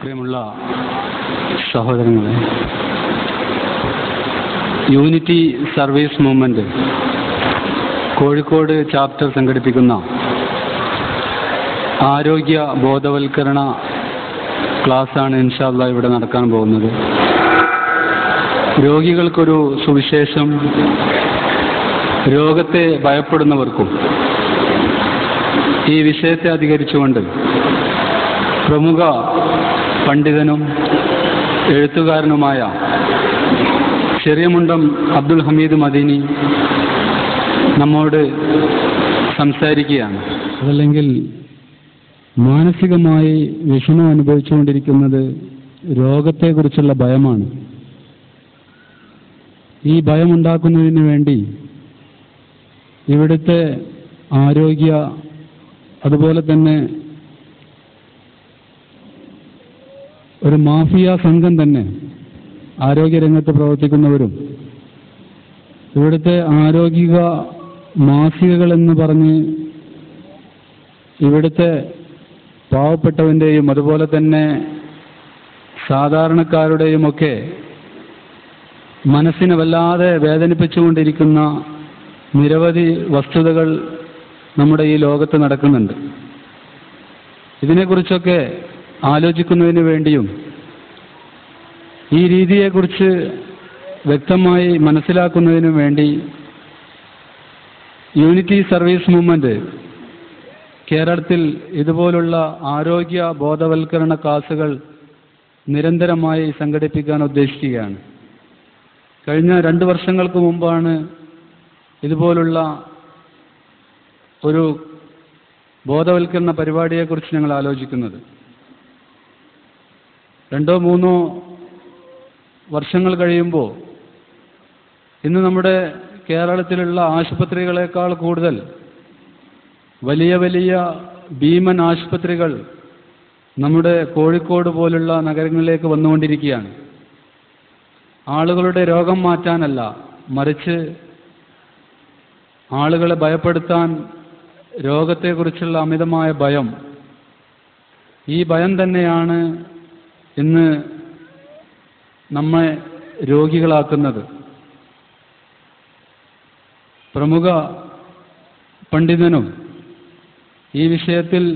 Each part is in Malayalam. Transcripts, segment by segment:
പ്രിയമുള്ള സഹോദരങ്ങളെ unity service movement Kozhikode chapter സംഘടിപ്പിക്കുന്ന ആരോഗ്യ ബോധവൽക്കരണ ക്ലാസ്സാണ് ഇൻഷാല്ല ഇവിടെ നടക്കാൻ പോകുന്നത് രോഗികൾക്കൊരു സുവിശേഷം രോഗത്തെ ഭയപ്പെടുന്നവർക്കും ഈ വിഷയത്തെ അധികരിച്ചുകൊണ്ട് പ്രമുഖ പണ്ഡിതനും എഴുത്തുകാരനുമായ ചെറിയമുണ്ടം അബ്ദുൽ ഹമീദ് മദീനി നമ്മോട് സംസാരിക്കുകയാണ് അതല്ലെങ്കിൽ മാനസികമായി വിഷമം അനുഭവിച്ചുകൊണ്ടിരിക്കുന്നത് രോഗത്തെക്കുറിച്ചുള്ള ഭയമാണ് ഈ ഭയമുണ്ടാക്കുന്നതിന് വേണ്ടി ഇവിടുത്തെ ആരോഗ്യ അതുപോലെ തന്നെ ഒരു മാഫിയ സംഘം തന്നെ ആരോഗ്യരംഗത്ത് പ്രവർത്തിക്കുന്നവരും ഇവിടുത്തെ ആരോഗ്യ മാസികകൾ എന്ന് പറഞ്ഞ് ഇവിടുത്തെ പാവപ്പെട്ടവൻ്റെയും അതുപോലെ തന്നെ സാധാരണക്കാരുടെയും ഒക്കെ മനസ്സിനെ വല്ലാതെ വേദനിപ്പിച്ചുകൊണ്ടിരിക്കുന്ന നിരവധി വസ്തുതകൾ നമ്മുടെ ഈ ലോകത്ത് നടക്കുന്നുണ്ട് ഇതിനെക്കുറിച്ചൊക്കെ ആലോചിക്കുന്നതിന് വേണ്ടിയും ഈ രീതിയെക്കുറിച്ച് വ്യക്തമായി മനസ്സിലാക്കുന്നതിനു വേണ്ടി യൂണിറ്റി സർവീസ് മൂവ്മെന്റ് കേരളത്തിൽ ഇതുപോലുള്ള ആരോഗ്യ ബോധവൽക്കരണ ക്ലാസുകൾ നിരന്തരമായി സംഘടിപ്പിക്കാൻ ഉദ്ദേശിക്കുകയാണ് കഴിഞ്ഞ രണ്ട് വർഷങ്ങൾക്ക് മുമ്പാണ് ഇതുപോലുള്ള ഒരു ബോധവൽക്കരണ പരിപാടിയെക്കുറിച്ച് ഞങ്ങൾ ആലോചിക്കുന്നത് രണ്ടോ മൂന്നോ വർഷങ്ങൾ കഴിയുമ്പോൾ ഇന്ന് നമ്മുടെ കേരളത്തിലുള്ള ആശുപത്രികളെക്കാൾ കൂടുതൽ വലിയ വലിയ ഭീമൻ ആശുപത്രികൾ നമ്മുടെ കോഴിക്കോട് പോലുള്ള നഗരങ്ങളിലേക്ക് വന്നുകൊണ്ടിരിക്കുകയാണ് ആളുകളുടെ രോഗം മാറ്റാനല്ല മറിച്ച് ആളുകളെ ഭയപ്പെടുത്താൻ രോഗത്തെക്കുറിച്ചുള്ള അമിതമായ ഭയം ഈ ഭയം തന്നെയാണ് ഇന്ന് നമ്മെ രോഗികളാക്കുന്നത് പ്രമുഖ പണ്ഡിതനും ഈ വിഷയത്തിൽ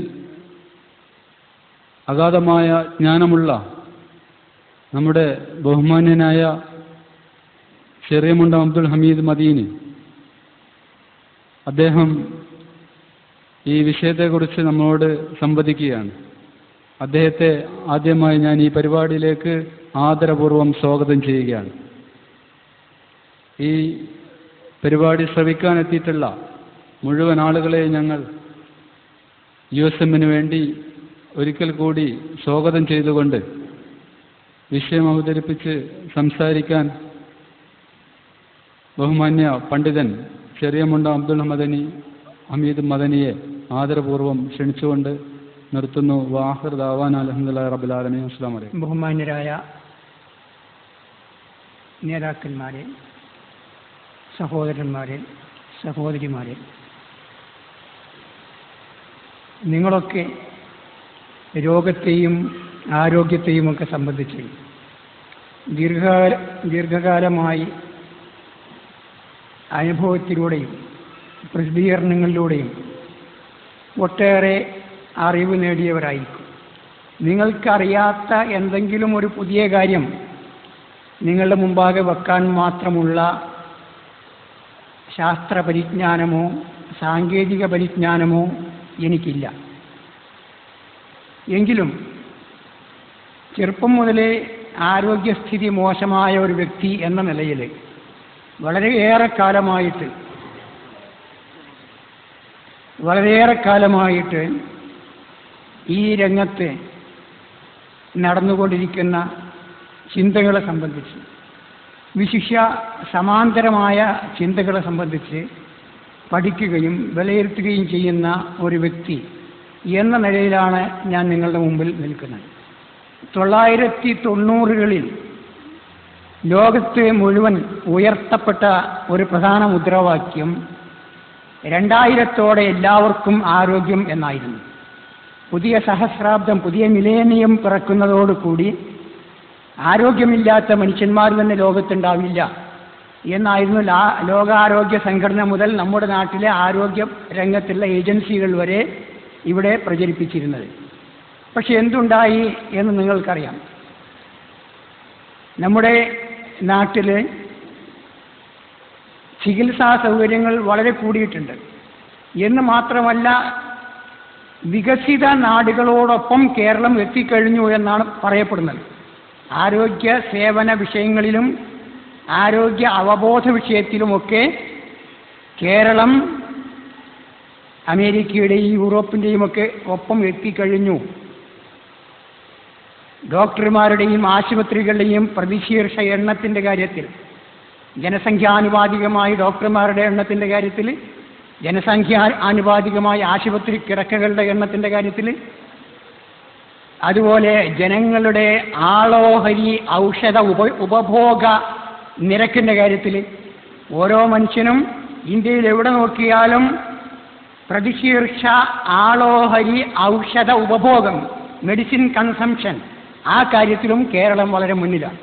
അഗാധമായ ജ്ഞാനമുള്ള നമ്മുടെ ബഹുമാന്യനായ ചെറിയമുണ്ടം അബ്ദുൽ ഹമീദ് മദീന് അദ്ദേഹം ഈ വിഷയത്തെക്കുറിച്ച് നമ്മളോട് സംവദിക്കുകയാണ് അദ്ദേഹത്തെ ആദ്യമായി ഞാൻ ഈ പരിപാടിയിലേക്ക് ആദരപൂർവം സ്വാഗതം ചെയ്യുകയാണ് ഈ പരിപാടി ശ്രവിക്കാൻ എത്തിയിട്ടുള്ള മുഴുവൻ ആളുകളെ ഞങ്ങൾ യു എസ് എമ്മിന് വേണ്ടി ഒരിക്കൽ കൂടി സ്വാഗതം ചെയ്തുകൊണ്ട് വിഷയം അവതരിപ്പിച്ച് സംസാരിക്കാൻ ബഹുമാന്യ പണ്ഡിതൻ ചെറിയമുണ്ട അബ്ദുൽ മദനി ഹമീദ് മദനിയെ ആദരപൂർവ്വം ക്ഷണിച്ചുകൊണ്ട് നിർത്തുന്നു വാഹിർ ദാവാൻ അലഹമുല്ലാ റബുലാലമി അസ്ലാം വലൈക്കും ബഹുമാന്യരായ നേതാക്കന്മാരെ സഹോദരന്മാരെ സഹോദരിമാരെ നിങ്ങളൊക്കെ രോഗത്തെയും ആരോഗ്യത്തെയും ഒക്കെ സംബന്ധിച്ച് ദീർഘകാല ദീർഘകാലമായി അനുഭവത്തിലൂടെയും പ്രസിദ്ധീകരണങ്ങളിലൂടെയും ഒട്ടേറെ അറിവ് നേടിയവരായിരിക്കും നിങ്ങൾക്കറിയാത്ത എന്തെങ്കിലും ഒരു പുതിയ കാര്യം നിങ്ങളുടെ മുമ്പാകെ വെക്കാൻ മാത്രമുള്ള ശാസ്ത്ര പരിജ്ഞാനമോ സാങ്കേതിക പരിജ്ഞാനമോ എനിക്കില്ല എങ്കിലും ചെറുപ്പം മുതലേ ആരോഗ്യസ്ഥിതി മോശമായ ഒരു വ്യക്തി എന്ന നിലയിൽ വളരെയേറെ കാലമായിട്ട് വളരെയേറെ കാലമായിട്ട് ഈ രംഗത്ത് നടന്നുകൊണ്ടിരിക്കുന്ന ചിന്തകളെ സംബന്ധിച്ച് വിശിഷ്യ സമാന്തരമായ ചിന്തകളെ സംബന്ധിച്ച് പഠിക്കുകയും വിലയിരുത്തുകയും ചെയ്യുന്ന ഒരു വ്യക്തി എന്ന നിലയിലാണ് ഞാൻ നിങ്ങളുടെ മുമ്പിൽ നിൽക്കുന്നത് തൊള്ളായിരത്തി തൊണ്ണൂറുകളിൽ ലോകത്ത് മുഴുവൻ ഉയർത്തപ്പെട്ട ഒരു പ്രധാന മുദ്രാവാക്യം രണ്ടായിരത്തോടെ എല്ലാവർക്കും ആരോഗ്യം എന്നായിരുന്നു പുതിയ സഹസ്രാബ്ദം പുതിയ മിലേനിയം പിറക്കുന്നതോടുകൂടി ആരോഗ്യമില്ലാത്ത മനുഷ്യന്മാർ തന്നെ ലോകത്തുണ്ടാവില്ല എന്നായിരുന്നു ലാ ലോകാരോഗ്യ സംഘടന മുതൽ നമ്മുടെ നാട്ടിലെ ആരോഗ്യ രംഗത്തുള്ള ഏജൻസികൾ വരെ ഇവിടെ പ്രചരിപ്പിച്ചിരുന്നത് പക്ഷെ എന്തുണ്ടായി എന്ന് നിങ്ങൾക്കറിയാം നമ്മുടെ നാട്ടിൽ ചികിത്സാ സൗകര്യങ്ങൾ വളരെ കൂടിയിട്ടുണ്ട് എന്ന് മാത്രമല്ല വികസിത നാടുകളോടൊപ്പം കേരളം എത്തിക്കഴിഞ്ഞു എന്നാണ് പറയപ്പെടുന്നത് ആരോഗ്യ സേവന വിഷയങ്ങളിലും ആരോഗ്യ അവബോധ വിഷയത്തിലുമൊക്കെ കേരളം അമേരിക്കയുടെയും യൂറോപ്പിൻ്റെയും ഒക്കെ ഒപ്പം എത്തിക്കഴിഞ്ഞു ഡോക്ടർമാരുടെയും ആശുപത്രികളുടെയും പ്രതിശീർഷ എണ്ണത്തിൻ്റെ കാര്യത്തിൽ ജനസംഖ്യാനുപാതികമായി ഡോക്ടർമാരുടെ എണ്ണത്തിൻ്റെ കാര്യത്തിൽ ജനസംഖ്യ ആനുപാതികമായി ആശുപത്രി കിടക്കകളുടെ എണ്ണത്തിൻ്റെ കാര്യത്തിൽ അതുപോലെ ജനങ്ങളുടെ ആളോഹരി ഔഷധ ഉപ ഉപഭോഗ നിരക്കിൻ്റെ കാര്യത്തിൽ ഓരോ മനുഷ്യനും ഇന്ത്യയിൽ എവിടെ നോക്കിയാലും പ്രതിശീർഷ ആളോഹരി ഔഷധ ഉപഭോഗം മെഡിസിൻ കൺസംഷൻ ആ കാര്യത്തിലും കേരളം വളരെ മുന്നിലാണ്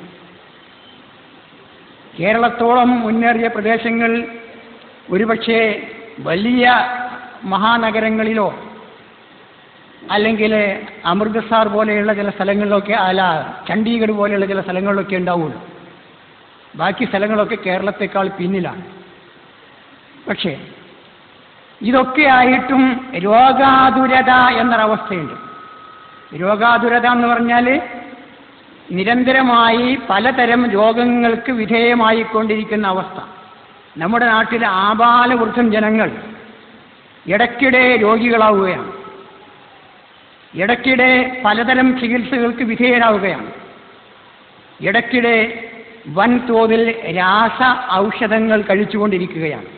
കേരളത്തോളം മുന്നേറിയ പ്രദേശങ്ങൾ ഒരുപക്ഷെ വലിയ മഹാനഗരങ്ങളിലോ അല്ലെങ്കിൽ അമൃത്സർ പോലെയുള്ള ചില സ്ഥലങ്ങളിലൊക്കെ അല്ല ചണ്ഡീഗഡ് പോലെയുള്ള ചില സ്ഥലങ്ങളിലൊക്കെ ഉണ്ടാവുള്ളൂ ബാക്കി സ്ഥലങ്ങളൊക്കെ കേരളത്തെക്കാൾ പിന്നിലാണ് പക്ഷേ ഇതൊക്കെ ആയിട്ടും രോഗാതുരത എന്നൊരവസ്ഥയുണ്ട് രോഗാതുരത എന്ന് പറഞ്ഞാൽ നിരന്തരമായി പലതരം രോഗങ്ങൾക്ക് വിധേയമായിക്കൊണ്ടിരിക്കുന്ന അവസ്ഥ നമ്മുടെ നാട്ടിലെ ആബാലവൃദ്ധം ജനങ്ങൾ ഇടയ്ക്കിടെ രോഗികളാവുകയാണ് ഇടയ്ക്കിടെ പലതരം ചികിത്സകൾക്ക് വിധേയരാവുകയാണ് ഇടയ്ക്കിടെ വൻതോതിൽ രാസ ഔഷധങ്ങൾ കഴിച്ചുകൊണ്ടിരിക്കുകയാണ്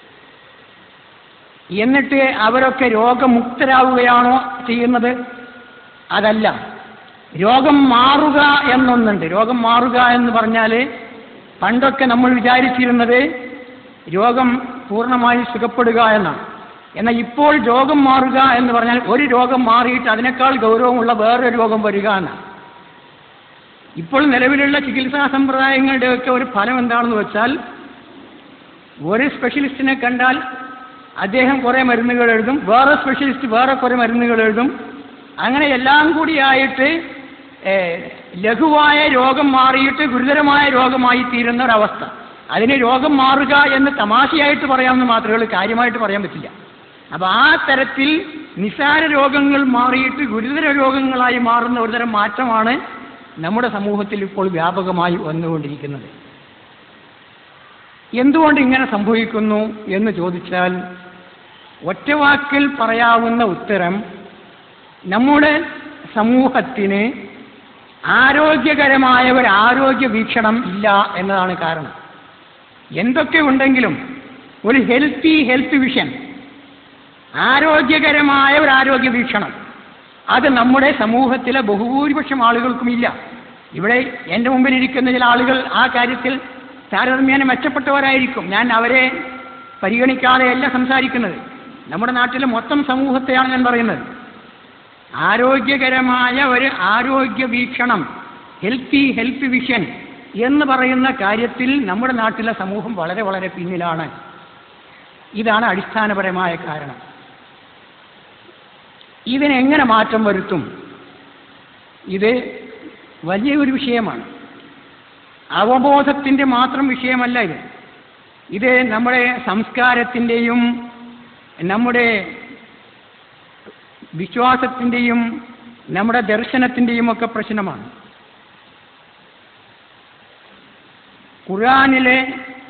എന്നിട്ട് അവരൊക്കെ രോഗമുക്തരാവുകയാണോ ചെയ്യുന്നത് അതല്ല രോഗം മാറുക എന്നൊന്നുണ്ട് രോഗം മാറുക എന്ന് പറഞ്ഞാൽ പണ്ടൊക്കെ നമ്മൾ വിചാരിച്ചിരുന്നത് രോഗം പൂർണ്ണമായി സുഖപ്പെടുക എന്നാണ് എന്നാൽ ഇപ്പോൾ രോഗം മാറുക എന്ന് പറഞ്ഞാൽ ഒരു രോഗം മാറിയിട്ട് അതിനേക്കാൾ ഗൗരവമുള്ള വേറൊരു രോഗം വരിക എന്നാണ് ഇപ്പോൾ നിലവിലുള്ള ചികിത്സാ സമ്പ്രദായങ്ങളുടെയൊക്കെ ഒരു ഫലം എന്താണെന്ന് വെച്ചാൽ ഒരു സ്പെഷ്യലിസ്റ്റിനെ കണ്ടാൽ അദ്ദേഹം കുറേ മരുന്നുകൾ എഴുതും വേറെ സ്പെഷ്യലിസ്റ്റ് വേറെ കുറേ മരുന്നുകൾ എഴുതും അങ്ങനെ എല്ലാം കൂടിയായിട്ട് ലഘുവായ രോഗം മാറിയിട്ട് ഗുരുതരമായ രോഗമായി തീരുന്ന ഒരവസ്ഥ അതിന് രോഗം മാറുക എന്ന് തമാശയായിട്ട് പറയാമെന്ന് മാത്രമേ ഉള്ളൂ കാര്യമായിട്ട് പറയാൻ പറ്റില്ല അപ്പോൾ ആ തരത്തിൽ നിസാര രോഗങ്ങൾ മാറിയിട്ട് ഗുരുതര രോഗങ്ങളായി മാറുന്ന ഒരുതരം മാറ്റമാണ് നമ്മുടെ സമൂഹത്തിൽ ഇപ്പോൾ വ്യാപകമായി വന്നുകൊണ്ടിരിക്കുന്നത് എന്തുകൊണ്ട് ഇങ്ങനെ സംഭവിക്കുന്നു എന്ന് ചോദിച്ചാൽ ഒറ്റവാക്കിൽ പറയാവുന്ന ഉത്തരം നമ്മുടെ സമൂഹത്തിന് ആരോഗ്യകരമായ ഒരു ആരോഗ്യ വീക്ഷണം ഇല്ല എന്നതാണ് കാരണം എന്തൊക്കെ ഉണ്ടെങ്കിലും ഒരു ഹെൽത്തി ഹെൽത്ത് വിഷൻ ആരോഗ്യകരമായ ഒരു ആരോഗ്യ വീക്ഷണം അത് നമ്മുടെ സമൂഹത്തിലെ ബഹുഭൂരിപക്ഷം ആളുകൾക്കും ഇല്ല ഇവിടെ എൻ്റെ മുമ്പിൽ ഇരിക്കുന്ന ചില ആളുകൾ ആ കാര്യത്തിൽ താരതമ്യേന മെച്ചപ്പെട്ടവരായിരിക്കും ഞാൻ അവരെ പരിഗണിക്കാതെയല്ല സംസാരിക്കുന്നത് നമ്മുടെ നാട്ടിലെ മൊത്തം സമൂഹത്തെയാണ് ഞാൻ പറയുന്നത് ആരോഗ്യകരമായ ഒരു ആരോഗ്യ വീക്ഷണം ഹെൽത്തി ഹെൽത്ത് വിഷൻ എന്ന് പറയുന്ന കാര്യത്തിൽ നമ്മുടെ നാട്ടിലെ സമൂഹം വളരെ വളരെ പിന്നിലാണ് ഇതാണ് അടിസ്ഥാനപരമായ കാരണം ഇതിനെങ്ങനെ മാറ്റം വരുത്തും ഇത് വലിയൊരു വിഷയമാണ് അവബോധത്തിൻ്റെ മാത്രം വിഷയമല്ല ഇത് ഇത് നമ്മുടെ സംസ്കാരത്തിൻ്റെയും നമ്മുടെ വിശ്വാസത്തിൻ്റെയും നമ്മുടെ ദർശനത്തിൻ്റെയും ഒക്കെ പ്രശ്നമാണ് ഖുർആാനിലെ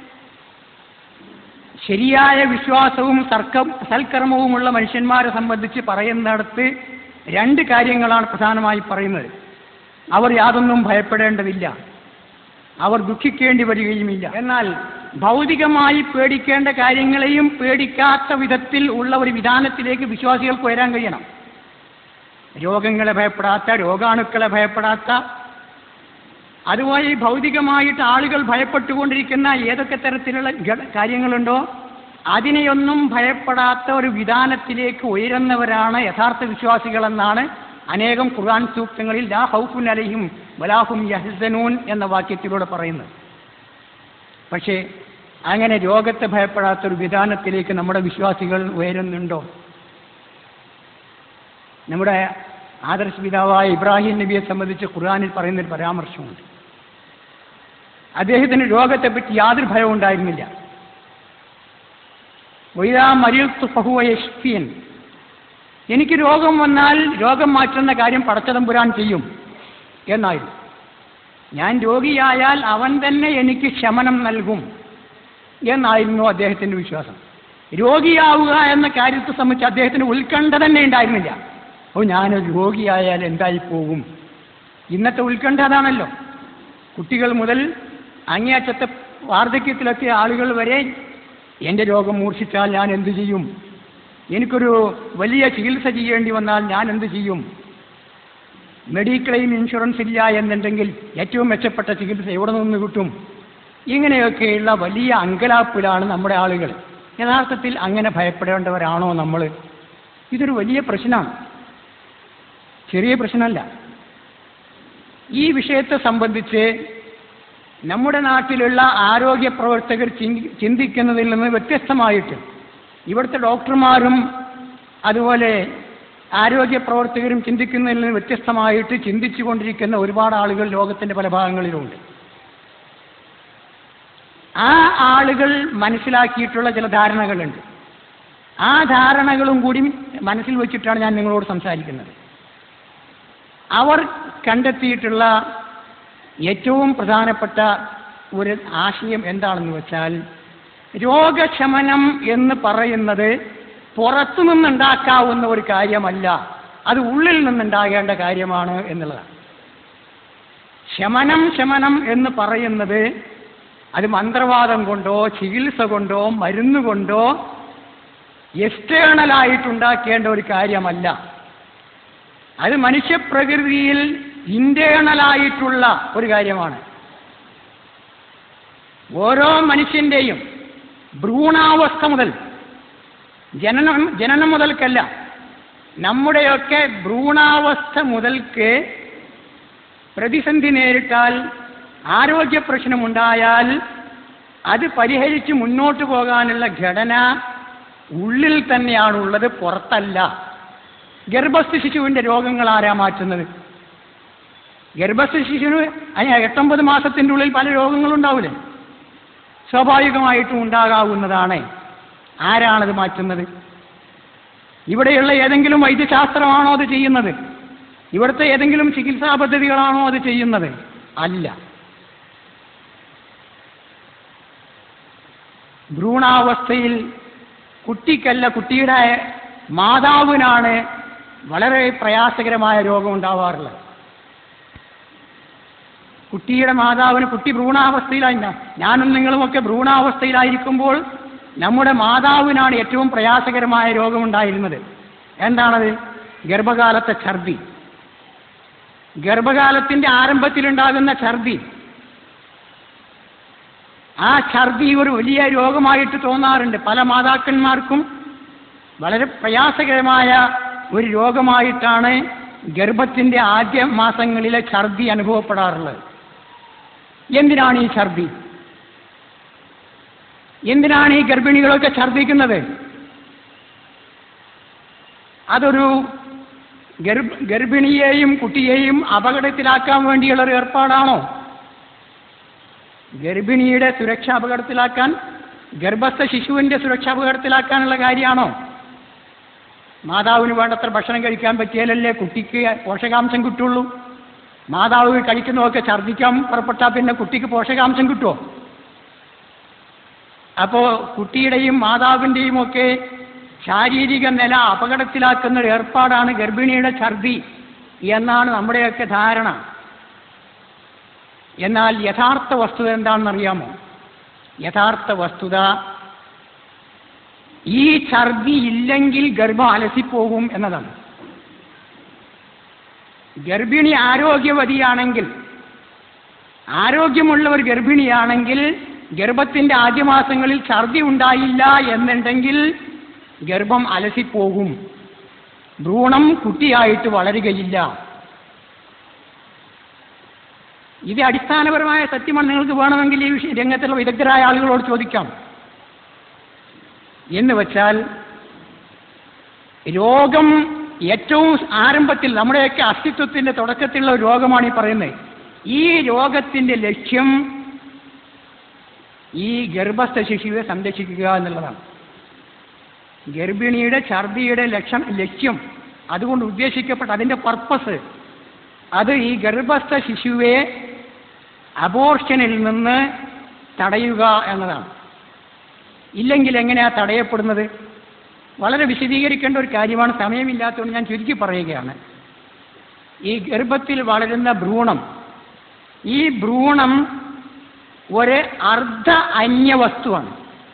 ശരിയായ വിശ്വാസവും സർക്ക സൽക്കർമ്മവുമുള്ള മനുഷ്യന്മാരെ സംബന്ധിച്ച് പറയുന്നിടത്ത് രണ്ട് കാര്യങ്ങളാണ് പ്രധാനമായി പറയുന്നത് അവർ യാതൊന്നും ഭയപ്പെടേണ്ടതില്ല അവർ ദുഃഖിക്കേണ്ടി വരികയുമില്ല എന്നാൽ ഭൗതികമായി പേടിക്കേണ്ട കാര്യങ്ങളെയും പേടിക്കാത്ത വിധത്തിൽ ഉള്ള ഒരു വിധാനത്തിലേക്ക് വിശ്വാസികൾക്ക് വരാൻ കഴിയണം രോഗങ്ങളെ ഭയപ്പെടാത്ത രോഗാണുക്കളെ ഭയപ്പെടാത്ത അതുമായി ഭൗതികമായിട്ട് ആളുകൾ ഭയപ്പെട്ടുകൊണ്ടിരിക്കുന്ന ഏതൊക്കെ തരത്തിലുള്ള ഘ- കാര്യങ്ങളുണ്ടോ അതിനെയൊന്നും ഭയപ്പെടാത്ത ഒരു വിധാനത്തിലേക്ക് ഉയരുന്നവരാണ് യഥാർത്ഥ വിശ്വാസികളെന്നാണ് അനേകം ഖുർആൻ സൂക്തങ്ങളിൽ ലാ ഹൗഫുൻ അലൈഹിം വലാഹും യഹ്സനൂൻ എന്ന വാക്യത്തിലൂടെ പറയുന്നത് പക്ഷേ അങ്ങനെ രോഗത്തെ ഭയപ്പെടാത്ത ഒരു വിധാനത്തിലേക്ക് നമ്മുടെ വിശ്വാസികൾ ഉയരുന്നുണ്ടോ നമ്മുടെ ആദർശ പിതാവായ ഇബ്രാഹിം നബിയെ സംബന്ധിച്ച് ഖുർആനിൽ പറയുന്നൊരു പരാമർശമുണ്ട് അദ്ദേഹത്തിന് രോഗത്തെപ്പറ്റി യാതൊരു ഭയവും ഉണ്ടായിരുന്നില്ല വൈദാ മരിയത്തു ഫഹുവ യഷ്ഫിയൻ എനിക്ക് രോഗം വന്നാൽ രോഗം മാറ്റുന്ന കാര്യം പടച്ചതമ്പുരാൻ ചെയ്യും എന്നായിരുന്നു ഞാൻ രോഗിയായാൽ അവൻ തന്നെ എനിക്ക് ശമനം നൽകും എന്നായിരുന്നു അദ്ദേഹത്തിൻ്റെ വിശ്വാസം രോഗിയാവുക എന്ന കാര്യത്തെ സംബന്ധിച്ച് അദ്ദേഹത്തിന് ഉത്കണ്ഠ തന്നെ ഉണ്ടായിരുന്നില്ല ഓ ഞാനൊരു രോഗിയായാൽ എന്തായി പോകും ഇന്നത്തെ ഉത്കണ്ഠ അതാണല്ലോ കുട്ടികൾ മുതൽ അങ്ങേയറ്റത്തെ വാർദ്ധക്യത്തിലെത്തിയ ആളുകൾ വരെ എൻ്റെ രോഗം മൂർച്ഛിച്ചാൽ ഞാൻ എന്തു ചെയ്യും എനിക്കൊരു വലിയ ചികിത്സ ചെയ്യേണ്ടി വന്നാൽ ഞാൻ എന്ത് ചെയ്യും മെഡിക്ലെയിം ഇൻഷുറൻസ് ഇല്ല എന്നുണ്ടെങ്കിൽ ഏറ്റവും മെച്ചപ്പെട്ട ചികിത്സ എവിടെ നിന്ന് കിട്ടും ഇങ്ങനെയൊക്കെയുള്ള വലിയ അങ്കലാപ്പിലാണ് നമ്മുടെ ആളുകൾ യഥാർത്ഥത്തിൽ അങ്ങനെ ഭയപ്പെടേണ്ടവരാണോ നമ്മൾ ഇതൊരു വലിയ പ്രശ്നമാണ് ചെറിയ പ്രശ്നമല്ല ഈ വിഷയത്തെ സംബന്ധിച്ച് നമ്മുടെ നാട്ടിലുള്ള ആരോഗ്യ പ്രവർത്തകർ ചിന്തി- ചിന്തിക്കുന്നതിൽ നിന്ന് വ്യത്യസ്തമായിട്ട് ഇവിടുത്തെ ഡോക്ടർമാരും അതുപോലെ ആരോഗ്യ പ്രവർത്തകരും ചിന്തിക്കുന്നതിൽ നിന്ന് വ്യത്യസ്തമായിട്ട് ചിന്തിച്ചു കൊണ്ടിരിക്കുന്ന ഒരുപാട് ആളുകൾ ലോകത്തിൻ്റെ പല ഭാഗങ്ങളിലുമുണ്ട് ആ ആളുകൾ മനസ്സിലാക്കിയിട്ടുള്ള ചില ധാരണകളുണ്ട് ആ ധാരണകളും കൂടി മനസ്സിൽ വെച്ചിട്ടാണ് ഞാൻ നിങ്ങളോട് സംസാരിക്കുന്നത് അവർ കണ്ടെത്തിയിട്ടുള്ള ഏറ്റവും പ്രധാനപ്പെട്ട ഒരു ആശയം എന്താണെന്ന് വെച്ചാൽ രോഗശമനം എന്ന് പറയുന്നത് പുറത്തു നിന്നുണ്ടാക്കാവുന്ന ഒരു കാര്യമല്ല അത് ഉള്ളിൽ നിന്നുണ്ടാകേണ്ട കാര്യമാണ് എന്നുള്ളതാണ് ശമനം ശമനം എന്ന് പറയുന്നത് അത് മന്ത്രവാദം കൊണ്ടോ ചികിത്സ കൊണ്ടോ മരുന്ന് കൊണ്ടോ എക്സ്റ്റേണലായിട്ടുണ്ടാക്കേണ്ട ഒരു കാര്യമല്ല അത് മനുഷ്യപ്രകൃതിയിൽ ഇന്റേണലായിട്ടുള്ള ഒരു കാര്യമാണ് ഓരോ മനുഷ്യന്റെയും ഭ്രൂണാവസ്ഥ മുതൽ ജനനം ജനനം മുതൽക്കല്ല നമ്മുടെയൊക്കെ ഭ്രൂണാവസ്ഥ മുതൽക്ക് പ്രതിസന്ധി നേരിട്ടാൽ ആരോഗ്യ പ്രശ്നമുണ്ടായാൽ അത് പരിഹരിച്ച് മുന്നോട്ട് പോകാനുള്ള ഘടന ഉള്ളിൽ തന്നെയാണുള്ളത് പുറത്തല്ല ഗർഭസ്ഥ ശിശുവിൻ്റെ രോഗങ്ങൾ ആരാ മാറ്റുന്നത് ഗർഭസ്ഥ ശിശുവിന് അതിന് എട്ടൊമ്പത് മാസത്തിൻ്റെ ഉള്ളിൽ പല രോഗങ്ങളുണ്ടാവില്ലേ സ്വാഭാവികമായിട്ടും ഉണ്ടാകാവുന്നതാണ് ആരാണത് മാറ്റുന്നത് ഇവിടെയുള്ള ഏതെങ്കിലും വൈദ്യശാസ്ത്രമാണോ അത് ചെയ്യുന്നത് ഇവിടുത്തെ ഏതെങ്കിലും ചികിത്സാ പദ്ധതികളാണോ അത് ചെയ്യുന്നത് അല്ല ഭ്രൂണാവസ്ഥയിൽ കുട്ടിക്കല്ല കുട്ടിയുടെ മാതാവിനാണ് വളരെ പ്രയാസകരമായ രോഗം ഉണ്ടാവാറുള്ളത് കുട്ടിയുടെ മാതാവിന് കുട്ടി ഭ്രൂണാവസ്ഥയിലായി ഞാനും നിങ്ങളുമൊക്കെ ഭ്രൂണാവസ്ഥയിലായിരിക്കുമ്പോൾ നമ്മുടെ മാതാവിനാണ് ഏറ്റവും പ്രയാസകരമായ രോഗമുണ്ടായിരുന്നത് എന്താണത് ഗർഭകാലത്തെ ഛർദി ഗർഭകാലത്തിന്റെ ആരംഭത്തിലുണ്ടാകുന്ന ഛർദി ആ ഛർദി ഒരു വലിയ രോഗമായിട്ട് തോന്നാറുണ്ട് പല മാതാക്കന്മാർക്കും വളരെ പ്രയാസകരമായ ഒരു രോഗമായിട്ടാണ് ഗർഭത്തിന്റെ ആദ്യ മാസങ്ങളിലെ ഛർദി അനുഭവപ്പെടാറുള്ളത് എന്തിനാണ് ഈ ഛർദി എന്തിനാണ് ഈ ഗർഭിണികളൊക്കെ ഛർദിക്കുന്നത് അതൊരു ഗർഭ ഗർഭിണിയെയും കുട്ടിയെയും അപകടത്തിലാക്കാൻ വേണ്ടിയുള്ള ഒരു ഏർപ്പാടാണോ ഗർഭിണിയുടെ സുരക്ഷ അപകടത്തിലാക്കാൻ ഗർഭസ്ഥ ശിശുവിന്റെ സുരക്ഷ അപകടത്തിലാക്കാനുള്ള കാര്യമാണോ മാതാവിന് വേണ്ടത്ര ഭക്ഷണം കഴിക്കാൻ പറ്റിയാലല്ലേ കുട്ടിക്ക് പോഷകാംശം കിട്ടുള്ളൂ മാതാവ് കഴിക്കുന്നതൊക്കെ ഛർദ്ദിക്കാൻ പുറപ്പെട്ടാൽ പിന്നെ കുട്ടിക്ക് പോഷകാംശം കിട്ടുമോ അപ്പോൾ കുട്ടിയുടെയും മാതാവിൻ്റെയും ഒക്കെ ശാരീരിക നില അപകടത്തിലാക്കുന്ന ഒരു ഏർപ്പാടാണ് ഗർഭിണിയുടെ ഛർദി എന്നാണ് നമ്മുടെയൊക്കെ ധാരണ എന്നാൽ യഥാർത്ഥ വസ്തുത എന്താണെന്നറിയാമോ യഥാർത്ഥ വസ്തുത ഈ ഛർദി ഇല്ലെങ്കിൽ ഗർഭം അലസിപ്പോകും എന്നതാണ് ഗർഭിണി ആരോഗ്യവതിയാണെങ്കിൽ ആരോഗ്യമുള്ള ഒരു ഗർഭിണിയാണെങ്കിൽ ഗർഭത്തിന്റെ ആദ്യ മാസങ്ങളിൽ ഛർദി ഉണ്ടായില്ല എന്നുണ്ടെങ്കിൽ ഗർഭം അലസിപ്പോകും ഭ്രൂണം കുട്ടിയായിട്ട് വളരുകയില്ല ഇത് അടിസ്ഥാനപരമായ സത്യമാണ് നിങ്ങൾക്ക് വേണമെങ്കിൽ ഈ വിഷയ രംഗത്തുള്ള വിദഗ്ധരായ ആളുകളോട് ചോദിക്കാം എന്ന് വെച്ചാൽ രോഗം ഏറ്റവും ആരംഭത്തിൽ നമ്മുടെയൊക്കെ അസ്തിത്വത്തിന്റെ തുടക്കത്തിലുള്ള ഒരു രോഗമാണ് ഈ പറയുന്നത് ഈ രോഗത്തിന്റെ ലക്ഷ്യം ഈ ഗർഭസ്ഥ ശിശുവിനെ സംരക്ഷിക്കുക എന്നുള്ളതാണ് ഗർഭിണിയുടെ ഛർദിയുടെ ലക്ഷം ലക്ഷ്യം അതുകൊണ്ട് ഉദ്ദേശിക്കപ്പെട്ട അതിന്റെ പർപ്പസ് അത് ഈ ഗർഭസ്ഥ ശിശുവെ അബോർഷനിൽ നിന്ന് തടയുക എന്നതാണ് ഇല്ലെങ്കിൽ എങ്ങനെയാ തടയപ്പെടുന്നത് വളരെ വിശദീകരിക്കേണ്ട ഒരു കാര്യമാണ് സമയമില്ലാത്തതുകൊണ്ട് ഞാൻ ചുരുക്കി പറയുകയാണ് ഈ ഗർഭത്തിൽ വളരുന്ന ഭ്രൂണം ഈ ഭ്രൂണം ഒരു അർദ്ധ അന്യവസ്തുവാണ്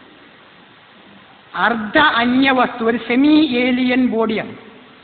അർദ്ധ അന്യവസ്തു ഒരു സെമി ഏലിയൻ ബോഡിയാണ്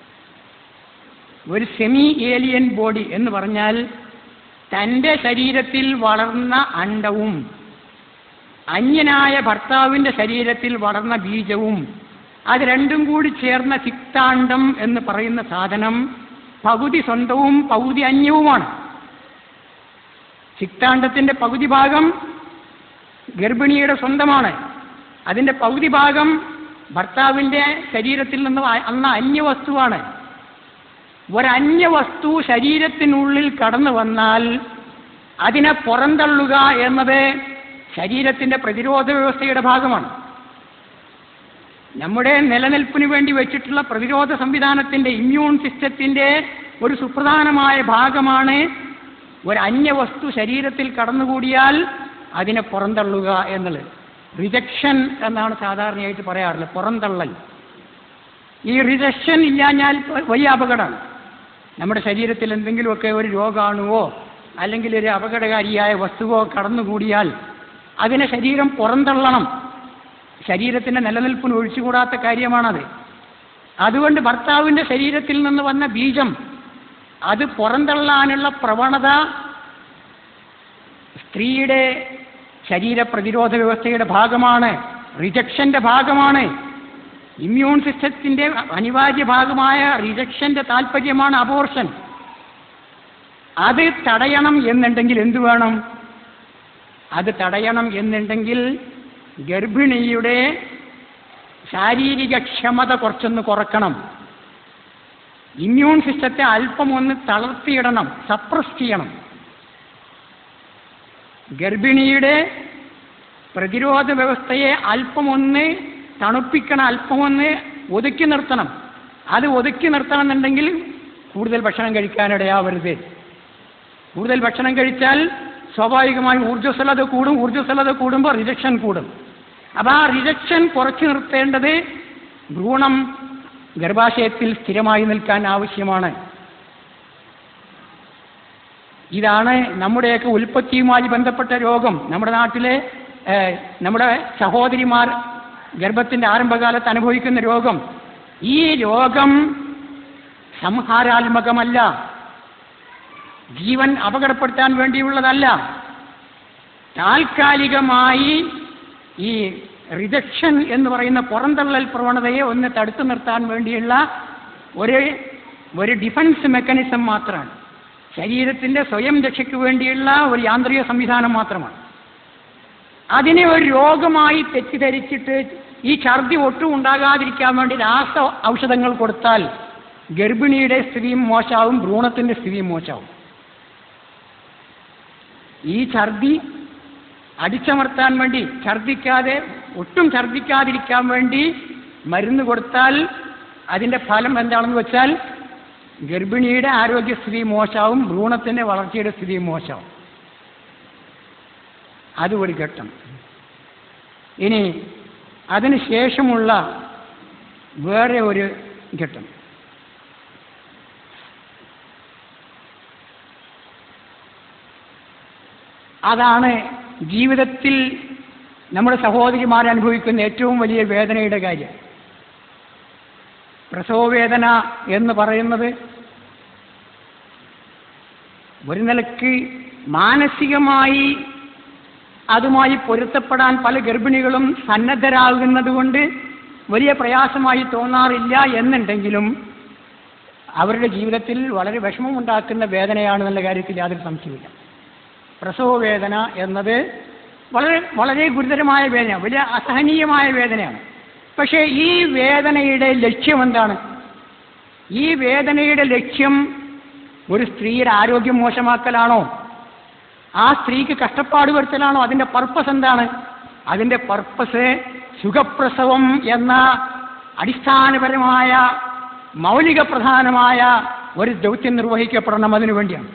ഒരു സെമി ഏലിയൻ ബോഡി എന്ന് പറഞ്ഞാൽ തൻ്റെ ശരീരത്തിൽ വളർന്ന അണ്ടവും അന്യനായ ഭർത്താവിൻ്റെ ശരീരത്തിൽ വളർന്ന ബീജവും അത് രണ്ടും കൂടി ചേർന്ന സിക്താണ്ഡം എന്ന് പറയുന്ന സാധനം പകുതി സ്വന്തവും പകുതി അന്യവുമാണ് സിക്താണ്ഡത്തിന്റെ പകുതി ഭാഗം ഗർഭിണിയുടെ സ്വന്തമാണ് അതിന്റെ പകുതി ഭാഗം ഭർത്താവിന്റെ ശരീരത്തിൽ നിന്ന് അന്ന അന്യവസ്തുവാണ് ഒരന്യവസ്തു ശരീരത്തിനുള്ളിൽ കടന്നു വന്നാൽ അതിനെ പുറന്തള്ളുക എന്നത് ശരീരത്തിന്റെ പ്രതിരോധ വ്യവസ്ഥയുടെ ഭാഗമാണ് നമ്മുടെ നിലനിൽപ്പിന് വേണ്ടി വെച്ചിട്ടുള്ള പ്രതിരോധ സംവിധാനത്തിന്റെ ഇമ്മ്യൂൺ സിസ്റ്റത്തിന്റെ ഒരു സുപ്രധാനമായ ഭാഗമാണ് ഒരു അന്യവസ്തു ശരീരത്തിൽ കടന്നുകൂടിയാൽ അതിനെ പുറന്തള്ളുക എന്നുള്ളത് റിജക്ഷൻ എന്നാണ് സാധാരണയായിട്ട് പറയാറുള്ളത് പുറന്തള്ളൽ ഈ റിജക്ഷൻ ഇല്ലാഞ്ഞാൽ വലിയ അപകടമാണ് നമ്മുടെ ശരീരത്തിൽ എന്തെങ്കിലുമൊക്കെ ഒരു രോഗാണുവോ അല്ലെങ്കിൽ ഒരു അപകടകാരിയായ വസ്തുവോ കടന്നുകൂടിയാൽ അതിനെ ശരീരം പുറന്തള്ളണം ശരീരത്തിന്റെ നിലനിൽപ്പിന് ഒഴിച്ചുകൂടാത്ത കാര്യമാണത് അതുകൊണ്ട് ഭർത്താവിന്റെ ശരീരത്തിൽ നിന്ന് വന്ന ബീജം അത് പുറന്തള്ളാനുള്ള പ്രവണത സ്ത്രീയുടെ ശരീര പ്രതിരോധ വ്യവസ്ഥയുടെ ഭാഗമാണ് റിജക്ഷന്റെ ഭാഗമാണ് ഇമ്മ്യൂൺ സിസ്റ്റത്തിന്റെ അനിവാര്യ ഭാഗമായ റിജക്ഷന്റെ താല്പര്യമാണ് അബോർഷൻ അത് തടയണം എന്നുണ്ടെങ്കിൽ എന്തു വേണം അത് തടയണം എന്നുണ്ടെങ്കിൽ ഗർഭിണിയുടെ ശാരീരിക ക്ഷമത കുറച്ചൊന്ന് കുറക്കണം ഇമ്മ്യൂൺ സിസ്റ്റത്തെ അല്പം ഒന്ന് തളർത്തിയിടണം സപ്രസ് ചെയ്യണം ഗർഭിണിയുടെ പ്രതിരോധ വ്യവസ്ഥയെ അല്പമൊന്ന് തണുപ്പിക്കണം അല്പമൊന്ന് ഒതുക്കി നിർത്തണം അത് ഒതുക്കി നിർത്തണം എന്നുണ്ടെങ്കിൽ കൂടുതൽ ഭക്ഷണം കഴിക്കാനിടയാവരുത് കൂടുതൽ ഭക്ഷണം കഴിച്ചാൽ സ്വാഭാവികമായും ഊർജ്ജസ്വലത കൂടും ഊർജ്ജസ്വലത കൂടുമ്പോൾ റിജക്ഷൻ കൂടും അപ്പോൾ ആ റിജക്ഷൻ കുറച്ചു നിർത്തേണ്ടത് ഭ്രൂണം ഗർഭാശയത്തിൽ സ്ഥിരമായി നിൽക്കാൻ ആവശ്യമാണ് ഇതാണ് നമ്മുടെയൊക്കെ ഉൽപ്പത്തിയുമായി ബന്ധപ്പെട്ട രോഗം നമ്മുടെ നാട്ടിലെ ഏഹ്, നമ്മുടെ സഹോദരിമാർ ഗർഭത്തിന്റെ ആരംഭകാലത്ത് അനുഭവിക്കുന്ന രോഗം ഈ രോഗം സംഹാരാത്മകമല്ല ജീവൻ അപകടപ്പെടുത്താൻ വേണ്ടിയുള്ളതല്ല താൽക്കാലികമായി ഈ റിജക്ഷൻ എന്ന് പറയുന്ന പുറന്തള്ളൽ പ്രവണതയെ ഒന്ന് തടുത്തു നിർത്താൻ വേണ്ടിയുള്ള ഒരു ഒരു ഡിഫൻസ് മെക്കാനിസം മാത്രമാണ് ശരീരത്തിന്റെ സ്വയം രക്ഷയ്ക്ക് വേണ്ടിയുള്ള ഒരു യാന്ത്രിക സംവിധാനം മാത്രമാണ് അതിനെ ഒരു രോഗമായി തെറ്റിദ്ധരിച്ചിട്ട് ഈ ഛർദി ഒട്ടും ഉണ്ടാകാതിരിക്കാൻ വേണ്ടി രാസ ഔഷധങ്ങൾ കൊടുത്താൽ ഗർഭിണിയുടെ സ്ഥിതിയും മോശമാവും ഭ്രൂണത്തിന്റെ സ്ഥിതിയും മോശമാവും ഈ ഛർദി അടിച്ചമർത്താൻ വേണ്ടി ഛർദിക്കാതെ ഒട്ടും ഛർദിക്കാതിരിക്കാൻ വേണ്ടി മരുന്ന് കൊടുത്താൽ അതിന്റെ ഫലം എന്താണെന്ന് വെച്ചാൽ ഗർഭിണിയുടെ ആരോഗ്യസ്ഥിതി മോശമാവും ഭ്രൂണത്തിന്റെ വളർച്ചയുടെ സ്ഥിതി മോശമാവും അത് ഒരു ഘട്ടം ഇനി അതിന് ശേഷമുള്ള വേറെ ഒരു ഘട്ടം അതാണ് ജീവിതത്തിൽ നമ്മുടെ സഹോദരിമാർ അനുഭവിക്കുന്ന ഏറ്റവും വലിയ വേദനയുടെ കാര്യം പ്രസവവേദന എന്ന് പറയുന്നത് ഒരു നിലക്ക് മാനസികമായി അതുമായി പൊരുത്തപ്പെടാൻ പല ഗർഭിണികളും സന്നദ്ധരാകുന്നത് കൊണ്ട് വലിയ പ്രയാസമായി തോന്നാറില്ല എന്നുണ്ടെങ്കിലും അവരുടെ ജീവിതത്തിൽ വളരെ വിഷമമുണ്ടാക്കുന്ന വേദനയാണെന്നുള്ള കാര്യത്തിൽ യാതൊരു സംശയമില്ല പ്രസവ വേദന എന്നത് വളരെ വളരെ ഗുരുതരമായ വേദനയാണ് വലിയ അസഹനീയമായ വേദനയാണ് പക്ഷേ ഈ വേദനയുടെ ലക്ഷ്യം എന്താണ് ഈ വേദനയുടെ ലക്ഷ്യം ഒരു സ്ത്രീയുടെ ആരോഗ്യം മോശമാക്കലാണോ ആ സ്ത്രീക്ക് കഷ്ടപ്പാട് വരുത്തലാണോ അതിൻ്റെ പർപ്പസ് എന്താണ് അതിൻ്റെ പർപ്പസ് സുഖപ്രസവം എന്ന അടിസ്ഥാനപരമായ മൗലിക പ്രധാനമായ ഒരു ദൗത്യം നിർവഹിക്കപ്പെടണം അതിനു വേണ്ടിയാണ്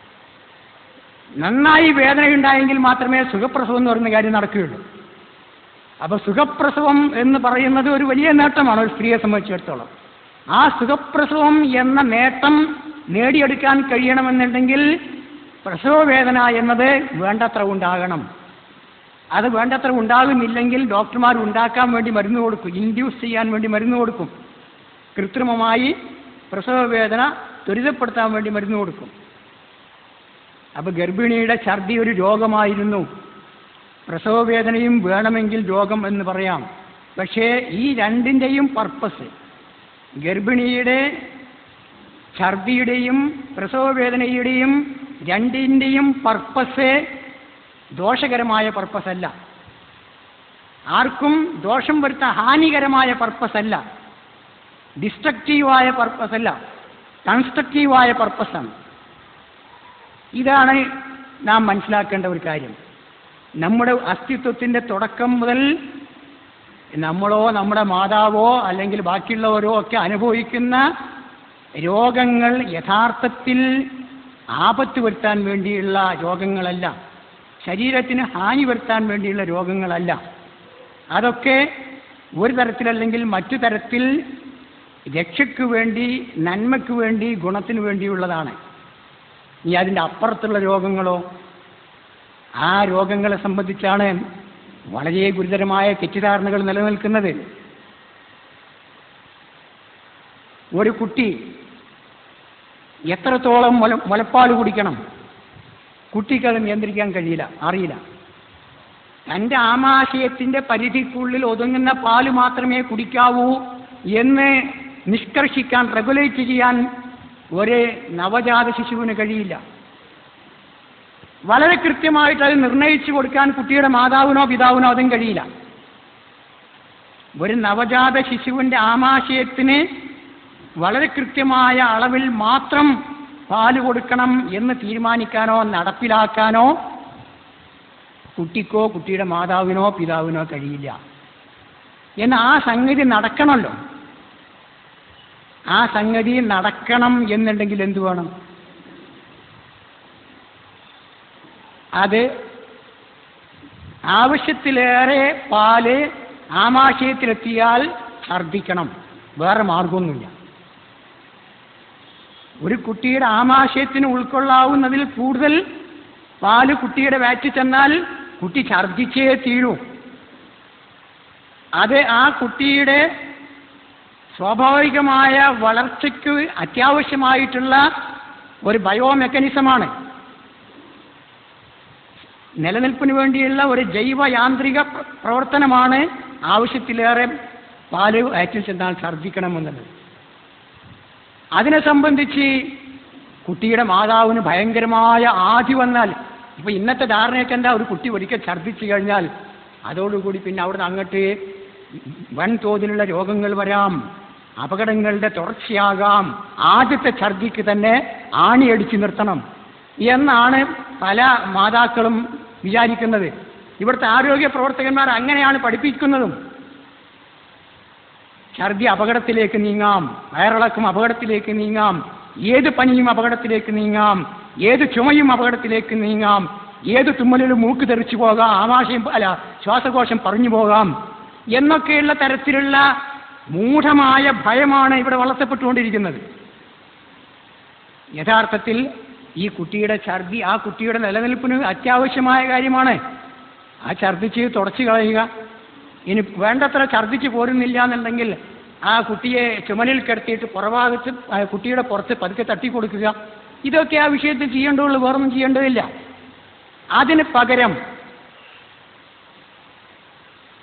നന്നായി വേദനയുണ്ടായെങ്കിൽ മാത്രമേ സുഖപ്രസവം എന്ന് പറയുന്ന കാര്യം നടക്കുകയുള്ളൂ അപ്പോൾ സുഖപ്രസവം എന്ന് പറയുന്നത് ഒരു വലിയ നേട്ടമാണ് ഒരു സ്ത്രീയെ സംബന്ധിച്ചിടത്തോളം ആ സുഖപ്രസവം എന്ന നേട്ടം നേടിയെടുക്കാൻ കഴിയണമെന്നുണ്ടെങ്കിൽ പ്രസവ വേദന എന്നത് വേണ്ടത്ര ഉണ്ടാകണം അത് വേണ്ടത്ര ഉണ്ടാകുന്നില്ലെങ്കിൽ ഡോക്ടർമാർ ഉണ്ടാക്കാൻ വേണ്ടി മരുന്ന് കൊടുക്കും ഇൻഡ്യൂസ് ചെയ്യാൻ വേണ്ടി മരുന്ന് കൊടുക്കും കൃത്രിമമായി പ്രസവ വേദന ത്വരിതപ്പെടുത്താൻ വേണ്ടി മരുന്ന് കൊടുക്കും അപ്പോൾ ഗർഭിണിയുടെ ഛർദി ഒരു രോഗമായിരുന്നു പ്രസവ വേദനയും വേണമെങ്കിൽ രോഗം എന്ന് പറയാം പക്ഷേ ഈ രണ്ടിൻ്റെയും പർപ്പസ് ഗർഭിണിയുടെ ഛർദിയുടെയും പ്രസവ വേദനയുടെയും രണ്ടിൻ്റെയും പർപ്പസ് ദോഷകരമായ പർപ്പസ് അല്ല ആർക്കും ദോഷം വരുത്ത ഹാനികരമായ പർപ്പസ് അല്ല ഡിസ്ട്രക്റ്റീവായ പർപ്പസ് അല്ല കൺസ്ട്രക്റ്റീവായ പർപ്പസാണ് ഇതാണ് നാം മനസ്സിലാക്കേണ്ട ഒരു കാര്യം നമ്മുടെ അസ്തിത്വത്തിൻ്റെ തുടക്കം മുതൽ നമ്മളോ നമ്മുടെ മാതാവോ അല്ലെങ്കിൽ ബാക്കിയുള്ളവരോ ഒക്കെ അനുഭവിക്കുന്ന രോഗങ്ങൾ യഥാർത്ഥത്തിൽ ആപത്ത് വരുത്താൻ വേണ്ടിയുള്ള രോഗങ്ങളല്ല ശരീരത്തിന് ഹാനി വരുത്താൻ വേണ്ടിയുള്ള രോഗങ്ങളല്ല അതൊക്കെ ഒരു തരത്തിലല്ലെങ്കിൽ മറ്റു തരത്തിൽ രക്ഷയ്ക്ക് വേണ്ടി നന്മയ്ക്ക് വേണ്ടി ഗുണത്തിന് വേണ്ടിയുള്ളതാണ് ഇനി അതിൻ്റെ അപ്പുറത്തുള്ള രോഗങ്ങളോ ആ രോഗങ്ങളെ സംബന്ധിച്ചാണ് വളരെ ഗുരുതരമായ തെറ്റിദ്ധാരണകൾ നിലനിൽക്കുന്നത് ഒരു കുട്ടി എത്രത്തോളം മുല മുലപ്പാൽ കുടിക്കണം കുട്ടിക്കത് നിയന്ത്രിക്കാൻ കഴിയില്ല അറിയില്ല തൻ്റെ ആമാശയത്തിൻ്റെ പരിധിക്കുള്ളിൽ ഒതുങ്ങുന്ന പാല് മാത്രമേ കുടിക്കാവൂ എന്ന് നിഷ്കർഷിക്കാൻ റെഗുലേറ്റ് ചെയ്യാൻ ഒരു നവജാത ശിശുവിന് കഴിയില്ല വളരെ കൃത്യമായിട്ട് അത് നിർണയിച്ചു കൊടുക്കാൻ കുട്ടിയുടെ മാതാവിനോ പിതാവിനോ അതും കഴിയില്ല ഒരു നവജാത ശിശുവിൻ്റെ ആമാശയത്തിന് വളരെ കൃത്യമായ അളവിൽ മാത്രം പാല് കൊടുക്കണം എന്ന് തീരുമാനിക്കാനോ നടപ്പിലാക്കാനോ കുട്ടിക്കോ കുട്ടിയുടെ മാതാവിനോ പിതാവിനോ കഴിയില്ല എന്ന് ആ സംഗതി നടക്കണമല്ലോ ആ സംഗതി നടക്കണം എന്നുണ്ടെങ്കിൽ എന്തു വേണം അത് ആവശ്യത്തിലേറെ പാല് ആമാശയത്തിലെത്തിയാൽ ഛർദ്ദിക്കണം വേറെ മാർഗമൊന്നുമില്ല ഒരു കുട്ടിയുടെ ആമാശയത്തിന് ഉൾക്കൊള്ളാവുന്നതിൽ കൂടുതൽ പാല് കുട്ടിയുടെ വയറ്റിൽ ചെന്നാൽ കുട്ടി ഛർദ്ദിച്ചേ തീരൂ അത് ആ കുട്ടിയുടെ സ്വാഭാവികമായ വളർച്ചയ്ക്ക് അത്യാവശ്യമായിട്ടുള്ള ഒരു ബയോ മെക്കാനിസമാണ് നിലനിൽപ്പിന് വേണ്ടിയുള്ള ഒരു ജൈവ യാന്ത്രിക പ്ര- പ്രവർത്തനമാണ് ആവശ്യത്തിലേറെ പാല് വയറ്റിൽ ചെന്നാൽ ഛർദ്ദിക്കണമെന്നുള്ളത് അതിനെ സംബന്ധിച്ച് കുട്ടിയുടെ മാതാവിന് ഭയങ്കരമായ ആധി വന്നാൽ ഇപ്പൊ ഇന്നത്തെ ധാരണയൊക്കെ എന്താ ഒരു കുട്ടി ഒരിക്കൽ ഛർദ്ദിച്ചു കഴിഞ്ഞാൽ അതോടുകൂടി പിന്നെ അവിടുന്ന് അങ്ങോട്ട് വൻതോതിലുള്ള രോഗങ്ങൾ വരാം അപകടങ്ങളുടെ തുടർച്ചയാകാം ആദ്യത്തെ ഛർദിക്ക് തന്നെ ആണിയടിച്ചു നിർത്തണം എന്നാണ് പല മാതാക്കളും വിചാരിക്കുന്നത് ഇവിടുത്തെ ആരോഗ്യ പ്രവർത്തകന്മാർ അങ്ങനെയാണ് പഠിപ്പിക്കുന്നതും ഛർദി അപകടത്തിലേക്ക് നീങ്ങാം വയറിളക്കം അപകടത്തിലേക്ക് നീങ്ങാം ഏത് പനിയും അപകടത്തിലേക്ക് നീങ്ങാം ഏത് ചുമയും അപകടത്തിലേക്ക് നീങ്ങാം ഏത് തുമ്മലിലും മൂക്ക് തെറിച്ചു പോകാം ആമാശയം അല്ല ശ്വാസകോശം പറഞ്ഞു പോകാം എന്നൊക്കെയുള്ള തരത്തിലുള്ള മൂഢമായ ഭയമാണ് ഇവിടെ വളർത്തപ്പെട്ടുകൊണ്ടിരിക്കുന്നത് യഥാർത്ഥത്തിൽ ഈ കുട്ടിയുടെ ഛർദി ആ കുട്ടിയുടെ നിലനിൽപ്പിന് അത്യാവശ്യമായ കാര്യമാണ് ആ ഛർദിച്ച് തുടച്ചു കളയുക ഇനി വേണ്ടത്ര ഛർദിച്ച് പോരുന്നില്ല എന്നുണ്ടെങ്കിൽ ആ കുട്ടിയെ ചുമലിൽ കിടത്തിയിട്ട് പുറഭാഗത്ത് ആ കുട്ടിയുടെ പുറത്ത് പതുക്കെ തട്ടിക്കൊടുക്കുക ഇതൊക്കെ ആ വിഷയത്തിൽ ചെയ്യേണ്ടതുള്ളൂ വേറൊന്നും ചെയ്യേണ്ടതില്ല അതിന് പകരം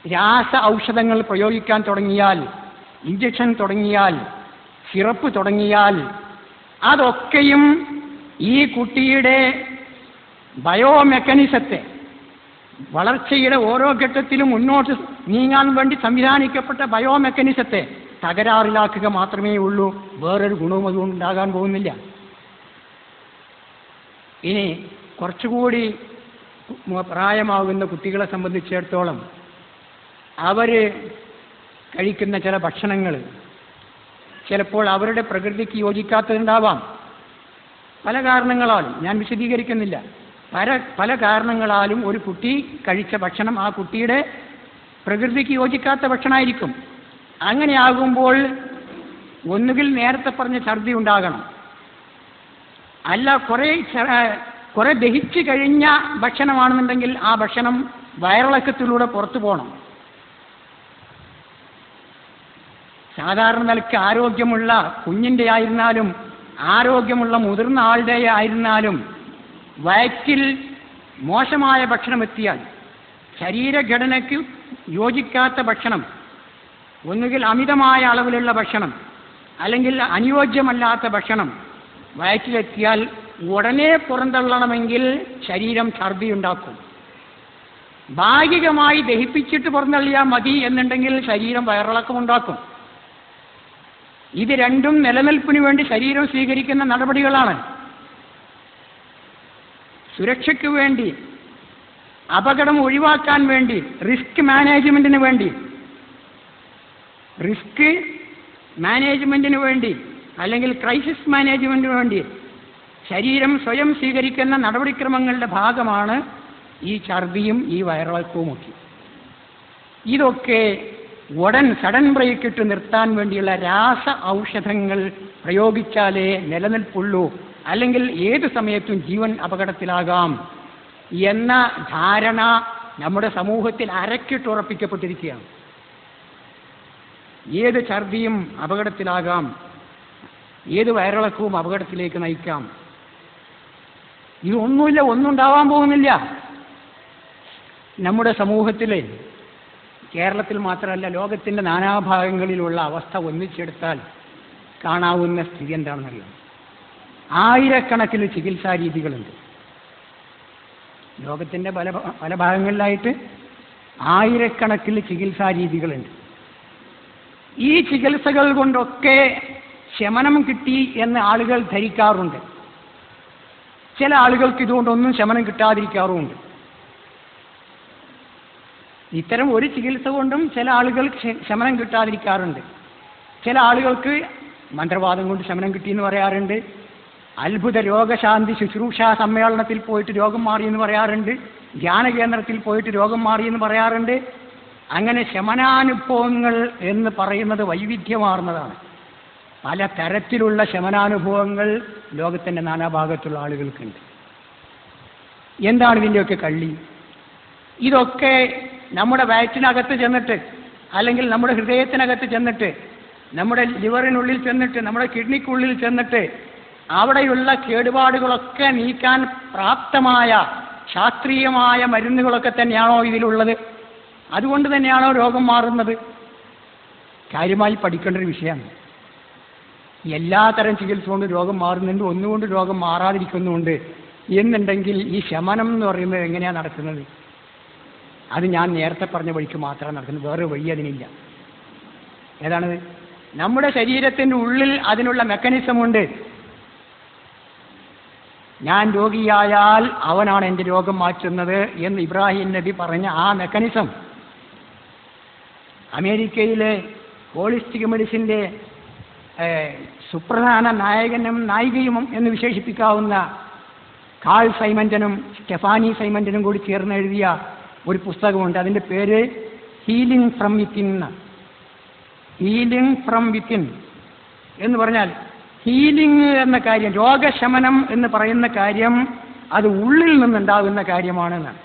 രാസ ഔഷധങ്ങൾ പ്രയോഗിക്കാൻ തുടങ്ങിയാൽ ഇഞ്ചക്ഷൻ തുടങ്ങിയാൽ സിറപ്പ് തുടങ്ങിയാൽ അതൊക്കെയും ഈ കുട്ടിയുടെ ബയോമെക്കാനിസത്തെ വളർച്ചയുടെ ഓരോ ഘട്ടത്തിലും മുന്നോട്ട് നീങ്ങാൻ വേണ്ടി സംവിധാനിക്കപ്പെട്ട ബയോമെക്കാനിസത്തെ തകരാറിലാക്കുക മാത്രമേ ഉള്ളൂ വേറൊരു ഗുണവും അതുകൊണ്ട് ഉണ്ടാകാൻ പോകുന്നില്ല ഇനി കുറച്ചുകൂടി പ്രായമാകുന്ന കുട്ടികളെ സംബന്ധിച്ചിടത്തോളം അവർ കഴിക്കുന്ന ചില ഭക്ഷണങ്ങൾ ചിലപ്പോൾ അവരുടെ പ്രകൃതിക്ക് യോജിക്കാത്തതുണ്ടാവാം പല കാരണങ്ങളാലും ഞാൻ വിശദീകരിക്കുന്നില്ല പല പല കാരണങ്ങളാലും ഒരു കുട്ടി കഴിച്ച ഭക്ഷണം ആ കുട്ടിയുടെ പ്രകൃതിക്ക് യോജിക്കാത്ത ഭക്ഷണമായിരിക്കും അങ്ങനെയാകുമ്പോൾ ഒന്നുകിൽ നേരത്തെ പറഞ്ഞ ഛർദി ഉണ്ടാകണം അല്ല കുറേ ച- കുറെ ദഹിച്ചു കഴിഞ്ഞ ഭക്ഷണമാണെന്നുണ്ടെങ്കിൽ ആ ഭക്ഷണം വയറിളക്കത്തിലൂടെ പുറത്തു പോകണം സാധാരണ നിലയ്ക്ക് ആരോഗ്യമുള്ള കുഞ്ഞിൻ്റെ ആയിരുന്നാലും ആരോഗ്യമുള്ള മുതിർന്ന ആളുടെ ആയിരുന്നാലും വയറ്റിൽ മോശമായ ഭക്ഷണം എത്തിയാൽ ശരീരഘടനയ്ക്ക് യോജിക്കാത്ത ഭക്ഷണം ഒന്നുകിൽ അമിതമായ അളവിലുള്ള ഭക്ഷണം അല്ലെങ്കിൽ അനുയോജ്യമല്ലാത്ത ഭക്ഷണം വയറ്റിലെത്തിയാൽ ഉടനെ പുറന്തള്ളണമെങ്കിൽ ശരീരം ഛർദി ഉണ്ടാക്കും ഭാഗികമായി ദഹിപ്പിച്ചിട്ട് പുറന്തള്ളിയാൽ മതി എന്നുണ്ടെങ്കിൽ ശരീരം വയറിളക്കമുണ്ടാക്കും ഇത് രണ്ടും നിലനിൽപ്പിന് വേണ്ടി ശരീരം സ്വീകരിക്കുന്ന നടപടികളാണ് സുരക്ഷയ്ക്ക് വേണ്ടി അപകടം ഒഴിവാക്കാൻ വേണ്ടി റിസ്ക് മാനേജ്മെന്റിന് വേണ്ടി റിസ്ക് മാനേജ്മെന്റിന് വേണ്ടി അല്ലെങ്കിൽ ക്രൈസിസ് മാനേജ്മെന്റിന് വേണ്ടി ശരീരം സ്വയം സ്വീകരിക്കുന്ന നടപടിക്രമങ്ങളുടെ ഭാഗമാണ് ഈ ഛർദിയും ഈ വയറിളക്കവും ഒക്കെ ഇതൊക്കെ ഉടൻ സഡൻ ബ്രേക്ക് ഇട്ട് നിർത്താൻ വേണ്ടിയുള്ള രാസ ഔഷധങ്ങൾ പ്രയോഗിച്ചാലേ നിലനിൽപ്പുള്ളൂ അല്ലെങ്കിൽ ഏത് സമയത്തും ജീവൻ അപകടത്തിലാകാം എന്ന ധാരണ നമ്മുടെ സമൂഹത്തിൽ അരക്കിട്ടുറപ്പിക്കപ്പെട്ടിരിക്കുകയാണ് ഏത് ഛർദിയും അപകടത്തിലാകാം ഏത് വയറിളക്കവും അപകടത്തിലേക്ക് നയിക്കാം ഇതൊന്നുമില്ല ഒന്നും ഉണ്ടാവാൻ പോകുന്നില്ല നമ്മുടെ സമൂഹത്തിലെ കേരളത്തിൽ മാത്രമല്ല ലോകത്തിൻ്റെ നാനാഭാഗങ്ങളിലുള്ള അവസ്ഥ ഒന്നിച്ചെടുത്താൽ കാണാവുന്ന സ്ഥിതി എന്താണെന്നറിയാം ആയിരക്കണക്കിന് ചികിത്സാ രീതികളുണ്ട് ലോകത്തിൻ്റെ പല ഭ- പല ഭാഗങ്ങളിലായിട്ട് ആയിരക്കണക്കിന് ചികിത്സാ രീതികളുണ്ട് ഈ ചികിത്സകൾ കൊണ്ടൊക്കെ ശമനം കിട്ടി എന്ന് ആളുകൾ ധരിക്കാറുണ്ട് ചില ആളുകൾക്ക് ഇതുകൊണ്ടൊന്നും ശമനം കിട്ടാതിരിക്കാറുമുണ്ട് ഇത്തരം ഒരു ചികിത്സ കൊണ്ടും ചില ആളുകൾ ക്ഷ- ശമനം കിട്ടാതിരിക്കാറുണ്ട് ചില ആളുകൾക്ക് മന്ത്രവാദം കൊണ്ട് ശമനം കിട്ടിയെന്ന് പറയാറുണ്ട് അത്ഭുത രോഗശാന്തി ശുശ്രൂഷ സമ്മേളനത്തിൽ പോയിട്ട് രോഗം മാറിയെന്ന് പറയാറുണ്ട് ധ്യാന കേന്ദ്രത്തിൽ പോയിട്ട് രോഗം മാറിയെന്ന് പറയാറുണ്ട് അങ്ങനെ ശമനാനുഭവങ്ങൾ എന്ന് പറയുന്നത് വൈവിധ്യമാർന്നതാണ് പല തരത്തിലുള്ള ശമനാനുഭവങ്ങൾ ലോകത്തിൻ്റെ നാനാഭാഗത്തുള്ള ആളുകൾക്കുണ്ട് എന്താണ് ഇതിൻ്റെയൊക്കെ കള്ളി ഇതൊക്കെ നമ്മുടെ വയറ്റിനകത്ത് ചെന്നിട്ട് അല്ലെങ്കിൽ നമ്മുടെ ഹൃദയത്തിനകത്ത് ചെന്നിട്ട് നമ്മുടെ ലിവറിനുള്ളിൽ ചെന്നിട്ട് നമ്മുടെ കിഡ്നിക്കുള്ളിൽ ചെന്നിട്ട് അവിടെയുള്ള കേടുപാടുകളൊക്കെ നീക്കാൻ പ്രാപ്തമായ ശാസ്ത്രീയമായ മരുന്നുകളൊക്കെ തന്നെയാണോ ഇതിലുള്ളത് അതുകൊണ്ട് തന്നെയാണോ രോഗം മാറുന്നത് കാര്യമായി പഠിക്കേണ്ട ഒരു വിഷയമാണ് എല്ലാ തരം ചികിത്സ കൊണ്ട് രോഗം മാറുന്നുണ്ട് ഒന്നുകൊണ്ട് രോഗം മാറാതിരിക്കുന്നുണ്ട് എന്നുണ്ടെങ്കിൽ ഈ ശമനം എന്ന് പറയുന്നത് എങ്ങനെയാണ് നടക്കുന്നത് അത് ഞാൻ നേരത്തെ പറഞ്ഞ വഴിക്ക് മാത്രമാണ് നടക്കുന്നത് വേറെ വഴി അതിനില്ല ഏതാണത് നമ്മുടെ ശരീരത്തിൻ്റെ ഉള്ളിൽ അതിനുള്ള മെക്കാനിസം ഉണ്ട് ഞാൻ രോഗിയായാൽ അവനാണ് എൻ്റെ രോഗം മാറ്റുന്നത് എന്ന് ഇബ്രാഹിം നബി പറഞ്ഞ ആ മെക്കാനിസം അമേരിക്കയിലെ ഹോളിസ്റ്റിക് മെഡിസിൻ്റെ സുപ്രധാന നായകനും നായികയും എന്ന് വിശേഷിപ്പിക്കാവുന്ന കാൾ സൈമന്റനും സ്റ്റെഫാനി സൈമന്റനും കൂടി ചേർന്ന് എഴുതിയ ഒരു പുസ്തകമുണ്ട് അതിൻ്റെ പേര് healing from within healing from within എന്ന് പറഞ്ഞാൽ ഹീലിംഗ് എന്ന കാര്യം രോഗശമനം എന്ന് പറയുന്ന കാര്യം അത് ഉള്ളിൽ നിന്നുണ്ടാകുന്ന കാര്യമാണെന്നാണ്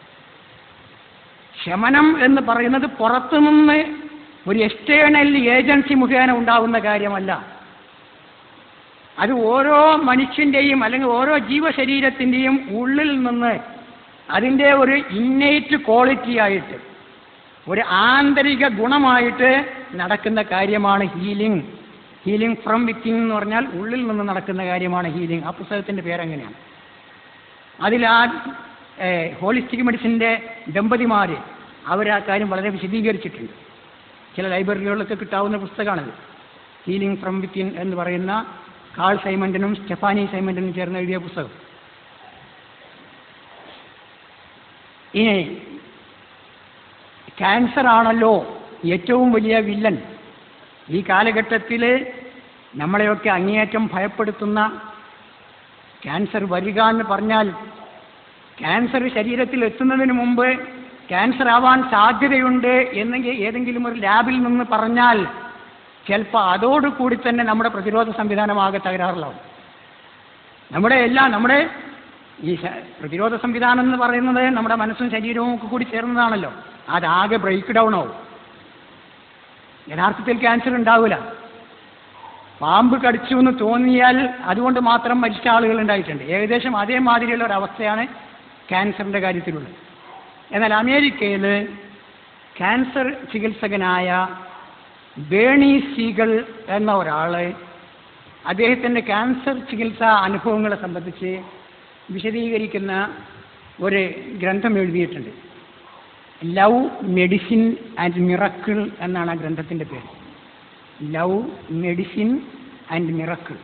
ശമനം എന്ന് പറയുന്നത് പുറത്തുനിന്ന് ഒരു എക്സ്റ്റേണൽ ഏജൻസി മുഖേന ഉണ്ടാകുന്ന കാര്യമല്ല അത് ഓരോ മനുഷ്യൻ്റെയും അല്ലെങ്കിൽ ഓരോ ജീവശരീരത്തിൻ്റെയും ഉള്ളിൽ നിന്ന് അതിൻ്റെ ഒരു ഇന്നേറ്റ് ക്വാളിറ്റി ആയിട്ട് ഒരു ആന്തരിക ഗുണമായിട്ട് നടക്കുന്ന കാര്യമാണ് ഹീലിംഗ് ഹീലിംഗ് ഫ്രം വിത്തിൻ എന്ന് പറഞ്ഞാൽ ഉള്ളിൽ നിന്ന് നടക്കുന്ന കാര്യമാണ് ഹീലിംഗ് ആ പുസ്തകത്തിൻ്റെ പേരെങ്ങനെയാണ് അതിൽ ആ ഹോളിസ്റ്റിക് മെഡിസിൻ്റെ ദമ്പതിമാർ അവർ ആ കാര്യം വളരെ വിശദീകരിച്ചിട്ടുണ്ട് ചില ലൈബ്രറികളിലൊക്കെ കിട്ടാവുന്ന പുസ്തകമാണിത് ഹീലിംഗ് ഫ്രം വിത്തിൻ എന്ന് പറയുന്ന കാൾ സൈമണ്ടനും സ്റ്റെഫാനി സൈമണ്ടനും ചേർന്ന് എഴുതിയ പുസ്തകം ഇനി ക്യാൻസർ ആണല്ലോ ഏറ്റവും വലിയ വില്ലൻ ഈ കാലഘട്ടത്തിൽ നമ്മളെയൊക്കെ അങ്ങേയറ്റം ഭയപ്പെടുത്തുന്ന ക്യാൻസർ വരിക എന്ന് പറഞ്ഞാൽ ക്യാൻസർ ശരീരത്തിൽ എത്തുന്നതിന് മുമ്പ് ക്യാൻസർ ആവാൻ സാധ്യതയുണ്ട് എന്നെങ്കിൽ ഏതെങ്കിലും ഒരു ലാബിൽ നിന്ന് പറഞ്ഞാൽ ചിലപ്പോൾ അതോടുകൂടി തന്നെ നമ്മുടെ പ്രതിരോധ സംവിധാനമാകെ തകരാറിലാവും നമ്മുടെ എല്ലാ നമ്മുടെ ഈ ശ- പ്രതിരോധ സംവിധാനം എന്ന് പറയുന്നത് നമ്മുടെ മനസ്സും ശരീരവും ഒക്കെ കൂടി ചേർന്നതാണല്ലോ അതാകെ ബ്രേക്ക് ഡൗൺ ആവും യഥാർത്ഥത്തിൽ ക്യാൻസർ ഉണ്ടാവില്ല പാമ്പ് കടിച്ചു എന്ന് തോന്നിയാൽ അതുകൊണ്ട് മാത്രം മരിച്ച ആളുകൾ ഉണ്ടായിട്ടുണ്ട് ഏകദേശം അതേമാതിരിയുള്ള ഒരു അവസ്ഥയാണ് ക്യാൻസറിൻ്റെ കാര്യത്തിലുള്ളത് എന്നാൽ അമേരിക്കയിൽ ക്യാൻസർ ചികിത്സകനായ ബേണി സീഗൾ എന്ന ഒരാൾ അദ്ദേഹത്തിൻ്റെ ക്യാൻസർ ചികിത്സാ അനുഭവങ്ങളെ സംബന്ധിച്ച് വിശദീകരിക്കുന്ന ഒരു ഗ്രന്ഥം എഴുതിയിട്ടുണ്ട് ലവ് മെഡിസിൻ ആൻഡ് മിറക്കിൾ എന്നാണ് ആ ഗ്രന്ഥത്തിൻ്റെ പേര് ലവ് മെഡിസിൻ ആൻഡ് മിറക്കിൾ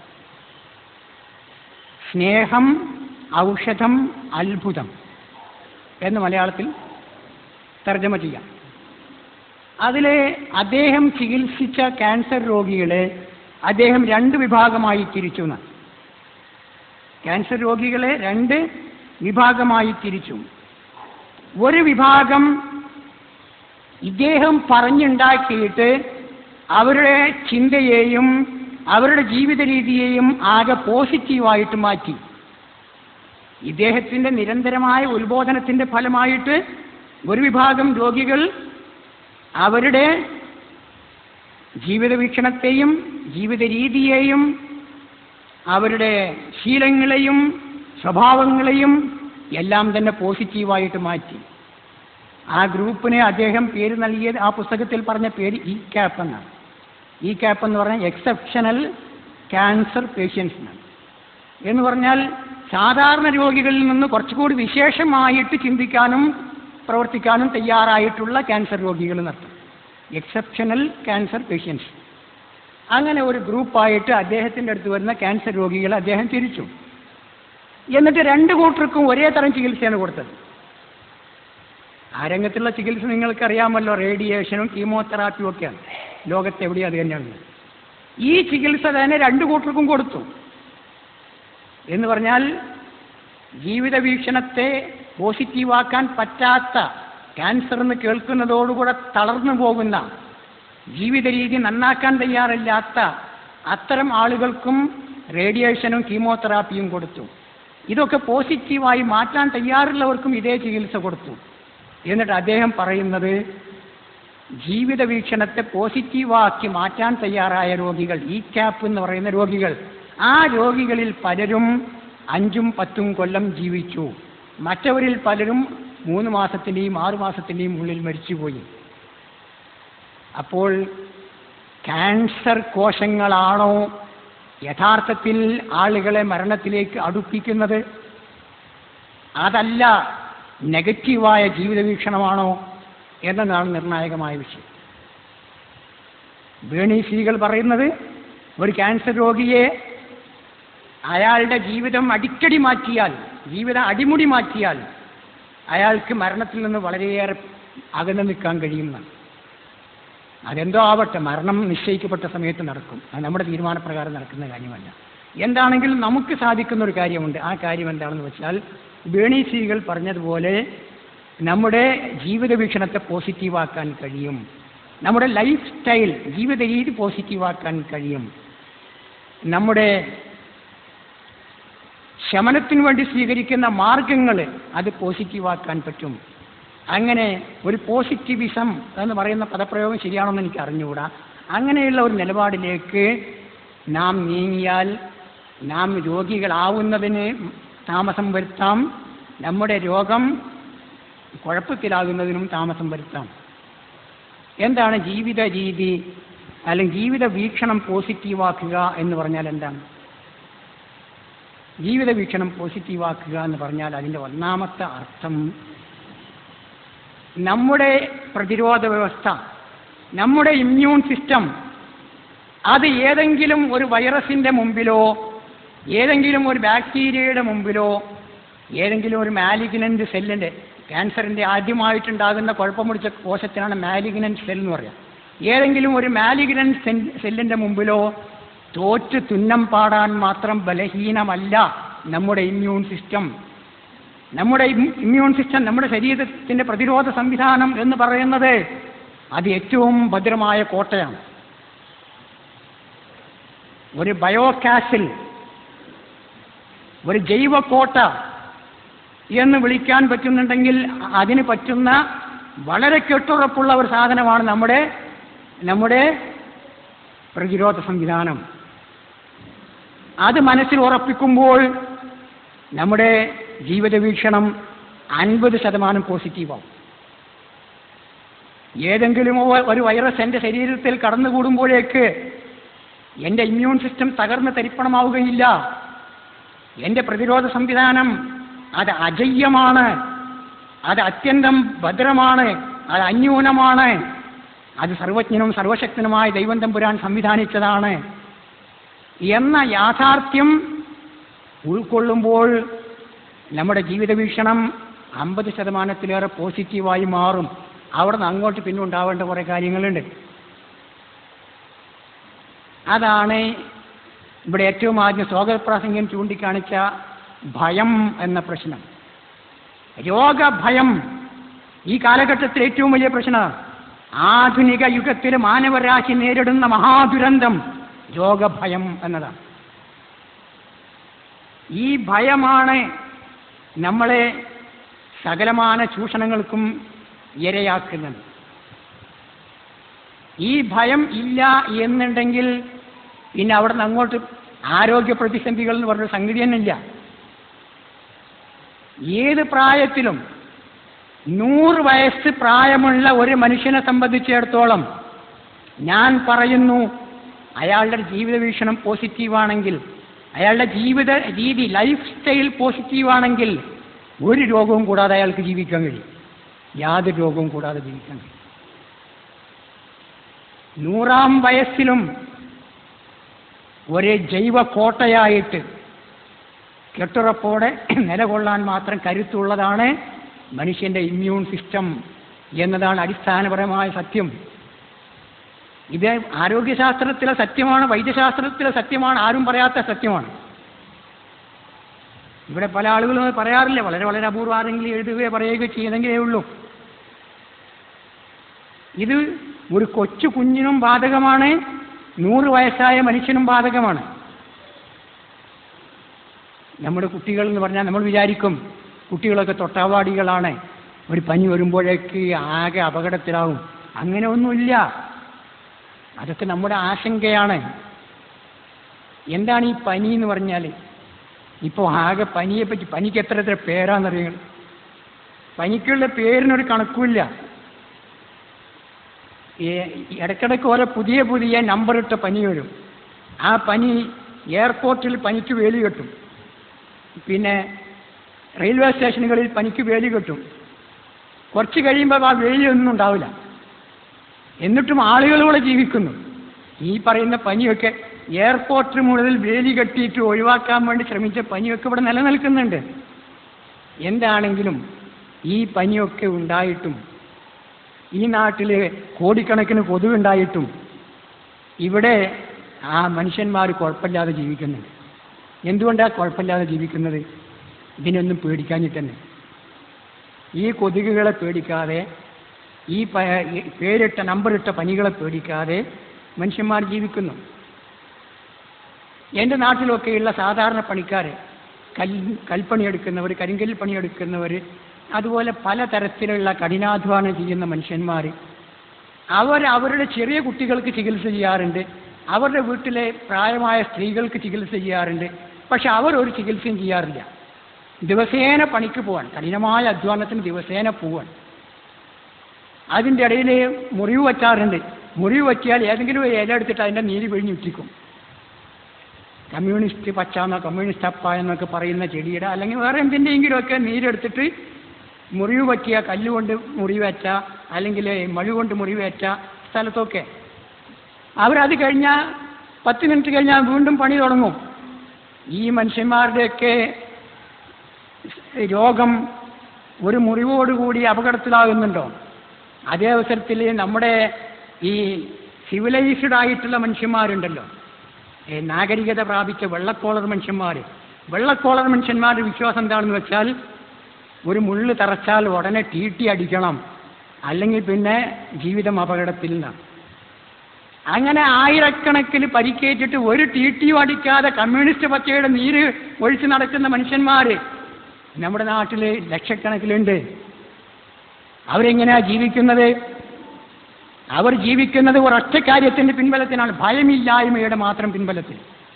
സ്നേഹം ഔഷധം അത്ഭുതം എന്ന് മലയാളത്തിൽ തർജ്ജമ ചെയ്യാം അതിൽ അദ്ദേഹം ചികിത്സിച്ച ക്യാൻസർ രോഗികളെ അദ്ദേഹം രണ്ട് വിഭാഗമായി തിരിച്ചു എന്നാണ് ക്യാൻസർ രോഗികളെ രണ്ട് വിഭാഗമായി തിരിച്ചു ഒരു വിഭാഗം ഇദ്ദേഹം പറഞ്ഞുണ്ടാക്കിയിട്ട് അവരുടെ ചിന്തയെയും അവരുടെ ജീവിത രീതിയെയും ആകെ പോസിറ്റീവായിട്ട് മാറ്റി ഇദ്ദേഹത്തിൻ്റെ നിരന്തരമായ ഉത്ബോധനത്തിൻ്റെ ഫലമായിട്ട് ഒരു വിഭാഗം രോഗികൾ അവരുടെ ജീവിത വീക്ഷണത്തെയും ജീവിത രീതിയെയും അവരുടെ ശീലങ്ങളെയും സ്വഭാവങ്ങളെയും എല്ലാം തന്നെ പോസിറ്റീവായിട്ട് മാറ്റി ആ ഗ്രൂപ്പിന് അദ്ദേഹം പേര് നൽകിയത് ആ പുസ്തകത്തിൽ പറഞ്ഞ പേര് ഇ ക്യാപ്പ് എന്നാണ് ഇ ക്യാപ്പ് എന്ന് പറഞ്ഞാൽ എക്സെപ്ഷണൽ ക്യാൻസർ പേഷ്യൻസ് എന്നാണ് എന്ന് പറഞ്ഞാൽ സാധാരണ രോഗികളിൽ നിന്ന് കുറച്ചുകൂടി വിശേഷമായിട്ട് ചിന്തിക്കാനും പ്രവർത്തിക്കാനും തയ്യാറായിട്ടുള്ള ക്യാൻസർ രോഗികൾ എന്നർത്ഥം എക്സെപ്ഷണൽ ക്യാൻസർ പേഷ്യൻസ് അങ്ങനെ ഒരു ഗ്രൂപ്പായിട്ട് അദ്ദേഹത്തിൻ്റെ അടുത്ത് വരുന്ന ക്യാൻസർ രോഗികളെ അദ്ദേഹം തിരിച്ചു എന്നിട്ട് രണ്ട് കൂട്ടർക്കും ഒരേ തരം ചികിത്സയാണ് കൊടുത്തത് ആ രംഗത്തുള്ള ചികിത്സ നിങ്ങൾക്കറിയാമല്ലോ റേഡിയേഷനും കീമോതെറാപ്പിയും ഒക്കെയാണ് ലോകത്ത് എവിടെയും അത് തന്നെയാണ് ഈ ചികിത്സ തന്നെ രണ്ട് കൂട്ടർക്കും കൊടുത്തു എന്ന് പറഞ്ഞാൽ ജീവിത വീക്ഷണത്തെ പോസിറ്റീവാക്കാൻ പറ്റാത്ത ക്യാൻസർ എന്ന് കേൾക്കുന്നതോടുകൂടെ തളർന്നു പോകുന്ന ജീവിത രീതി നന്നാക്കാൻ തയ്യാറില്ലാത്ത അത്തരം ആളുകൾക്കും റേഡിയേഷനും കീമോതെറാപ്പിയും കൊടുത്തു ഇതൊക്കെ പോസിറ്റീവായി മാറ്റാൻ തയ്യാറുള്ളവർക്കും ഇതേ ചികിത്സ കൊടുത്തു എന്നിട്ട് അദ്ദേഹം പറയുന്നത് ജീവിത വീക്ഷണത്തെ പോസിറ്റീവാക്കി മാറ്റാൻ തയ്യാറായ രോഗികൾ ഈ ക്യാപ്പ് എന്ന് പറയുന്ന രോഗികൾ ആ രോഗികളിൽ പലരും അഞ്ചും പത്തും കൊല്ലം ജീവിച്ചു മറ്റവരിൽ പലരും മൂന്ന് മാസത്തിൻ്റെയും ആറു മാസത്തിൻ്റെയും ഉള്ളിൽ മരിച്ചുപോയി അപ്പോൾ ക്യാൻസർ കോശങ്ങളാണോ യഥാർത്ഥത്തിൽ ആളുകളെ മരണത്തിലേക്ക് അടുപ്പിക്കുന്നത് അതല്ല നെഗറ്റീവായ ജീവിത വീക്ഷണമാണോ എന്നതാണ് നിർണായകമായ വിഷയം ബേണി സീകൾ പറയുന്നത് ഒരു ക്യാൻസർ രോഗിയെ അയാളുടെ ജീവിതം അടിക്കടി മാറ്റിയാൽ ജീവിതം അടിമുടി മാറ്റിയാൽ അയാൾക്ക് മരണത്തിൽ നിന്ന് വളരെയേറെ അകന്നു നിൽക്കാൻ കഴിയുമെന്നാണ് അതെന്തോ ആവട്ടെ മരണം നിശ്ചയിക്കപ്പെട്ട സമയത്ത് നടക്കും അത് നമ്മുടെ തീരുമാനപ്രകാരം നടക്കുന്ന കാര്യമല്ല എന്താണെങ്കിലും നമുക്ക് സാധിക്കുന്ന ഒരു കാര്യമുണ്ട് ആ കാര്യം എന്താണെന്ന് വെച്ചാൽ ബേണി സീകൾ പറഞ്ഞതുപോലെ നമ്മുടെ ജീവിത വീക്ഷണത്തെ പോസിറ്റീവാക്കാൻ കഴിയും നമ്മുടെ ലൈഫ് സ്റ്റൈൽ ജീവിത രീതി പോസിറ്റീവാക്കാൻ കഴിയും നമ്മുടെ ശമനത്തിന് വേണ്ടി സ്വീകരിക്കുന്ന മാർഗങ്ങൾ അത് പോസിറ്റീവാക്കാൻ പറ്റും അങ്ങനെ ഒരു പോസിറ്റിവിസം എന്ന് പറയുന്ന പദപ്രയോഗം ശരിയാണെന്ന് എനിക്ക് അറിഞ്ഞുകൂടാ അങ്ങനെയുള്ള ഒരു നിലപാടിലേക്ക് നാം നീങ്ങിയാൽ നാം രോഗികളാവുന്നതിന് താമസം വരുത്താം നമ്മുടെ രോഗം കുഴപ്പത്തിലാകുന്നതിനും താമസം വരുത്താം എന്താണ് ജീവിത രീതി അല്ലെങ്കിൽ ജീവിത വീക്ഷണം പോസിറ്റീവാക്കുക എന്ന് പറഞ്ഞാൽ എന്താണ് ജീവിത വീക്ഷണം പോസിറ്റീവാക്കുക എന്ന് പറഞ്ഞാൽ അതിൻ്റെ ഒന്നാമത്തെ അർത്ഥം നമ്മുടെ പ്രതിരോധ വ്യവസ്ഥ നമ്മുടെ ഇമ്മ്യൂൺ സിസ്റ്റം അത് ഏതെങ്കിലും ഒരു വൈറസിൻ്റെ മുമ്പിലോ ഏതെങ്കിലും ഒരു ബാക്ടീരിയയുടെ മുമ്പിലോ ഏതെങ്കിലും ഒരു മാലിഗ്നൻ്റ് സെല്ലിൻ്റെ ക്യാൻസറിൻ്റെ ആദ്യമായിട്ടുണ്ടാകുന്ന കുഴപ്പം പിടിച്ച കോശത്തിനാണ് മാലിഗ്നൻ്റ് സെൽ എന്ന് പറയുക ഏതെങ്കിലും ഒരു മാലിഗ്നൻ്റ് സെല്ലിൻ്റെ മുമ്പിലോ തോറ്റ് തുന്നം പാടാൻ മാത്രം ബലഹീനമല്ല നമ്മുടെ ഇമ്മ്യൂൺ സിസ്റ്റം നമ്മുടെ ഇം- ഇമ്മ്യൂൺ സിസ്റ്റം നമ്മുടെ ശരീരത്തിൻ്റെ പ്രതിരോധ സംവിധാനം എന്ന് പറയുന്നത് അത് ഏറ്റവും ഭദ്രമായ കോട്ടയാണ് ഒരു ബയോകാസിൽ ഒരു ജൈവ കോട്ട എന്ന് വിളിക്കാൻ പറ്റുന്നുണ്ടെങ്കിൽ അതിന് പറ്റുന്ന വളരെ കെട്ടുറപ്പുള്ള ഒരു സാധനമാണ് നമ്മുടെ നമ്മുടെ പ്രതിരോധ സംവിധാനം അത് മനസ്സിൽ ഉറപ്പിക്കുമ്പോൾ നമ്മുടെ ജീവിത വീക്ഷണം അൻപത് ശതമാനം പോസിറ്റീവാവും ഏതെങ്കിലും ഒ- ഒരു വൈറസ് എൻ്റെ ശരീരത്തിൽ കടന്നുകൂടുമ്പോഴേക്ക് എൻ്റെ ഇമ്മ്യൂൺ സിസ്റ്റം തകർന്ന് തരിപ്പണമാവുകയില്ല എൻ്റെ പ്രതിരോധ സംവിധാനം അത് അജയ്യമാണ് അത് അത്യന്തം ഭദ്രമാണ് അത് അന്യൂനമാണ് അത് സർവജ്ഞനും സർവശക്തനുമായ ദൈവം തമ്പുരാൻ സംവിധാനിച്ചതാണ് എന്ന യാഥാർത്ഥ്യം ഉൾക്കൊള്ളുമ്പോൾ നമ്മുടെ ജീവിത വീക്ഷണം അമ്പത് ശതമാനത്തിലേറെ പോസിറ്റീവായി മാറും അവിടെ നിന്ന് അങ്ങോട്ട് പിന്നെ ഉണ്ടാവേണ്ട കുറേ കാര്യങ്ങളുണ്ട് അതാണ് ഇവിടെ ഏറ്റവും ആദ്യം സ്വാഗതപ്രാസംഗം ചൂണ്ടിക്കാണിച്ച ഭയം എന്ന പ്രശ്നം രോഗഭയം ഈ കാലഘട്ടത്തിൽ ഏറ്റവും വലിയ പ്രശ്നമാണ് ആധുനിക യുഗത്തിൽ മാനവരാശി നേരിടുന്ന മഹാദുരന്തം രോഗഭയം എന്നതാണ് ഈ ഭയമാണ് നമ്മളെ സകലമാന ചൂഷണങ്ങൾക്കും ഇരയാക്കുന്നത് ഈ ഭയം ഇല്ല എന്നുണ്ടെങ്കിൽ പിന്നെ അവിടെ നിന്ന് അങ്ങോട്ട് ആരോഗ്യ പ്രതിസന്ധികൾ എന്ന് പറഞ്ഞൊരു സംഗതി തന്നെ ഇല്ല ഏത് പ്രായത്തിലും നൂറ് വയസ്സ് പ്രായമുള്ള ഒരു മനുഷ്യനെ സംബന്ധിച്ചിടത്തോളം ഞാൻ പറയുന്നു അയാളുടെ ജീവിത വീക്ഷണം പോസിറ്റീവാണെങ്കിൽ അയാളുടെ ജീവിത രീതി ലൈഫ് സ്റ്റൈൽ പോസിറ്റീവാണെങ്കിൽ ഒരു രോഗവും കൂടാതെ അയാൾക്ക് ജീവിക്കാൻ കഴിയും യാതൊരു രോഗവും കൂടാതെ ജീവിക്കാൻ കഴിയും നൂറാം വയസ്സിലും ഒരു ജൈവ കോട്ടയായിട്ട് കെട്ടുറപ്പോടെ നിലകൊള്ളാൻ മാത്രം കരുത്തുള്ളതാണ് മനുഷ്യൻ്റെ ഇമ്മ്യൂൺ സിസ്റ്റം എന്നതാണ് അടിസ്ഥാനപരമായ സത്യം ഇത് ആരോഗ്യശാസ്ത്രത്തിലെ സത്യമാണ് വൈദ്യശാസ്ത്രത്തിലെ സത്യമാണ് ആരും പറയാത്ത സത്യമാണ് ഇവിടെ പല ആളുകളും അത് പറയാറില്ല വളരെ വളരെ അപൂർവം ആരെങ്കിലും എഴുതുകയോ പറയുകയോ ചെയ്യുന്നെങ്കിലേ ഉള്ളൂ ഇത് ഒരു കൊച്ചു കുഞ്ഞിനും ബാധകമാണ് നൂറ് വയസ്സായ മനുഷ്യനും ബാധകമാണ് നമ്മുടെ കുട്ടികൾ എന്ന് പറഞ്ഞാൽ നമ്മൾ വിചാരിക്കും കുട്ടികളൊക്കെ തൊട്ടാവാടികളാണ് ഒരു പനി വരുമ്പോഴേക്ക് ആകെ അപകടത്തിലാവും അങ്ങനെ ഒന്നുമില്ല അതൊക്കെ നമ്മുടെ ആശങ്കയാണ് എന്താണ് ഈ പനി എന്ന് പറഞ്ഞാൽ ഇപ്പോൾ ആകെ പനിയെ പറ്റി പനിക്ക് എത്ര എത്ര പേരാണെന്നറിയുക പനിക്കുള്ള പേരിനൊരു കണക്കുമില്ല ഈ ഇടയ്ക്കിടയ്ക്ക് ഓരോ പുതിയ പുതിയ നമ്പറിട്ട പനി വരും ആ പനി എയർപോർട്ടിൽ പനിക്ക് വേലി കെട്ടും പിന്നെ റെയിൽവേ സ്റ്റേഷനുകളിൽ പനിക്ക് വേലി കെട്ടും കുറച്ച് കഴിയുമ്പോൾ ആ വേലിയൊന്നും ഉണ്ടാവില്ല എന്നിട്ടും ആളുകളോടെ ജീവിക്കുന്നു ഈ പറയുന്ന പനിയൊക്കെ എയർപോർട്ട് മുതൽ വേലി കെട്ടിയിട്ട് ഒഴിവാക്കാൻ വേണ്ടി ശ്രമിച്ച പനിയൊക്കെ ഇവിടെ നിലനിൽക്കുന്നുണ്ട് എന്താണെങ്കിലും ഈ പനിയൊക്കെ ഉണ്ടായിട്ടും ഈ നാട്ടിൽ കോടിക്കണക്കിന് കൊതുകുണ്ടായിട്ടും ഇവിടെ ആ മനുഷ്യന്മാർ കുഴപ്പമില്ലാതെ ജീവിക്കുന്നുണ്ട് എന്തുകൊണ്ടാണ് കുഴപ്പമില്ലാതെ ജീവിക്കുന്നത് ഇതിനൊന്നും പേടിക്കാഞ്ഞിട്ട് തന്നെ ഈ കൊതുകുകളെ പേടിക്കാതെ ഈ പ ഈ പേരിട്ട നമ്പറിട്ട പനികളെ പേടിക്കാതെ മനുഷ്യന്മാർ ജീവിക്കുന്നു എൻ്റെ നാട്ടിലൊക്കെയുള്ള സാധാരണ പണിക്കാർ കൽ കൽപ്പണിയെടുക്കുന്നവർ കരിങ്കൽ പണിയെടുക്കുന്നവർ അതുപോലെ പലതരത്തിലുള്ള കഠിനാധ്വാനം ചെയ്യുന്ന മനുഷ്യന്മാർ അവർ അവരുടെ ചെറിയ കുട്ടികൾക്ക് ചികിത്സ ചെയ്യാറുണ്ട് അവരുടെ വീട്ടിലെ പ്രായമായ സ്ത്രീകൾക്ക് ചികിത്സ ചെയ്യാറുണ്ട് പക്ഷെ അവർ ഒരു ചികിത്സയും ചെയ്യാറില്ല ദിവസേന പണിക്ക് പോവാൻ കഠിനമായ അധ്വാനത്തിന് ദിവസേന പോവാൻ അതിൻ്റെ ഇടയിൽ മുറിവ് വച്ചാറുണ്ട് മുറിവ് വറ്റിയാൽ ഏതെങ്കിലും ഒരു ഇല എടുത്തിട്ട് അതിൻ്റെ നീര് പിഴിഞ്ഞ് ഇട്ടിക്കും കമ്മ്യൂണിസ്റ്റ് പച്ച എന്നോ കമ്മ്യൂണിസ്റ്റ് അപ്പ എന്നൊക്കെ പറയുന്ന ചെടിയുടെ അല്ലെങ്കിൽ വേറെ എന്തിൻ്റെയെങ്കിലുമൊക്കെ നീരെടുത്തിട്ട് മുറിവ് പറ്റിയ കല്ലുകൊണ്ട് മുറിവേറ്റ അല്ലെങ്കിൽ മഴ കൊണ്ട് മുറിവേറ്റ സ്ഥലത്തൊക്കെ അവരത് കഴിഞ്ഞാൽ പത്ത് മിനിറ്റ് കഴിഞ്ഞാൽ വീണ്ടും പണി തുടങ്ങും ഈ മനുഷ്യന്മാരുടെയൊക്കെ രോഗം ഒരു മുറിവോടുകൂടി അപകടത്തിലാകുന്നുണ്ടോ അതേ അവസരത്തിൽ നമ്മുടെ ഈ സിവിലൈസ്ഡ് ആയിട്ടുള്ള മനുഷ്യന്മാരുണ്ടല്ലോ ഏ, നാഗരികത പ്രാപിച്ച വെള്ളക്കോളർ മനുഷ്യന്മാർ വെള്ളക്കോളർ മനുഷ്യന്മാരുടെ വിശ്വാസം എന്താണെന്ന് വെച്ചാൽ ഒരു മുള്ള് തറച്ചാൽ ഉടനെ ടീട്ടി അടിക്കണം അല്ലെങ്കിൽ പിന്നെ ജീവിതം അപകടത്തിൽ നിന്നാണ് അങ്ങനെ ആയിരക്കണക്കിന് പരിക്കേറ്റിട്ട് ഒരു ടീട്ടിയും അടിക്കാതെ കമ്മ്യൂണിസ്റ്റ് പച്ചയുടെ നീര് ഒഴിച്ച് നടക്കുന്ന മനുഷ്യന്മാർ നമ്മുടെ നാട്ടിൽ ലക്ഷക്കണക്കിലുണ്ട് അവരെങ്ങനെയാ ജീവിക്കുന്നത് അവർ ജീവിക്കുന്നത് ഒരൊറ്റ കാര്യത്തിന്റെ പിൻബലത്തിനാണ് ഭയമില്ലായ്മയുടെ മാത്രം പിൻബലത്തിൽ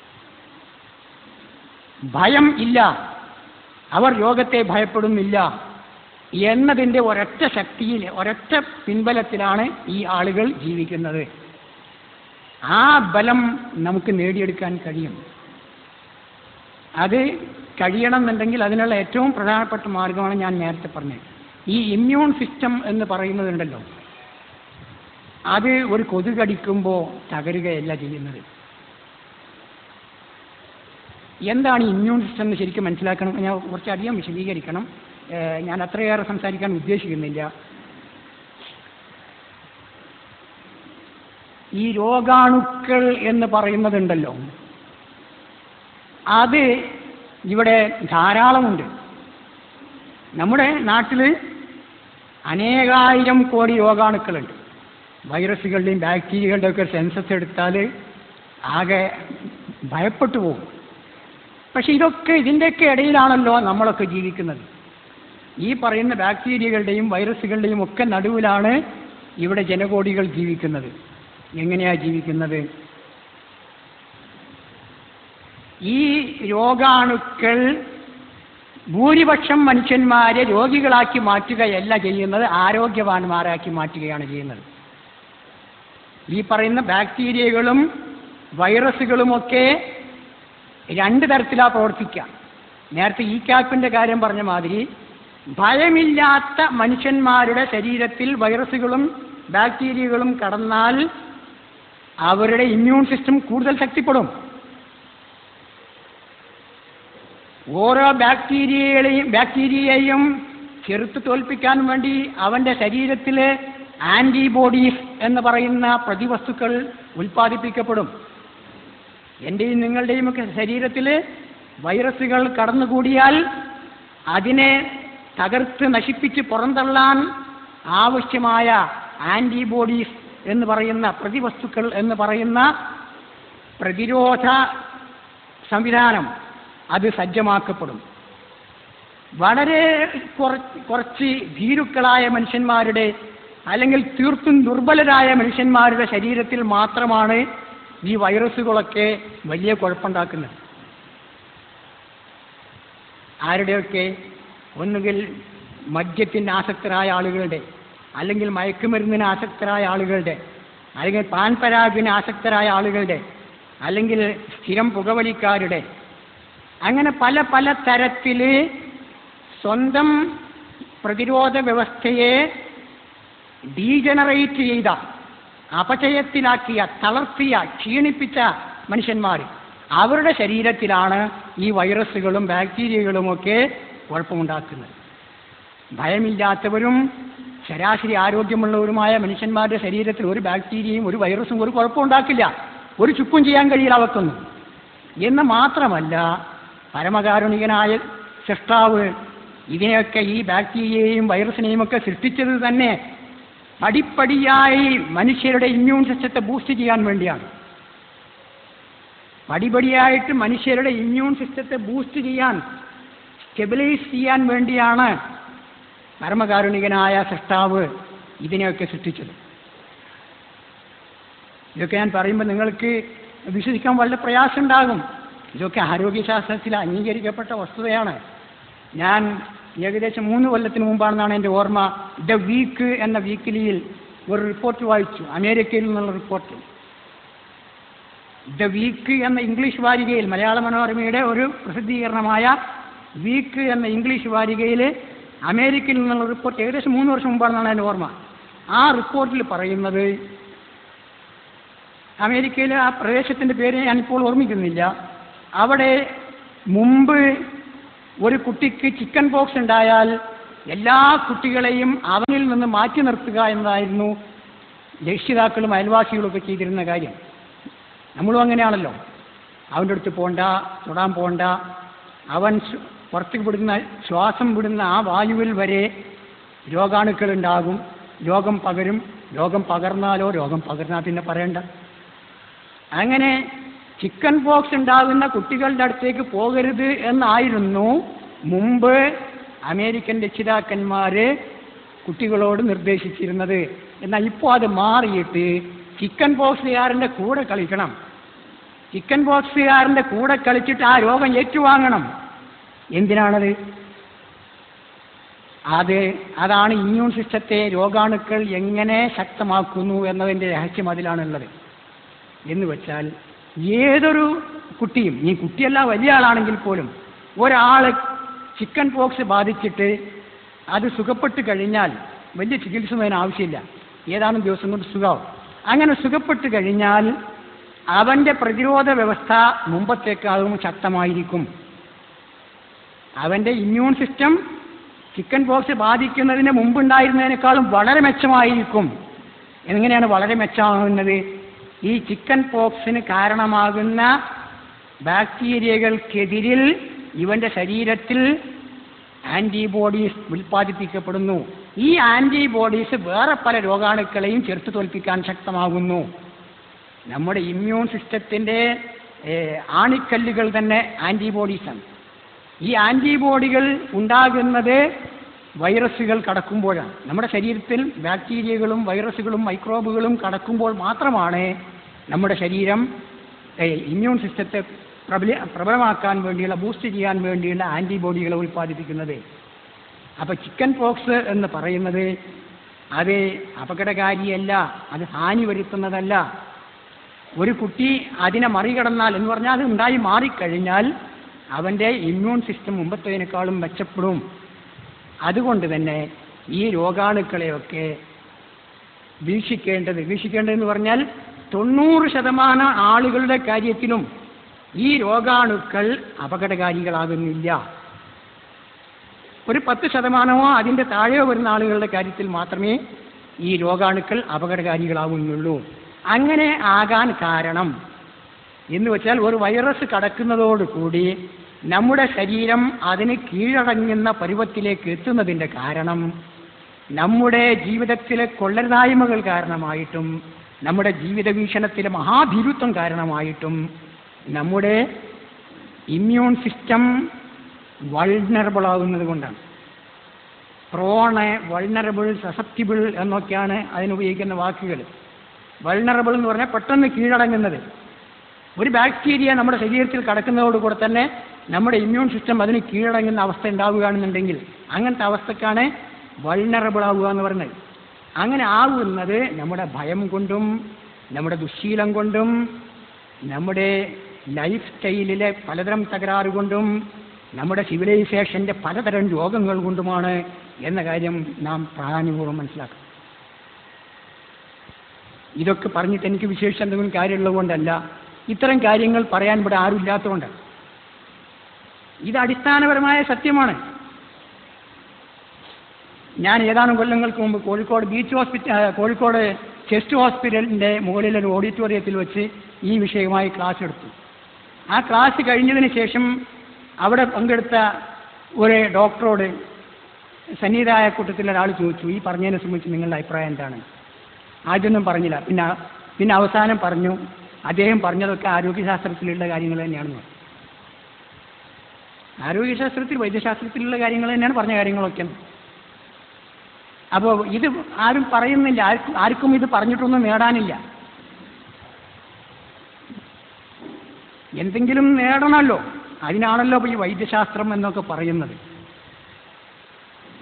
ഭയം ഇല്ല അവർ രോഗത്തെ ഭയപ്പെടുന്നില്ല എന്നതിൻ്റെ ഒരൊറ്റ ശക്തിയിൽ ഒരൊറ്റ പിൻബലത്തിലാണ് ഈ ആളുകൾ ജീവിക്കുന്നത് ആ ബലം നമുക്ക് നേടിയെടുക്കാൻ കഴിയും അത് കഴിയണം എന്നുണ്ടെങ്കിൽ അതിനുള്ള ഏറ്റവും പ്രധാനപ്പെട്ട മാർഗമാണ് ഞാൻ നേരത്തെ പറഞ്ഞത് ഈ ഇമ്മ്യൂൺ സിസ്റ്റം എന്ന് പറയുന്നതുണ്ടല്ലോ അത് ഒരു കൊതുക് കടിക്കുമ്പോൾ തകരുകയല്ല ചെയ്യുന്നത് എന്താണ് ഇമ്മ്യൂൺ സിസ്റ്റം എന്ന് ശരിക്കും മനസ്സിലാക്കണം ഞാൻ കുറച്ചധികം വിശദീകരിക്കണം ഏഹ് ഞാൻ അത്രയേറെ സംസാരിക്കാൻ ഉദ്ദേശിക്കുന്നില്ല ഈ രോഗാണുക്കൾ എന്ന് പറയുന്നതുണ്ടല്ലോ അത് ഇവിടെ ധാരാളമുണ്ട് നമ്മുടെ നാട്ടിൽ അനേകായിരം കോടി രോഗാണുക്കളുണ്ട് വൈറസുകളുടെയും ബാക്ടീരിയകളുടെയും ഒക്കെ സെൻസസ് എടുത്താൽ ആകെ ഭയപ്പെട്ടു പോകും പക്ഷെ ഇതൊക്കെ ഇതിൻ്റെയൊക്കെ ഇടയിലാണല്ലോ നമ്മളൊക്കെ ജീവിക്കുന്നത് ഈ പറയുന്ന ബാക്ടീരിയകളുടെയും വൈറസുകളുടെയും ഒക്കെ നടുവിലാണ് ഇവിടെ ജനകോടികൾ ജീവിക്കുന്നത് എങ്ങനെയാ ജീവിക്കുന്നത് ഈ രോഗാണുക്കൾ ഭൂരിപക്ഷം മനുഷ്യന്മാരെ രോഗികളാക്കി മാറ്റുകയല്ല ചെയ്യുന്നത് ആരോഗ്യവാന്മാരാക്കി മാറ്റുകയാണ് ചെയ്യുന്നത് ഈ പറയുന്ന ബാക്ടീരിയകളും വൈറസുകളുമൊക്കെ രണ്ട് തരത്തിലാണ് പ്രവർത്തിക്കുക നേരത്തെ ഈ ക്യാപ്പിൻ്റെ കാര്യം പറഞ്ഞ മാതിരി ഭയമില്ലാത്ത മനുഷ്യന്മാരുടെ ശരീരത്തിൽ വൈറസുകളും ബാക്ടീരിയകളും കടന്നാൽ അവരുടെ ഇമ്മ്യൂൺ സിസ്റ്റം കൂടുതൽ ശക്തിപ്പെടും ഓരോ ബാക്ടീരിയകളെയും ബാക്ടീരിയയെയും ചെറുത്ത് തോൽപ്പിക്കാൻ വേണ്ടി അവൻ്റെ ശരീരത്തിൽ ആൻറ്റിബോഡീസ് എന്ന് പറയുന്ന പ്രതിവസ്തുക്കൾ ഉൽപ്പാദിപ്പിക്കപ്പെടും എൻ്റെയും നിങ്ങളുടെയും ഒക്കെ ശരീരത്തിൽ വൈറസുകൾ കടന്നുകൂടിയാൽ അതിനെ തകർത്ത് നശിപ്പിച്ച് പുറന്തള്ളാൻ ആവശ്യമായ ആൻറ്റിബോഡീസ് എന്ന് പറയുന്ന പ്രതിവസ്തുക്കൾ എന്ന് പറയുന്ന പ്രതിരോധ സംവിധാനം അത് സജ്ജമാക്കപ്പെടും വളരെ കുറച്ച് കുറച്ച് ഭീരുക്കളായ മനുഷ്യന്മാരുടെ അല്ലെങ്കിൽ തീർത്തും ദുർബലരായ മനുഷ്യന്മാരുടെ ശരീരത്തിൽ മാത്രമാണ് ഈ വൈറസുകളൊക്കെ വലിയ കുഴപ്പമുണ്ടാക്കുന്നത് ആരുടെയൊക്കെ ഒന്നുകിൽ മദ്യത്തിന് ആസക്തരായ ആളുകളുടെ അല്ലെങ്കിൽ മയക്കുമരുന്നിന് ആസക്തരായ ആളുകളുടെ അല്ലെങ്കിൽ പാൻപരാഗിന് ആസക്തരായ ആളുകളുടെ അല്ലെങ്കിൽ സ്ഥിരം പുകവലിക്കാരുടെ അങ്ങനെ പല പല തരത്തിൽ സ്വന്തം പ്രതിരോധ വ്യവസ്ഥയെ ഡീജനറേറ്റ് ചെയ്ത അപചയത്തിലാക്കിയ തളർത്തിയ ക്ഷീണിപ്പിച്ച മനുഷ്യന്മാർ അവരുടെ ശരീരത്തിലാണ് ഈ വൈറസുകളും ബാക്ടീരിയകളുമൊക്കെ കുഴപ്പമുണ്ടാക്കുന്നത് ഭയമില്ലാത്തവരും ശരാശരി ആരോഗ്യമുള്ളവരുമായ മനുഷ്യന്മാരുടെ ശരീരത്തിൽ ഒരു ബാക്ടീരിയയും ഒരു വൈറസും ഒരു കുഴപ്പമുണ്ടാക്കില്ല ഒരു ചുക്കും ചെയ്യാൻ കഴിയില്ല അവർക്കൊന്നും എന്ന് മാത്രമല്ല പരമകാരുണികനായ സൃഷ്ടാവ് ഇതിനെയൊക്കെ ഈ ബാക്ടീരിയയെയും വൈറസിനെയും ഒക്കെ സൃഷ്ടിച്ചത് തന്നെ പടിപ്പടിയായി മനുഷ്യരുടെ ഇമ്മ്യൂൺ സിസ്റ്റത്തെ ബൂസ്റ്റ് ചെയ്യാൻ വേണ്ടിയാണ് പടിപടിയായിട്ട് മനുഷ്യരുടെ ഇമ്മ്യൂൺ സിസ്റ്റത്തെ ബൂസ്റ്റ് ചെയ്യാൻ സ്റ്റെബിലൈസ് ചെയ്യാൻ വേണ്ടിയാണ് പരമകാരുണികനായ സൃഷ്ടാവ് ഇതിനെയൊക്കെ സൃഷ്ടിച്ചത് ഇതൊക്കെ ഞാൻ പറയുമ്പോൾ നിങ്ങൾക്ക് വിശ്വസിക്കാൻ വളരെ പ്രയാസമുണ്ടാകും ഇതൊക്കെ ആരോഗ്യശാസ്ത്രത്തിൽ അംഗീകരിക്കപ്പെട്ട വസ്തുതയാണ് ഞാൻ ഏകദേശം മൂന്ന് കൊല്ലത്തിന് മുമ്പാണെന്നാണ് എൻ്റെ ഓർമ്മ ദ വീക്ക് എന്ന വീക്കിലിയിൽ ഒരു റിപ്പോർട്ട് വായിച്ചു അമേരിക്കയിൽ നിന്നുള്ള റിപ്പോർട്ട് ദ വീക്ക് എന്ന ഇംഗ്ലീഷ് വാരികയിൽ മലയാള മനോരമയുടെ ഒരു പ്രസിദ്ധീകരണമായ വീക്ക് എന്ന ഇംഗ്ലീഷ് വാരികയിൽ അമേരിക്കയിൽ നിന്നുള്ള റിപ്പോർട്ട് ഏകദേശം മൂന്ന് വർഷം മുമ്പാണെന്നാണ് എൻ്റെ ഓർമ്മ ആ റിപ്പോർട്ടിൽ പറയുന്നത് അമേരിക്കയിലെ ആ പ്രദേശത്തിൻ്റെ പേര് ഞാനിപ്പോൾ ഓർമ്മിക്കുന്നില്ല അവിടെ മുമ്പ് ഒരു കുട്ടിക്ക് ചിക്കൻ പോക്സ് ഉണ്ടായാൽ എല്ലാ കുട്ടികളെയും അവനിൽ നിന്ന് മാറ്റി നിർത്തുക എന്നതായിരുന്നു രക്ഷിതാക്കളും അയൽവാസികളും ഒക്കെ ചെയ്തിരുന്ന കാര്യം നമ്മളും അങ്ങനെയാണല്ലോ അവൻ്റെ അടുത്ത് പോണ്ട തൊടാൻ പോണ്ട അവൻ ശ്വ- പുറത്തേക്ക് വിടുന്ന ശ്വാസം വിടുന്ന ആ വായുവിൽ വരെ രോഗാണുക്കൾ ഉണ്ടാകും രോഗം പകരും രോഗം പകർന്നാലോ രോഗം പകർന്നാൽ പിന്നെ പറയണ്ട അങ്ങനെ ചിക്കൻ പോക്സ് ഉണ്ടാകുന്ന കുട്ടികളുടെ അടുത്തേക്ക് പോകരുത് എന്നായിരുന്നു മുമ്പ് അമേരിക്കൻ രക്ഷിതാക്കന്മാര് കുട്ടികളോട് നിർദ്ദേശിച്ചിരുന്നത് എന്നാൽ ഇപ്പോൾ അത് മാറിയിട്ട് ചിക്കൻ പോക്സുകാരൻ്റെ കൂടെ കളിക്കണം ചിക്കൻ പോക്സുകാരൻ്റെ കൂടെ കളിച്ചിട്ട് ആ രോഗം ഏറ്റുവാങ്ങണം എന്തിനാണത് അത് അതാണ് ഇമ്മ്യൂൺ സിസ്റ്റത്തെ രോഗാണുക്കൾ എങ്ങനെ ശക്തമാക്കുന്നു എന്നതിൻ്റെ രഹസ്യം അതിലാണുള്ളത് എന്ന് വെച്ചാൽ ഏതൊരു കുട്ടിയും ഈ കുട്ടിയല്ല വലിയ ആളാണെങ്കിൽ പോലും ഒരാൾ ചിക്കൻ പോക്സ് ബാധിച്ചിട്ട് അത് സുഖപ്പെട്ട് കഴിഞ്ഞാൽ വലിയ ചികിത്സ ഒന്നും അതിന് ആവശ്യമില്ല ഏതാനും ദിവസം കൊണ്ട് സുഖമാവും അങ്ങനെ സുഖപ്പെട്ട് കഴിഞ്ഞാൽ അവൻ്റെ പ്രതിരോധ വ്യവസ്ഥ മുമ്പത്തേക്കാളും ശക്തമായിരിക്കും അവൻ്റെ ഇമ്മ്യൂൺ സിസ്റ്റം ചിക്കൻ പോക്സ് ബാധിക്കുന്നതിന് മുമ്പുണ്ടായിരുന്നതിനേക്കാളും വളരെ മെച്ചമായിരിക്കും എങ്ങനെയാണ് വളരെ മെച്ചമാകുന്നത് ഈ ചിക്കൻ പോക്സിന് കാരണമാകുന്ന ബാക്ടീരിയകൾക്കെതിരിൽ ഇവന്റെ ശരീരത്തിൽ ആന്റിബോഡീസ് ഉൽപ്പാദിപ്പിക്കപ്പെടുന്നു ഈ ആന്റിബോഡീസ് വേറെ പല രോഗാണുക്കളെയും ചെറുത്തു തോൽപ്പിക്കാൻ ശക്തമാകുന്നു നമ്മുടെ ഇമ്മ്യൂൺ സിസ്റ്റത്തിൻ്റെ ആണിക്കല്ലുകൾ തന്നെ ആന്റിബോഡീസാണ് ഈ ആന്റിബോഡികൾ ഉണ്ടാകുന്നത് വൈറസുകൾ കടക്കുമ്പോഴാണ് നമ്മുടെ ശരീരത്തിൽ ബാക്ടീരിയകളും വൈറസുകളും മൈക്രോബുകളും കടക്കുമ്പോൾ മാത്രമാണ് നമ്മുടെ ശരീരം ഇമ്മ്യൂൺ സിസ്റ്റത്തെ പ്രബല പ്രബലമാക്കാൻ വേണ്ടിയുള്ള ബൂസ്റ്റ് ചെയ്യാൻ വേണ്ടിയുള്ള ആന്റിബോഡികളെ ഉൽപ്പാദിപ്പിക്കുന്നത് അപ്പോൾ ചിക്കൻ പോക്സ് എന്ന് പറയുന്നത് അത് അപകടകാരിയല്ല അത് ഹാനി വരുത്തുന്നതല്ല ഒരു കുട്ടി അതിനെ മറികടന്നാൽ എന്ന് പറഞ്ഞാൽ അത് ഉണ്ടായി മാറിക്കഴിഞ്ഞാൽ അവൻ്റെ ഇമ്മ്യൂൺ സിസ്റ്റം മുമ്പത്തേനേക്കാളും മെച്ചപ്പെടും അതുകൊണ്ട് തന്നെ ഈ രോഗാണുക്കളെയൊക്കെ വീക്ഷിക്കേണ്ടത് വീക്ഷിക്കേണ്ടതെന്ന് പറഞ്ഞാൽ തൊണ്ണൂറ് ശതമാനം ആളുകളുടെ കാര്യത്തിലും ഈ രോഗാണുക്കൾ അപകടകാരികളാകുന്നില്ല ഒരു പത്ത് ശതമാനമോ അതിൻ്റെ താഴെയോ വരുന്ന ആളുകളുടെ കാര്യത്തിൽ മാത്രമേ ഈ രോഗാണുക്കൾ അപകടകാരികളാകുന്നുള്ളൂ അങ്ങനെ ആകാൻ കാരണം എന്ന് വെച്ചാൽ ഒരു വൈറസ് കടക്കുന്നതോടുകൂടി നമ്മുടെ ശരീരം അതിന് കീഴടങ്ങുന്ന പരുവത്തിലേക്ക് എത്തുന്നതിൻ്റെ കാരണം നമ്മുടെ ജീവിതത്തിലെ കൊള്ളരുതായ്മകൾ കാരണമായിട്ടും നമ്മുടെ ജീവിത വീക്ഷണത്തിലെ മഹാഭീരുത്വം കാരണമായിട്ടും നമ്മുടെ ഇമ്മ്യൂൺ സിസ്റ്റം വൾണറബിൾ ആകുന്നത് കൊണ്ടാണ് പ്രോണ് വൾണറബിൾ സസപ്റ്റിബിൾ എന്നൊക്കെയാണ് അതിനുപയോഗിക്കുന്ന വാക്കുകൾ വൾണറബിൾ എന്ന് പറഞ്ഞാൽ പെട്ടെന്ന് കീഴടങ്ങുന്നത് ഒരു ബാക്ടീരിയ നമ്മുടെ ശരീരത്തിൽ കടക്കുന്നതോടുകൂടെ തന്നെ നമ്മുടെ ഇമ്മ്യൂൺ സിസ്റ്റം അതിന് കീഴടങ്ങുന്ന അവസ്ഥ ഉണ്ടാവുകയാണെന്നുണ്ടെങ്കിൽ അങ്ങനത്തെ അവസ്ഥക്കാണ് വൾണറബിൾ ആവുക എന്ന് പറയുന്നത് അങ്ങനെ ആവുന്നത് നമ്മുടെ ഭയം കൊണ്ടും നമ്മുടെ ദുശ്ശീലം കൊണ്ടും നമ്മുടെ ലൈഫ് സ്റ്റൈലിലെ പലതരം തകരാറ് കൊണ്ടും നമ്മുടെ സിവിലൈസേഷൻ്റെ പലതരം രോഗങ്ങൾ കൊണ്ടുമാണ് എന്ന കാര്യം നാം പ്രാധാന്യപൂർവ്വം മനസ്സിലാക്കണം ഇതൊക്കെ പറഞ്ഞിട്ട് എനിക്ക് വിശേഷിച്ച് എന്തെങ്കിലും കാര്യമുള്ളത് കൊണ്ടല്ല ഇത്തരം കാര്യങ്ങൾ പറയാൻ ഇവിടെ ആരും ഇല്ലാത്തതുകൊണ്ടാണ് ഇത് അടിസ്ഥാനപരമായ സത്യമാണ് ഞാൻ ഏതാനും കൊല്ലങ്ങൾക്ക് മുമ്പ് Kozhikode beach hospital Kozhikode chest ഹോസ്പിറ്റലിൻ്റെ മുകളിലെ ഒരു ഓഡിറ്റോറിയത്തിൽ വെച്ച് ഈ വിഷയമായി ക്ലാസ് എടുത്തു ആ ക്ലാസ് കഴിഞ്ഞതിന് ശേഷം അവിടെ പങ്കെടുത്ത ഒരു ഡോക്ടറോട് സന്നിഹിതായ കൂട്ടത്തിൽ ഒരാൾ ചോദിച്ചു ഈ പറഞ്ഞതിനെ സംബന്ധിച്ച് നിങ്ങളുടെ അഭിപ്രായം എന്താണ് ആദ്യമൊന്നും പറഞ്ഞില്ല പിന്നെ പിന്നെ അവസാനം പറഞ്ഞു അദ്ദേഹം പറഞ്ഞതൊക്കെ ആരോഗ്യശാസ്ത്രത്തിലുള്ള കാര്യങ്ങൾ തന്നെയാണെന്ന് പറഞ്ഞു ആരോഗ്യശാസ്ത്രത്തിൽ വൈദ്യശാസ്ത്രത്തിലുള്ള കാര്യങ്ങൾ തന്നെയാണ് പറഞ്ഞ കാര്യങ്ങളൊക്കെ അപ്പോൾ ഇത് ആരും പറയുന്നില്ല ആർക്കും ആർക്കും ഇത് പറഞ്ഞിട്ടൊന്നും നേടാനില്ല എന്തെങ്കിലും നേടണമല്ലോ അതിനാണല്ലോ ഇപ്പോൾ ഈ വൈദ്യശാസ്ത്രം എന്നൊക്കെ പറയുന്നത്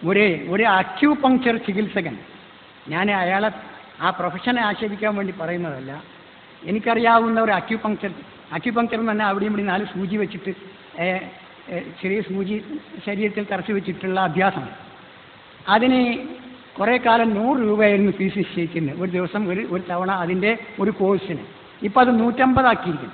ഒരു ഒരു അക്യൂപങ്ക്ചർ ചികിത്സകൻ ഞാൻ അയാളെ ആ പ്രൊഫഷനെ ആക്ഷേപിക്കാൻ വേണ്ടി പറയുന്നതല്ല എനിക്കറിയാവുന്ന ഒരു അക്യൂപങ്ക്ചർ അക്യൂപങ്ക്ചർ എന്ന് പറഞ്ഞാൽ അവിടെയും ഇവിടെ നാല് സൂചി വെച്ചിട്ട് ഏ, ഏ, ചെറിയ സൂചി ശരീരത്തിൽ തറച്ചു വെച്ചിട്ടുള്ള അഭ്യാസം അതിന് കുറേ കാലം നൂറ് രൂപയായിരുന്നു ഫീസ് നിശ്ചയിക്കുന്നത് ഒരു ദിവസം ഒരു ഒരു തവണ അതിൻ്റെ ഒരു കോഴ്സിന് ഇപ്പം അത് നൂറ്റമ്പതാക്കിയിരിക്കുന്നു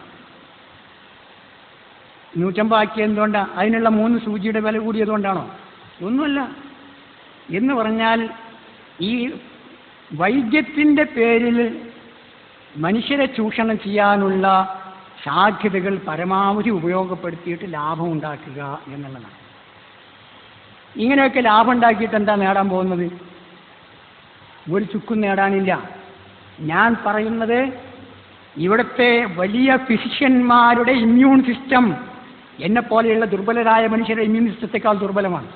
നൂറ്റമ്പതാക്കിയത് എന്തുകൊണ്ടാണ് അതിനുള്ള മൂന്ന് സൂചിയുടെ വില കൂടിയതുകൊണ്ടാണോ ഒന്നുമല്ല എന്ന് പറഞ്ഞാൽ ഈ വൈദ്യത്തിൻ്റെ പേരിൽ മനുഷ്യരെ ചൂഷണം ചെയ്യാനുള്ള സാധ്യതകൾ പരമാവധി ഉപയോഗപ്പെടുത്തിയിട്ട് ലാഭം ഉണ്ടാക്കുക എന്നുള്ളതാണ് ഇങ്ങനെയൊക്കെ ലാഭം ഉണ്ടാക്കിയിട്ട് എന്താ നേടാൻ പോകുന്നത് ഒരു ചുക്കും നേടാനില്ല ഞാൻ പറയുന്നത് ഇവിടുത്തെ വലിയ ഫിസിഷ്യന്മാരുടെ ഇമ്മ്യൂൺ സിസ്റ്റം എന്നെ പോലെയുള്ള ദുർബലരായ മനുഷ്യരുടെ ഇമ്മ്യൂൺ സിസ്റ്റത്തെക്കാൾ ദുർബലമാണ്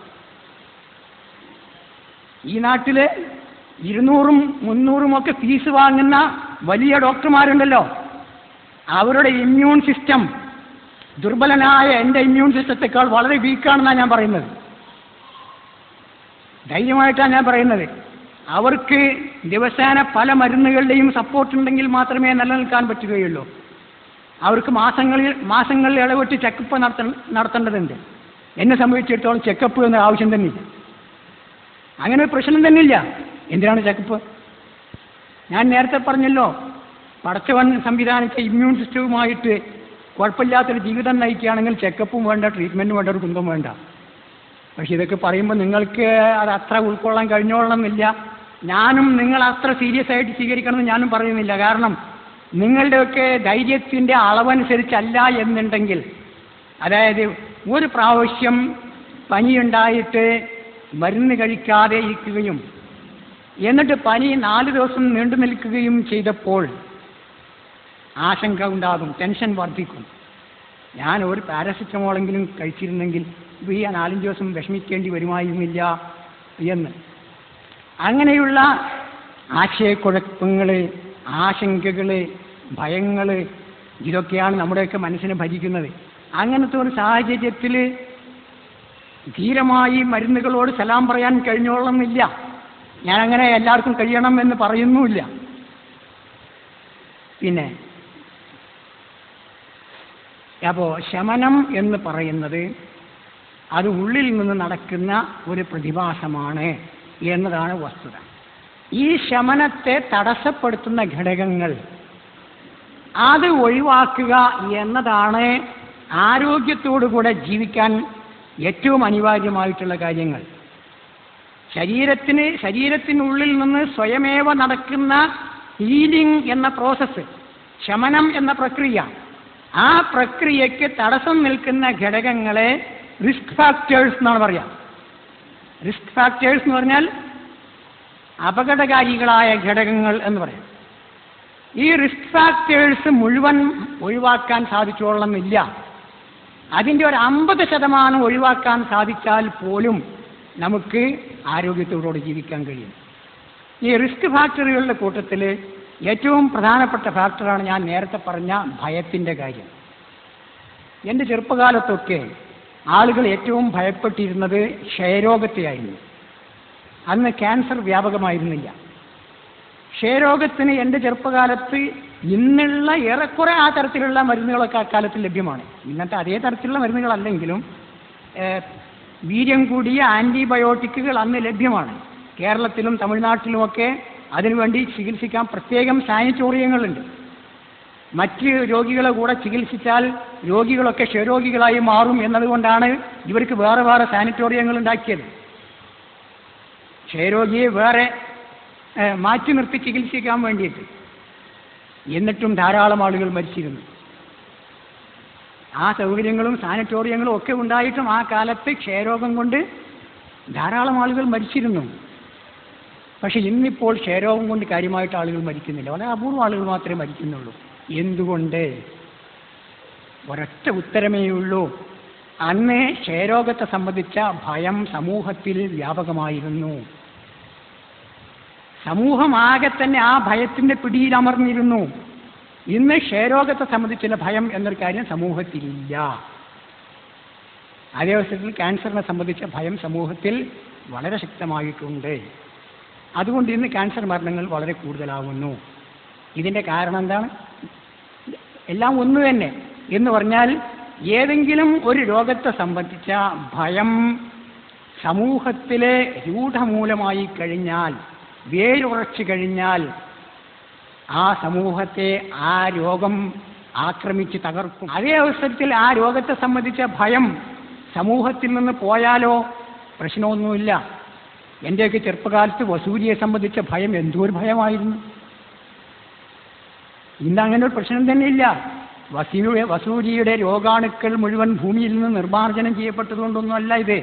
ഈ നാട്ടില് ഇരുന്നൂറും മുന്നൂറും ഒക്കെ ഫീസ് വാങ്ങുന്ന വലിയ ഡോക്ടർമാരുണ്ടല്ലോ അവരുടെ ഇമ്മ്യൂൺ സിസ്റ്റം ദുർബലനായ എൻ്റെ ഇമ്മ്യൂൺ സിസ്റ്റത്തെക്കാൾ വളരെ വീക്കാണെന്നാണ് ഞാൻ പറയുന്നത് ധൈര്യമായിട്ടാണ് ഞാൻ പറയുന്നത് അവർക്ക് ദിവസേന പല മരുന്നുകളുടെയും സപ്പോർട്ട് ഉണ്ടെങ്കിൽ മാത്രമേ നിലനിൽക്കാൻ പറ്റുകയുള്ളൂ അവർക്ക് മാസങ്ങളിൽ മാസങ്ങളിൽ ഇടവിട്ട് ചെക്കപ്പ് നടത്ത നടത്തേണ്ടതുണ്ട് എന്നെ സംബന്ധിച്ചിടത്തോളം ചെക്കപ്പ് എന്ന ആവശ്യം തന്നെയില്ല അങ്ങനെ ഒരു പ്രശ്നം തന്നെയില്ല എന്തിനാണ് ചെക്കപ്പ് ഞാൻ നേരത്തെ പറഞ്ഞല്ലോ പടച്ചവൻ സംവിധാനിച്ച ഇമ്മ്യൂൺ സിസ്റ്റവുമായിട്ട് കുഴപ്പമില്ലാത്തൊരു ജീവിതം നയിക്കുകയാണെങ്കിൽ ചെക്കപ്പും വേണ്ട ട്രീറ്റ്മെൻറ്റും വേണ്ട ഒരു കുന്തം വേണ്ട പക്ഷെ ഇതൊക്കെ പറയുമ്പോൾ നിങ്ങൾക്ക് അത് അത്ര ഉൾക്കൊള്ളാൻ കഴിഞ്ഞോളണമെന്നില്ല ഞാനും നിങ്ങൾ അത്ര സീരിയസ് ആയിട്ട് സ്വീകരിക്കണമെന്ന് ഞാനും പറയുന്നില്ല കാരണം നിങ്ങളുടെയൊക്കെ ധൈര്യത്തിൻ്റെ അളവനുസരിച്ചല്ല എന്നുണ്ടെങ്കിൽ അതായത് ഒരു പ്രാവശ്യം പനിയുണ്ടായിട്ട് മരുന്ന് കഴിക്കാതെ ഇരിക്കുകയും എന്നിട്ട് പനി നാല് ദിവസം നീണ്ടു നിൽക്കുകയും ചെയ്തപ്പോൾ ആശങ്ക ഉണ്ടാകും ടെൻഷൻ വർദ്ധിക്കും ഞാൻ ഒരു പാരസിറ്റമോളെങ്കിലും കഴിച്ചിരുന്നെങ്കിൽ ഈ നാലഞ്ച് ദിവസം വിഷമിക്കേണ്ടി വരുമായിരുന്നില്ല എന്ന് അങ്ങനെയുള്ള ആശയക്കുഴപ്പങ്ങൾ ആശങ്കകൾ ഭയങ്ങൾ ഇതൊക്കെയാണ് നമ്മുടെയൊക്കെ മനസ്സിനെ ഭരിക്കുന്നത് അങ്ങനത്തെ ഒരു സാഹചര്യത്തിൽ ധീരമായി മരുന്നുകളോട് സലാം പറയാൻ കഴിഞ്ഞോളണമെന്നില്ല ഞാൻ അങ്ങനെ എല്ലാവർക്കും കഴിയണം എന്ന് പറയുന്നുമില്ല പിന്നെ അപ്പോൾ ശമനം എന്ന് പറയുന്നത് അത് ഉള്ളിൽ നിന്ന് നടക്കുന്ന ഒരു പ്രതിഭാസമാണ് എന്നതാണ് വസ്തുത ഈ ശമനത്തെ തടസ്സപ്പെടുത്തുന്ന ഘടകങ്ങൾ അത് ഒഴിവാക്കുക എന്നതാണ് ആരോഗ്യത്തോടുകൂടെ ജീവിക്കാൻ ഏറ്റവും അനിവാര്യമായിട്ടുള്ള കാര്യങ്ങൾ ശരീരത്തിന് ശരീരത്തിനുള്ളിൽ നിന്ന് സ്വയമേവ നടക്കുന്ന ഹീലിംഗ് എന്ന പ്രോസസ്സ് ശമനം എന്ന പ്രക്രിയ ആ പ്രക്രിയയ്ക്ക് തടസ്സം നിൽക്കുന്ന ഘടകങ്ങളെ റിസ്ക് ഫാക്ടേഴ്സ് എന്നാണ് പറയാം റിസ്ക് ഫാക്ടേഴ്സ് എന്ന് പറഞ്ഞാൽ അപകടകാരികളായ ഘടകങ്ങൾ എന്ന് പറയാം ഈ റിസ്ക് ഫാക്ടേഴ്സ് മുഴുവൻ ഒഴിവാക്കാൻ സാധിച്ചോളണമെന്നില്ല അതിൻ്റെ ഒരു അമ്പത് ശതമാനം ഒഴിവാക്കാൻ സാധിച്ചാൽ പോലും നമുക്ക് ആരോഗ്യത്തോടുകൂടി ജീവിക്കാൻ കഴിയും ഈ റിസ്ക് ഫാക്ടറുകളുടെ കൂട്ടത്തിൽ ഏറ്റവും പ്രധാനപ്പെട്ട ഫാക്ടറാണ് ഞാൻ നേരത്തെ പറഞ്ഞ ഭയത്തിൻ്റെ കാര്യം എൻ്റെ ചെറുപ്പകാലത്തൊക്കെ ആളുകൾ ഏറ്റവും ഭയപ്പെട്ടിരുന്നത് ക്ഷയരോഗത്തെയായിരുന്നു അന്ന് ക്യാൻസർ വ്യാപകമായിരുന്നില്ല ക്ഷയരോഗത്തിന് എൻ്റെ ചെറുപ്പകാലത്ത് ഇന്നുള്ള ഏറെക്കുറെ ആ തരത്തിലുള്ള മരുന്നുകളൊക്കെ അക്കാലത്ത് ലഭ്യമാണ് ഇന്നത്തെ അതേ തരത്തിലുള്ള മരുന്നുകളല്ലെങ്കിലും ഏഹ്, വീര്യം കൂടിയ ആൻറ്റിബയോട്ടിക്കുകൾ അന്ന് ലഭ്യമാണ് കേരളത്തിലും തമിഴ്നാട്ടിലുമൊക്കെ അതിനുവേണ്ടി ചികിത്സിക്കാൻ പ്രത്യേകം സാനിറ്റോറിയങ്ങളുണ്ട് മറ്റ് രോഗികളെ കൂടെ ചികിത്സിച്ചാൽ രോഗികളൊക്കെ ക്ഷയരോഗികളായി മാറും എന്നതുകൊണ്ടാണ് ഇവർക്ക് വേറെ വേറെ സാനിറ്റോറിയങ്ങൾ ഉണ്ടാക്കിയത് ക്ഷയരോഗിയെ വേറെ ഏഹ്, മാറ്റി നിർത്തി ചികിത്സിക്കാൻ വേണ്ടിയിട്ട് എന്നിട്ടും ധാരാളം ആളുകൾ മരിച്ചിരുന്നു ആ സൗകര്യങ്ങളും സാനിറ്റോറിയങ്ങളും ഒക്കെ ഉണ്ടായിട്ടും ആ കാലത്ത് ക്ഷയരോഗം കൊണ്ട് ധാരാളം ആളുകൾ മരിച്ചിരുന്നു പക്ഷെ ഇന്നിപ്പോൾ ക്ഷയരോഗം കൊണ്ട് കാര്യമായിട്ട് ആളുകൾ മരിക്കുന്നില്ല വളരെ അപൂർവം ആളുകൾ മാത്രമേ മരിക്കുന്നുള്ളൂ എന്തുകൊണ്ട് ഒരൊറ്റ ഉത്തരമേ ഉള്ളൂ അന്ന് ക്ഷയരോഗത്തെ സംബന്ധിച്ച ഭയം സമൂഹത്തിൽ വ്യാപകമായിരുന്നു സമൂഹമാകെ തന്നെ ആ ഭയത്തിന്റെ പിടിയിൽ അമർന്നിരുന്നു ഇന്ന് ക്ഷയരോഗത്തെ സംബന്ധിച്ചുള്ള ഭയം എന്നൊരു കാര്യം സമൂഹത്തിലില്ല അതേ അവസരത്തിൽ ക്യാൻസറിനെ സംബന്ധിച്ച ഭയം സമൂഹത്തിൽ വളരെ ശക്തമായിട്ടുണ്ട് അതുകൊണ്ട് ഇന്ന് ക്യാൻസർ മരണങ്ങൾ വളരെ കൂടുതലാവുന്നു ഇതിൻ്റെ കാരണം എന്താണ് എല്ലാം ഒന്ന് തന്നെ എന്ന് പറഞ്ഞാൽ ഏതെങ്കിലും ഒരു രോഗത്തെ സംബന്ധിച്ച ഭയം സമൂഹത്തിലെ രൂഢമൂലമായി കഴിഞ്ഞാൽ വേരുറച്ചു കഴിഞ്ഞാൽ ആ സമൂഹത്തെ ആ രോഗം ആക്രമിച്ച് തകർക്കും അതേ അവസരത്തിൽ ആ രോഗത്തെ സംബന്ധിച്ച ഭയം സമൂഹത്തിൽ നിന്ന് പോയാലോ പ്രശ്നമൊന്നുമില്ല എൻ്റെയൊക്കെ ചെറുപ്പകാലത്ത് വസൂരിയെ സംബന്ധിച്ച ഭയം എന്തോ ഒരു ഭയമായിരുന്നു ഇന്ന് അങ്ങനെ ഒരു പ്രശ്നം തന്നെയില്ല വസൂരിയുടെ വസൂരിയുടെ രോഗാണുക്കൾ മുഴുവൻ ഭൂമിയിൽ നിന്ന് നിർമ്മാർജ്ജനം ചെയ്യപ്പെട്ടതുകൊണ്ടൊന്നുമല്ല ഇത്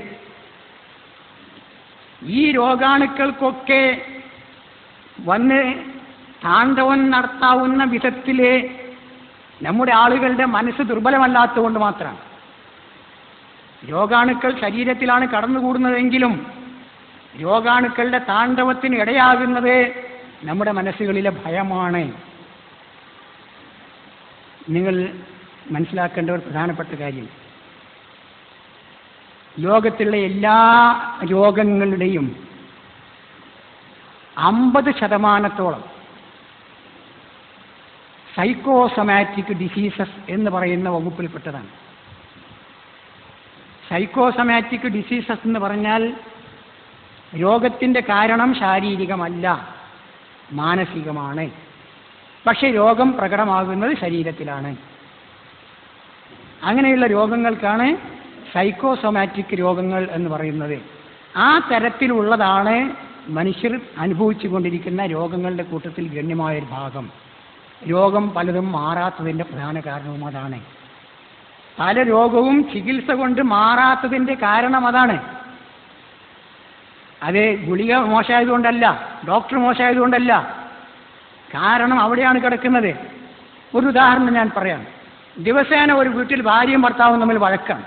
ഈ രോഗാണുക്കൾക്കൊക്കെ വന്ന് താണ്ഡവം നടത്താവുന്ന വിധത്തിലെ നമ്മുടെ ആളുകളുടെ മനസ്സ് ദുർബലമല്ലാത്തതുകൊണ്ട് മാത്രമാണ് രോഗാണുക്കൾ ശരീരത്തിലാണ് കടന്നുകൂടുന്നതെങ്കിലും രോഗാണുക്കളുടെ താണ്ഡവത്തിന് ഇടയാകുന്നത് നമ്മുടെ മനസ്സുകളിലെ ഭയമാണ് നിങ്ങൾ മനസ്സിലാക്കേണ്ട ഒരു പ്രധാനപ്പെട്ട കാര്യം ലോകത്തിലുള്ള എല്ലാ രോഗങ്ങളുടെയും അമ്പത് ശതമാനത്തോളം സൈക്കോസൊമാറ്റിക് ഡിസീസസ് എന്ന് പറയുന്ന വകുപ്പിൽപ്പെട്ടതാണ് സൈക്കോസൊമാറ്റിക് ഡിസീസസ് എന്ന് പറഞ്ഞാൽ രോഗത്തിൻ്റെ കാരണം ശാരീരികമല്ല മാനസികമാണ് പക്ഷേ രോഗം പ്രകടമാകുന്നത് ശരീരത്തിലാണ് അങ്ങനെയുള്ള രോഗങ്ങൾക്കാണ് സൈക്കോസൊമാറ്റിക് രോഗങ്ങൾ എന്ന് പറയുന്നത് ആ തരത്തിലുള്ളതാണ് മനുഷ്യർ അനുഭവിച്ചു കൊണ്ടിരിക്കുന്ന രോഗങ്ങളുടെ കൂട്ടത്തിൽ ഗണ്യമായൊരു ഭാഗം രോഗം പലതും മാറാത്തതിൻ്റെ പ്രധാന കാരണവും അതാണ് പല രോഗവും ചികിത്സ കൊണ്ട് മാറാത്തതിൻ്റെ കാരണം അതാണ് അത് ഗുളിക മോശമായതുകൊണ്ടല്ല ഡോക്ടർ മോശമായതുകൊണ്ടല്ല കാരണം അവിടെയാണ് കിടക്കുന്നത് ഒരു ഉദാഹരണം ഞാൻ പറയാം ദിവസേന ഒരു വീട്ടിൽ ഭാര്യയും ഭർത്താവും തമ്മിൽ വഴക്കാണ്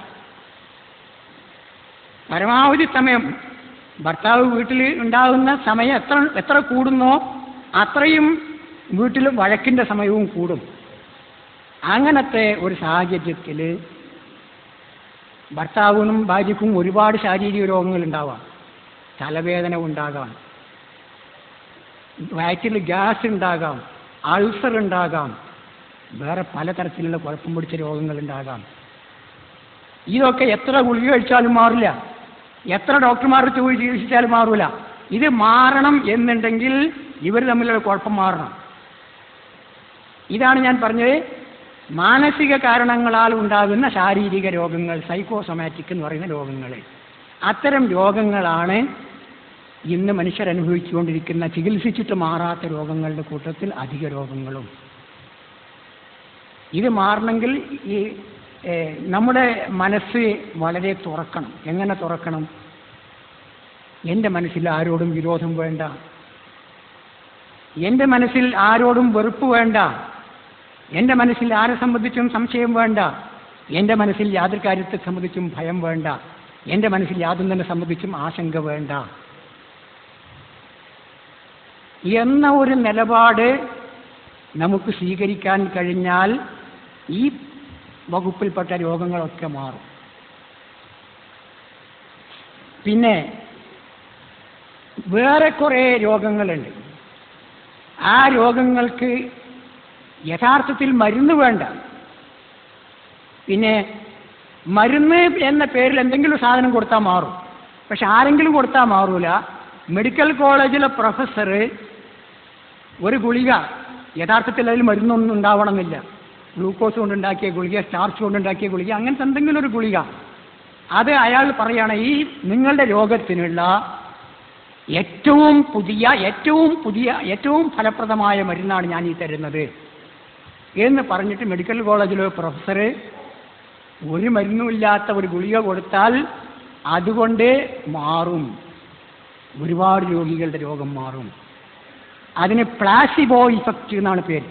പരമാവധി സമയം ഭർത്താവ് വീട്ടിൽ ഉണ്ടാകുന്ന സമയം എത്ര എത്ര കൂടുന്നോ അത്രയും വീട്ടിൽ വഴക്കിൻ്റെ സമയവും കൂടും അങ്ങനത്തെ ഒരു സാഹചര്യത്തിൽ ഭർത്താവിനും ഭാര്യയ്ക്കും ഒരുപാട് ശാരീരിക രോഗങ്ങൾ ഉണ്ടാവാം തലവേദന ഉണ്ടാകാം വയറ്റിൽ ഗ്യാസ് ഉണ്ടാകാം അൾസർ ഉണ്ടാകാം വേറെ പലതരത്തിലുള്ള കുഴപ്പം പിടിച്ച രോഗങ്ങൾ ഉണ്ടാകാം ഇതൊക്കെ എത്ര ഗുളിക കഴിച്ചാലും മാറില്ല എത്ര ഡോക്ടർമാർ പോയി ചികിത്സിച്ചാലും മാറൂല ഇത് മാറണം എന്നുണ്ടെങ്കിൽ ഇവർ തമ്മിലുള്ള കുഴപ്പം മാറണം ഇതാണ് ഞാൻ പറഞ്ഞത് മാനസിക കാരണങ്ങളാൽ ഉണ്ടാകുന്ന ശാരീരിക രോഗങ്ങൾ സൈക്കോസൊമാറ്റിക് എന്ന് പറയുന്ന രോഗങ്ങൾ അത്തരം രോഗങ്ങളാണ് ഇന്ന് മനുഷ്യർ അനുഭവിച്ചുകൊണ്ടിരിക്കുന്ന ചികിത്സിച്ചിട്ട് മാറാത്ത രോഗങ്ങളുടെ കൂട്ടത്തിൽ അധിക രോഗങ്ങളും ഇത് മാറണമെങ്കിൽ ഈ ഏഹ്, നമ്മുടെ മനസ്സ് വളരെ തുറക്കണം എങ്ങനെ തുറക്കണം എൻ്റെ മനസ്സിൽ ആരോടും വിരോധം വേണ്ട എൻ്റെ മനസ്സിൽ ആരോടും വെറുപ്പ് വേണ്ട എൻ്റെ മനസ്സിൽ ആരെ സംബന്ധിച്ചും സംശയം വേണ്ട എൻ്റെ മനസ്സിൽ യാതൊരു കാര്യത്തെ സംബന്ധിച്ചും ഭയം വേണ്ട എൻ്റെ മനസ്സിൽ യാതൊന്നിനെ സംബന്ധിച്ചും ആശങ്ക വേണ്ട എന്ന ഒരു നിലപാട് നമുക്ക് സ്വീകരിക്കാൻ കഴിഞ്ഞാൽ ഈ വകുപ്പിൽപ്പെട്ട രോഗങ്ങളൊക്കെ മാറും പിന്നെ വേറെ കുറേ രോഗങ്ങളുണ്ട് ആ രോഗങ്ങൾക്ക് യഥാർത്ഥത്തിൽ മരുന്ന് വേണ്ട പിന്നെ മരുന്ന് എന്ന പേരിൽ എന്തെങ്കിലും സാധനം കൊടുത്താൽ മാറും പക്ഷെ ആരെങ്കിലും കൊടുത്താൽ മാറൂല മെഡിക്കൽ കോളേജിലെ പ്രൊഫസർ ഒരു ഗുളിക യഥാർത്ഥത്തിൽ അതിൽ മരുന്നൊന്നും ഉണ്ടാവണമെന്നില്ല ഗ്ലൂക്കോസ് കൊണ്ടുണ്ടാക്കിയ ഗുളിക സ്റ്റാർച്ച് കൊണ്ടുണ്ടാക്കിയ ഗുളിക അങ്ങനത്തെ എന്തെങ്കിലും ഒരു ഗുളിക അത് അയാൾ പറയുകയാണ് ഈ നിങ്ങളുടെ രോഗത്തിനുള്ള ഏറ്റവും പുതിയ ഏറ്റവും പുതിയ ഏറ്റവും ഫലപ്രദമായ മരുന്നാണ് ഞാൻ ഈ തരുന്നത് എന്ന് പറഞ്ഞിട്ട് മെഡിക്കൽ കോളേജിലെ പ്രൊഫസർ ഒരു മരുന്നുമില്ലാത്ത ഒരു ഗുളിക കൊടുത്താൽ അതുകൊണ്ട് മാറും ഒരുപാട് രോഗികളുടെ രോഗം മാറും അതിന് പ്ലാസിബോ ഇഫക്റ്റ് എന്നാണ് പേര്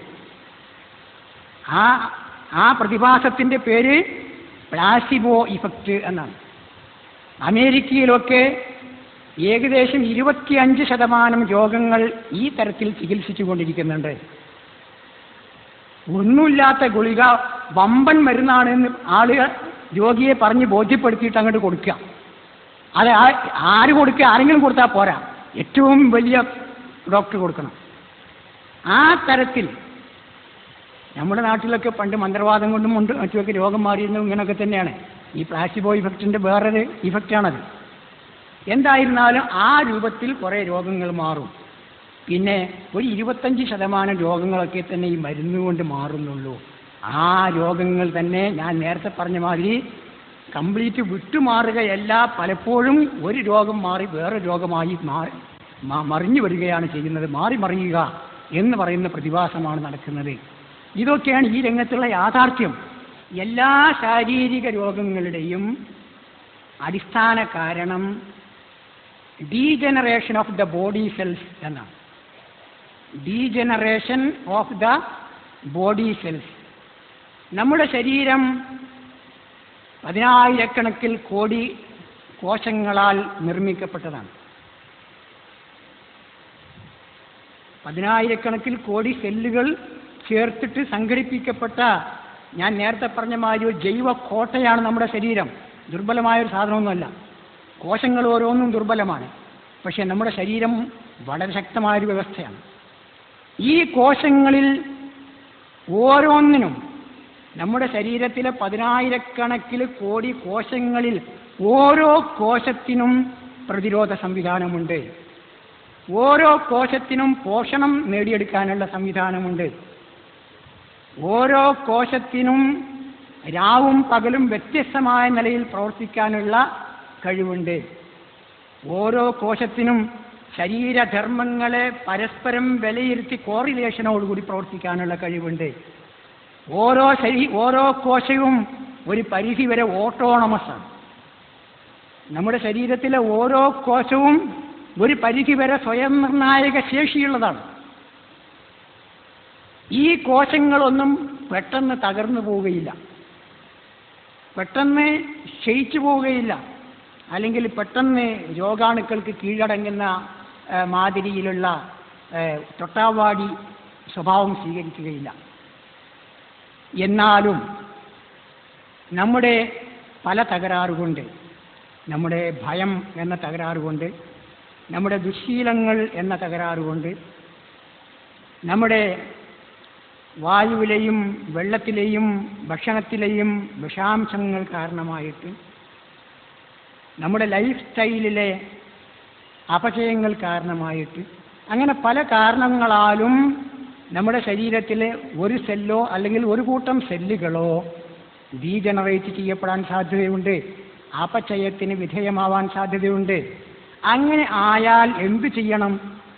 ആ ആ പ്രതിഭാസത്തിൻ്റെ പേര് പ്ലാസിബോ ഇഫക്റ്റ് എന്നാണ് അമേരിക്കയിലൊക്കെ ഏകദേശം ഇരുപത്തിയഞ്ച് ശതമാനം രോഗങ്ങൾ ഈ തരത്തിൽ ചികിത്സിച്ചു കൊണ്ടിരിക്കുന്നുണ്ട് ഒന്നുമില്ലാത്ത ഗുളിക വമ്പൻ മരുന്നാണ് എന്ന് ആളുകൾ രോഗിയെ പറഞ്ഞ് ബോധ്യപ്പെടുത്തിയിട്ട് അങ്ങോട്ട് കൊടുക്കുക അത് ആ- ആര് കൊടുക്കുക ആരെങ്കിലും കൊടുത്താൽ പോരാ ഏറ്റവും വലിയ ഡോക്ടർ കൊടുക്കണം ആ തരത്തിൽ നമ്മുടെ നാട്ടിലൊക്കെ പണ്ട് മന്ത്രവാദം കൊണ്ടും കൊണ്ട് മറ്റുമൊക്കെ രോഗം മാറിയിരുന്നത് ഇങ്ങനെയൊക്കെ തന്നെയാണ് ഈ പ്ലാസിബോ ഇഫക്റ്റിൻ്റെ വേറൊരു ഇഫക്റ്റാണത് എന്തായിരുന്നാലും ആ രൂപത്തിൽ കുറേ രോഗങ്ങൾ മാറും പിന്നെ ഒരു ഇരുപത്തഞ്ച് ശതമാനം രോഗങ്ങളൊക്കെ തന്നെ ഈ മരുന്ന് കൊണ്ട് മാറുന്നുള്ളൂ ആ രോഗങ്ങൾ തന്നെ ഞാൻ നേരത്തെ പറഞ്ഞ മാതിരി കംപ്ലീറ്റ് വിട്ടുമാറുകയല്ല പലപ്പോഴും ഒരു രോഗം മാറി വേറെ രോഗമായി മാറി മ- മറിഞ്ഞു വരികയാണ് ചെയ്യുന്നത് മാറി മറിയുക എന്ന് പറയുന്ന പ്രതിഭാസമാണ് നടക്കുന്നത് ഇതൊക്കെയാണ് ഈ രംഗത്തുള്ള യാഥാർത്ഥ്യം എല്ലാ ശാരീരിക രോഗങ്ങളുടെയും അടിസ്ഥാന കാരണം degeneration of the body cells എന്നാണ് degeneration of the body cells നമ്മുടെ ശരീരം പതിനായിരക്കണക്കിൽ കോടി കോശങ്ങളാൽ നിർമ്മിക്കപ്പെട്ടതാണ് പതിനായിരക്കണക്കിൽ കോടി സെല്ലുകൾ ചേർത്തിട്ട് സംഘടിപ്പിക്കപ്പെട്ട ഞാൻ നേരത്തെ പറഞ്ഞ മാതിരി ഒരു ജൈവ കോട്ടയാണ് നമ്മുടെ ശരീരം ദുർബലമായ ഒരു സാധനമൊന്നുമല്ല കോശങ്ങൾ ഓരോന്നും ദുർബലമാണ് പക്ഷേ നമ്മുടെ ശരീരം വളരെ ശക്തമായൊരു വ്യവസ്ഥയാണ് ഈ കോശങ്ങളിൽ ഓരോന്നിനും നമ്മുടെ ശരീരത്തിലെ പതിനായിരക്കണക്കിൽ കോടി കോശങ്ങളിൽ ഓരോ കോശത്തിനും പ്രതിരോധ സംവിധാനമുണ്ട് ഓരോ കോശത്തിനും പോഷണം നേടിയെടുക്കാനുള്ള സംവിധാനമുണ്ട് ഓരോ കോശത്തിനും രാവും പകലും വ്യത്യസ്തമായ നിലയിൽ പ്രവർത്തിക്കാനുള്ള കഴിവുണ്ട് ഓരോ കോശത്തിനും ശരീരധർമ്മങ്ങളെ പരസ്പരം വിലയിരുത്തി കോറിലേഷനോടുകൂടി പ്രവർത്തിക്കാനുള്ള കഴിവുണ്ട് ഓരോ ശരീ ഓരോ കോശവും ഒരു പരിധി വരെ ഓട്ടോണമസ് ആണ് നമ്മുടെ ശരീരത്തിലെ ഓരോ കോശവും ഒരു പരിധി വരെ സ്വയം നിർണായക ശേഷിയുള്ളതാണ് ഈ കോശങ്ങളൊന്നും പെട്ടെന്ന് തകർന്നു പോവുകയില്ല പെട്ടെന്ന് ക്ഷയിച്ചു പോവുകയില്ല അല്ലെങ്കിൽ പെട്ടെന്ന് രോഗാണുക്കൾക്ക് കീഴടങ്ങുന്ന ആ, മാതിരിയിലുള്ള ആ, തൊട്ടാവാടി സ്വഭാവം സ്വീകരിക്കുകയില്ല എന്നാലും നമ്മുടെ പല തകരാറുകൊണ്ട് നമ്മുടെ ഭയം എന്ന തകരാറുകൊണ്ട് നമ്മുടെ ദുശീലങ്ങൾ എന്ന തകരാറുകൊണ്ട് നമ്മുടെ വായുവിലെയും വെള്ളത്തിലെയും ഭക്ഷണത്തിലെയും വിഷാംശങ്ങൾ കാരണമായിട്ട് നമ്മുടെ ലൈഫ് സ്റ്റൈലിലെ അപചയങ്ങൾ കാരണമായിട്ട് അങ്ങനെ പല കാരണങ്ങളാലും നമ്മുടെ ശരീരത്തിലെ ഒരു സെല്ലോ അല്ലെങ്കിൽ ഒരു കൂട്ടം സെല്ലുകളോ ഡീജനറേറ്റ് ചെയ്യപ്പെടാൻ സാധ്യതയുണ്ട് അപചയത്തിന് വിധേയമാവാൻ സാധ്യതയുണ്ട് അങ്ങനെ ആയാൽ എന്തു ചെയ്യണം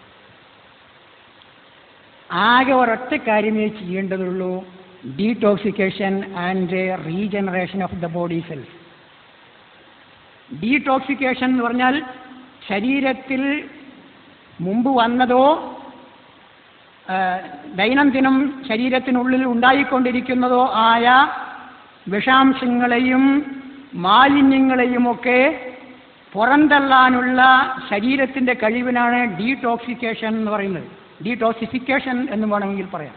ആകെ ഒരൊറ്റ കാര്യമേ ചെയ്യേണ്ടതുള്ളൂ detoxication and regeneration of the body cells detoxication എന്ന് പറഞ്ഞാൽ ശരീരത്തിൽ മുമ്പ് വന്നതോ ആ, ദൈനംദിനം ശരീരത്തിനുള്ളിൽ ഉണ്ടായിക്കൊണ്ടിരിക്കുന്നതോ ആയ വിഷാംശങ്ങളെയും മാലിന്യങ്ങളെയുമൊക്കെ പുറന്തള്ളാനുള്ള ശരീരത്തിൻ്റെ കഴിവിനാണ് ഡീടോക്സിക്കേഷൻ എന്ന് പറയുന്നത് ഡീടോക്സിഫിക്കേഷൻ എന്ന് വേണമെങ്കിൽ പറയാം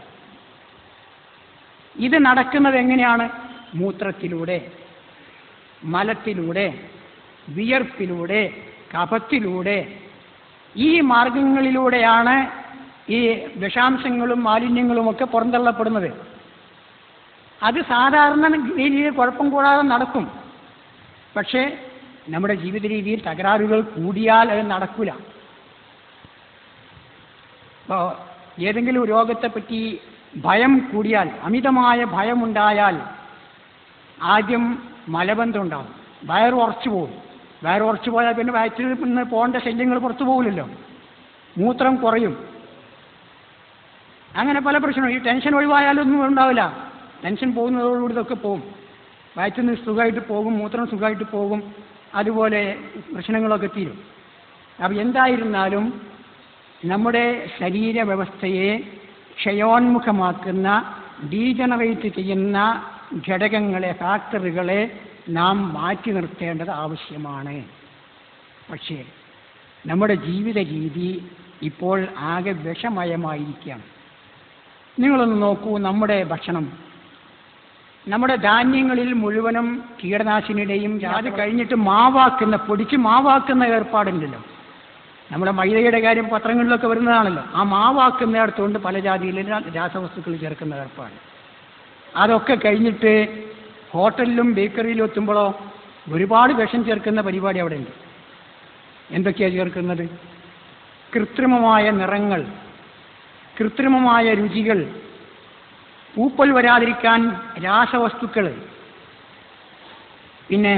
ഇത് നടക്കുന്നത് എങ്ങനെയാണ് മൂത്രത്തിലൂടെ മലത്തിലൂടെ വിയർപ്പിലൂടെ കഫത്തിലൂടെ ഈ മാർഗങ്ങളിലൂടെയാണ് ഈ വിഷാംശങ്ങളും മാലിന്യങ്ങളും ഒക്കെ പുറന്തള്ളപ്പെടുന്നത് അത് സാധാരണ രീതിയിൽ കുഴപ്പം കൂടാതെ നടക്കും പക്ഷേ നമ്മുടെ ജീവിത രീതിയിൽ തകരാറുകൾ കൂടിയാൽ അത് നടക്കില്ല ഇപ്പോൾ ഏതെങ്കിലും രോഗത്തെപ്പറ്റി ഭയം കൂടിയാൽ അമിതമായ ഭയമുണ്ടായാൽ ആദ്യം മലബന്ധം ഉണ്ടാവും വയറ് ഉറച്ചു പോകും വയറ് ഉറച്ചു പോയാൽ പിന്നെ വയറ്റിൽ നിന്ന് പോകേണ്ട ശല്യങ്ങൾ പുറത്തു പോകില്ലല്ലോ മൂത്രം കുറയും അങ്ങനെ പല പ്രശ്നവും ഈ ടെൻഷൻ ഒഴിവായാലൊന്നും ഉണ്ടാവില്ല ടെൻഷൻ പോകുന്നതോടുകൂടി ഇതൊക്കെ പോകും വയറ്റിൽ നിന്ന് സുഖമായിട്ട് പോകും മൂത്രം സുഖമായിട്ട് പോകും അതുപോലെ പ്രശ്നങ്ങളൊക്കെ തീരും അപ്പോൾ എന്തായിരുന്നാലും നമ്മുടെ ശരീര വ്യവസ്ഥയെ ക്ഷയോന്മുഖമാക്കുന്ന ഡീജനറേറ്റ് ചെയ്യുന്ന ഘടകങ്ങളെ ഫാക്ടറുകളെ നാം മാറ്റി നിർത്തേണ്ടത് ആവശ്യമാണ് പക്ഷേ നമ്മുടെ ജീവിത രീതി ഇപ്പോൾ ആകെ വിഷമയമായിരിക്കുകയാണ് നിങ്ങളൊന്ന് നോക്കൂ നമ്മുടെ ഭക്ഷണം നമ്മുടെ ധാന്യങ്ങളിൽ മുഴുവനും കീടനാശിനിയുടെയും അത് കഴിഞ്ഞിട്ട് മാവാക്കുന്ന പൊടിച്ച് മാവാക്കുന്ന ഏർപ്പാടുണ്ടല്ലോ നമ്മുടെ മൈദയുടെ കാര്യം പത്രങ്ങളിലൊക്കെ വരുന്നതാണല്ലോ ആ മാവാക്കുന്നിടത്തുകൊണ്ട് പല ജാതിയിലും രാസവസ്തുക്കൾ ചേർക്കുന്ന ഏർപ്പാട് അതൊക്കെ കഴിഞ്ഞിട്ട് ഹോട്ടലിലും ബേക്കറിയിലും എത്തുമ്പോഴോ ഒരുപാട് വിഷം ചേർക്കുന്ന പരിപാടി അവിടെ ഉണ്ട് എന്തൊക്കെയാണ് ചേർക്കുന്നത് കൃത്രിമമായ നിറങ്ങൾ കൃത്രിമമായ രുചികൾ പൂപ്പൽ വരാതിരിക്കാൻ രാസവസ്തുക്കൾ പിന്നെ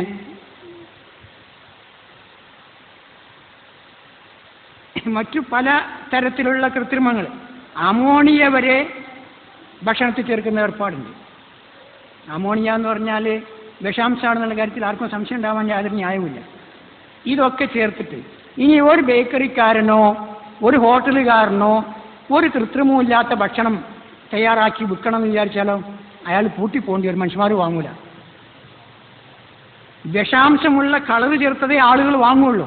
മറ്റു പല തരത്തിലുള്ള കൃത്രിമങ്ങൾ അമോണിയ വരെ ഭക്ഷണത്തിൽ ചേർക്കുന്ന ഏർപ്പാടുണ്ട് അമോണിയ എന്ന് പറഞ്ഞാൽ വിഷാംശമാണെന്നുള്ള കാര്യത്തിൽ ആർക്കും സംശയം ഉണ്ടാവാൻ യാതൊരു ന്യായവുമില്ല ഇതൊക്കെ ചേർത്തിട്ട് ഇനി ഒരു ബേക്കറിക്കാരനോ ഒരു ഹോട്ടലുകാരനോ ഒരു കൃത്രിമവും ഇല്ലാത്ത ഭക്ഷണം തയ്യാറാക്കി വിൽക്കണം എന്ന് വിചാരിച്ചാലോ അയാൾ പൂട്ടിപ്പോണ്ടി ഒരു മനുഷ്യന്മാർ വാങ്ങൂല വിഷാംശമുള്ള കളറ് ചേർത്തതേ ആളുകൾ വാങ്ങുള്ളൂ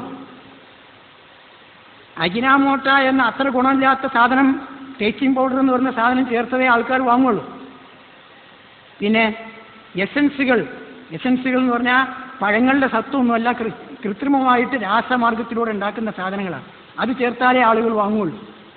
അജിനാമോട്ട എന്ന അത്ര ഗുണമില്ലാത്ത സാധനം ടേസ്റ്റിംഗ് പൗഡർ എന്ന് പറയുന്ന സാധനം ചേർത്തതേ ആൾക്കാർ വാങ്ങുള്ളൂ പിന്നെ എസൻസുകൾ എസൻസുകൾ എന്ന് പറഞ്ഞാൽ പഴങ്ങളുടെ സത്വമൊന്നുമല്ല കൃ- കൃത്രിമമായിട്ട് രാസമാർഗത്തിലൂടെ ഉണ്ടാക്കുന്ന സാധനങ്ങളാണ് അത് ചേർത്താലേ ആളുകൾ വാങ്ങുള്ളൂ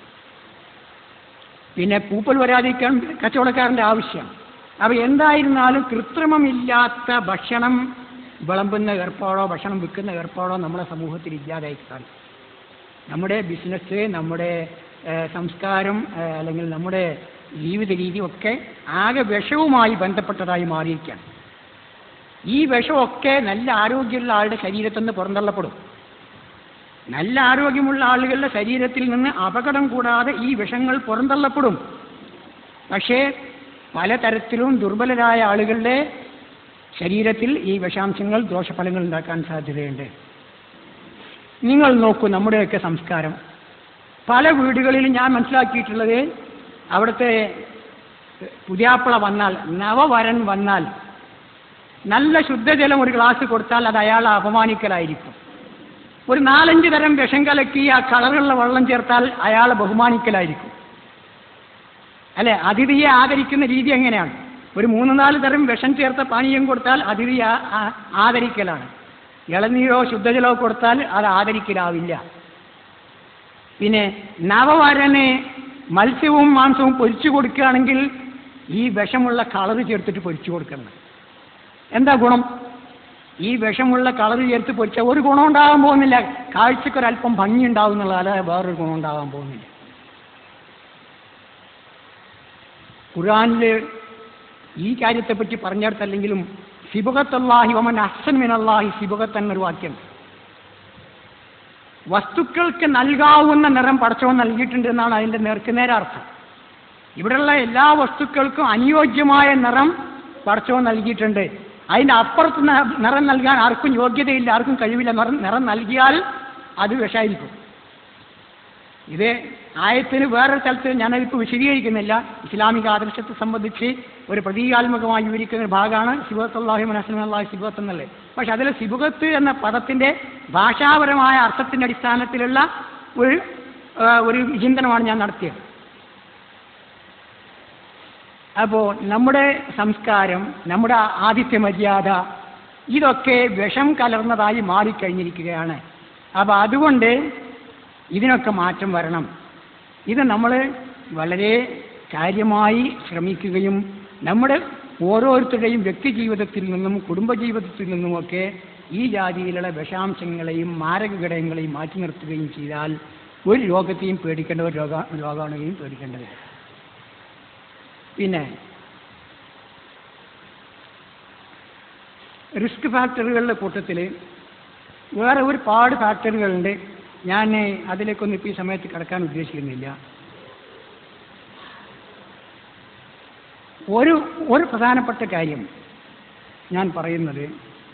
പിന്നെ പൂപ്പൽ വരാതിരിക്കാൻ കച്ചവടക്കാരൻ്റെ ആവശ്യം അപ്പോൾ എന്തായിരുന്നാലും കൃത്രിമമില്ലാത്ത ഭക്ഷണം വിളമ്പുന്ന ഏർപ്പാടോ ഭക്ഷണം വിൽക്കുന്ന ഏർപ്പാടോ നമ്മുടെ സമൂഹത്തിൽ ഇല്ലാതായി കാണും നമ്മുടെ ബിസിനസ് നമ്മുടെ ഏഹ്, സംസ്കാരം ഏഹ്, അല്ലെങ്കിൽ നമ്മുടെ ജീവിത രീതി ഒക്കെ ആകെ വിഷവുമായി ബന്ധപ്പെട്ടതായി മാറിയിരിക്കുകയാണ് ഈ വിഷമൊക്കെ നല്ല ആരോഗ്യമുള്ള ആളുടെ ശരീരത്തിൽ നിന്ന് പുറന്തള്ളപ്പെടും നല്ല ആരോഗ്യമുള്ള ആളുകളുടെ ശരീരത്തിൽ നിന്ന് അപകടം കൂടാതെ ഈ വിഷങ്ങൾ പുറന്തള്ളപ്പെടും പക്ഷേ പലതരത്തിലും ദുർബലരായ ആളുകളുടെ ശരീരത്തിൽ ഈ വിഷാംശങ്ങൾ ദോഷഫലങ്ങൾ ഉണ്ടാക്കാൻ സാധ്യതയുണ്ട് നിങ്ങൾ നോക്കൂ നമ്മുടെയൊക്കെ സംസ്കാരം പല വീടുകളിലും ഞാൻ മനസ്സിലാക്കിയിട്ടുള്ളത് അവിടുത്തെ പുതിയാപ്പിള വന്നാൽ നവവരൻ വന്നാൽ നല്ല ശുദ്ധജലം ഒരു ഗ്ലാസ് കൊടുത്താൽ അത് അയാളെ അപമാനിക്കലായിരിക്കും ഒരു നാലഞ്ച് തരം വിഷം കലക്കി ആ കളറുള്ള വെള്ളം ചേർത്താൽ അയാളെ ബഹുമാനിക്കലായിരിക്കും അല്ലെ അതിഥിയെ ആദരിക്കുന്ന രീതി എങ്ങനെയാണ് ഒരു മൂന്ന് നാല് തരം വിഷം ചേർത്ത പാനീയം കൊടുത്താൽ അതിഥി ആ- ആ- ആദരിക്കലാണ് ഇളനീരോ ശുദ്ധജലമോ കൊടുത്താൽ അത് ആദരിക്കലാവില്ല പിന്നെ നവവരന് മത്സ്യവും മാംസവും പൊരിച്ചു കൊടുക്കുകയാണെങ്കിൽ ഈ വിഷമുള്ള കളറ് ചേർത്തിട്ട് പൊരിച്ചു കൊടുക്കണം എന്താ ഗുണം ഈ വിഷമുള്ള കളർ ചേർത്ത് പൊരിച്ച ഒരു ഗുണം ഉണ്ടാകാൻ പോകുന്നില്ല കാഴ്ചക്കൊരല്പം ഭംഗി ഉണ്ടാവും എന്നുള്ള അല്ലാതെ വേറൊരു ഗുണം ഉണ്ടാകാൻ പോകുന്നില്ല ഖുർആനിൽ ഈ കാര്യത്തെപ്പറ്റി പറഞ്ഞിടത്തല്ലെങ്കിലും സിബുഖത്തല്ലാഹി വമൻ അഹ്സൻ മിനല്ലാഹി സിബുഖത്ത് എന്നൊരു വാക്യം വസ്തുക്കൾക്ക് നൽകാവുന്ന നിറം പടച്ചവൻ നൽകിയിട്ടുണ്ട് എന്നാണ് അതിൻ്റെ നേർക്കുനേരെ അർത്ഥം ഇവിടെയുള്ള എല്ലാ വസ്തുക്കൾക്കും അനുയോജ്യമായ നിറം പടച്ചവൻ നൽകിയിട്ടുണ്ട് അതിൻ്റെ അപ്പുറത്ത് ന- നിറം നൽകാൻ ആർക്കും യോഗ്യതയില്ല ആർക്കും കഴിവില്ല നിറം നിറം നൽകിയാൽ അത് വിഷായിരിക്കും ഇത് ആയത്തിന് വേറൊരു സ്ഥലത്ത് ഞാനതിപ്പോൾ വിശദീകരിക്കുന്നില്ല ഇസ്ലാമിക ആദർശത്തെ സംബന്ധിച്ച് ഒരു പ്രതീകാത്മകമായി വിവരിക്കുന്ന ഒരു ഭാഗമാണ് സിബത്തുല്ലാഹി മനസ്സിലാഹി സിബത്ത് എന്നുള്ളത് പക്ഷെ അതിൽ സിബുഗത്ത് എന്ന പദത്തിൻ്റെ ഭാഷാപരമായ അർത്ഥത്തിൻ്റെ അടിസ്ഥാനത്തിലുള്ള ഒരു ആ, ഒരു ചിന്തനമാണ് ഞാൻ നടത്തിയത് അപ്പോൾ നമ്മുടെ സംസ്കാരം നമ്മുടെ ആതിഥ്യ മര്യാദ ഇതൊക്കെ വിഷം കലർന്നതായി മാറിക്കഴിഞ്ഞിരിക്കുകയാണ് അപ്പോൾ അതുകൊണ്ട് ഇതിനൊക്കെ മാറ്റം വരണം ഇത് നമ്മൾ വളരെ കാര്യമായി ശ്രമിക്കുകയും നമ്മുടെ ഓരോരുത്തരുടെയും വ്യക്തി ജീവിതത്തിൽ നിന്നും കുടുംബജീവിതത്തിൽ നിന്നുമൊക്കെ ഈ ജാതിയിലുള്ള വിഷാംശങ്ങളെയും മാരക ഘടകങ്ങളെയും മാറ്റി നിർത്തുകയും ചെയ്താൽ ഒരു രോഗത്തെയും പേടിക്കേണ്ട ഒരു രോഗ രോഗാണുകയും പേടിക്കേണ്ടതില്ല പിന്നെ റിസ്ക് ഫാക്ടറുകളുടെ കൂട്ടത്തിൽ വേറെ ഒരുപാട് ഫാക്ടറുകളുണ്ട് ഞാൻ അതിലേക്കൊന്നും ഇപ്പോൾ ഈ സമയത്ത് കിടക്കാൻ ഉദ്ദേശിക്കുന്നില്ല ഒരു ഒരു പ്രധാനപ്പെട്ട കാര്യം ഞാൻ പറയുന്നത്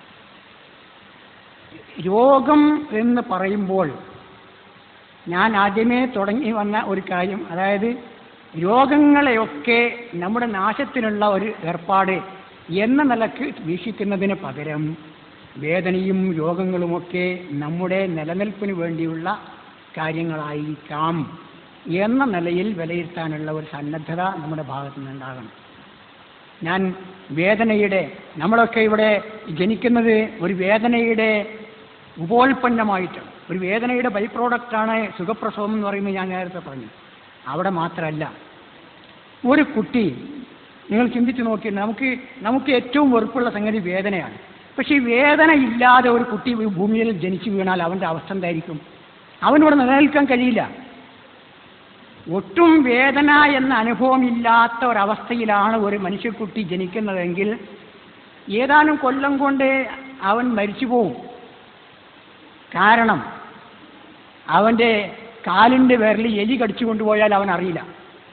രോഗം എന്ന് പറയുമ്പോൾ ഞാൻ ആദ്യമേ തുടങ്ങി വന്ന ഒരു കാര്യം അതായത് രോഗങ്ങളെയൊക്കെ നമ്മുടെ നാശത്തിനുള്ള ഒരു ഏർപ്പാട് എന്ന നിലക്ക് വീക്ഷിക്കുന്നതിന് പകരം വേദനയും രോഗങ്ങളുമൊക്കെ നമ്മുടെ നിലനിൽപ്പിന് വേണ്ടിയുള്ള കാര്യങ്ങളായിരിക്കാം എന്ന നിലയിൽ വിലയിരുത്താനുള്ള ഒരു സന്നദ്ധത നമ്മുടെ ഭാഗത്തു നിന്നുണ്ടാകണം ഞാൻ വേദനയുടെ നമ്മളൊക്കെ ഇവിടെ ജനിക്കുന്നത് ഒരു വേദനയുടെ ഉപോൽപ്പന്നമായിട്ടാണ് ഒരു വേദനയുടെ ബൈ പ്രോഡക്റ്റാണ് സുഖപ്രസവം എന്ന് പറയുന്നത് ഞാൻ നേരത്തെ പറഞ്ഞു അവിടെ മാത്രമല്ല ഒരു കുട്ടി നിങ്ങൾ ചിന്തിച്ച് നോക്കി നമുക്ക് നമുക്ക് ഏറ്റവും വെറുപ്പുള്ള സംഗതി വേദനയാണ് പക്ഷേ ഈ വേദന ഇല്ലാതെ ഒരു കുട്ടി ഈ ഭൂമിയിൽ ജനിച്ചു വീണാൽ അവൻ്റെ അവസ്ഥ എന്തായിരിക്കും അവനിവിടെ നിലനിൽക്കാൻ കഴിയില്ല ഒട്ടും വേദന എന്ന അനുഭവമില്ലാത്ത ഒരവസ്ഥയിലാണ് ഒരു മനുഷ്യക്കുട്ടി ജനിക്കുന്നതെങ്കിൽ ഏതാനും കൊല്ലം കൊണ്ട് അവൻ മരിച്ചു പോവും കാരണം അവൻ്റെ കാലിൻ്റെ വിരൽ എലി കടിച്ചു കൊണ്ടുപോയാൽ അവൻ അറിയില്ല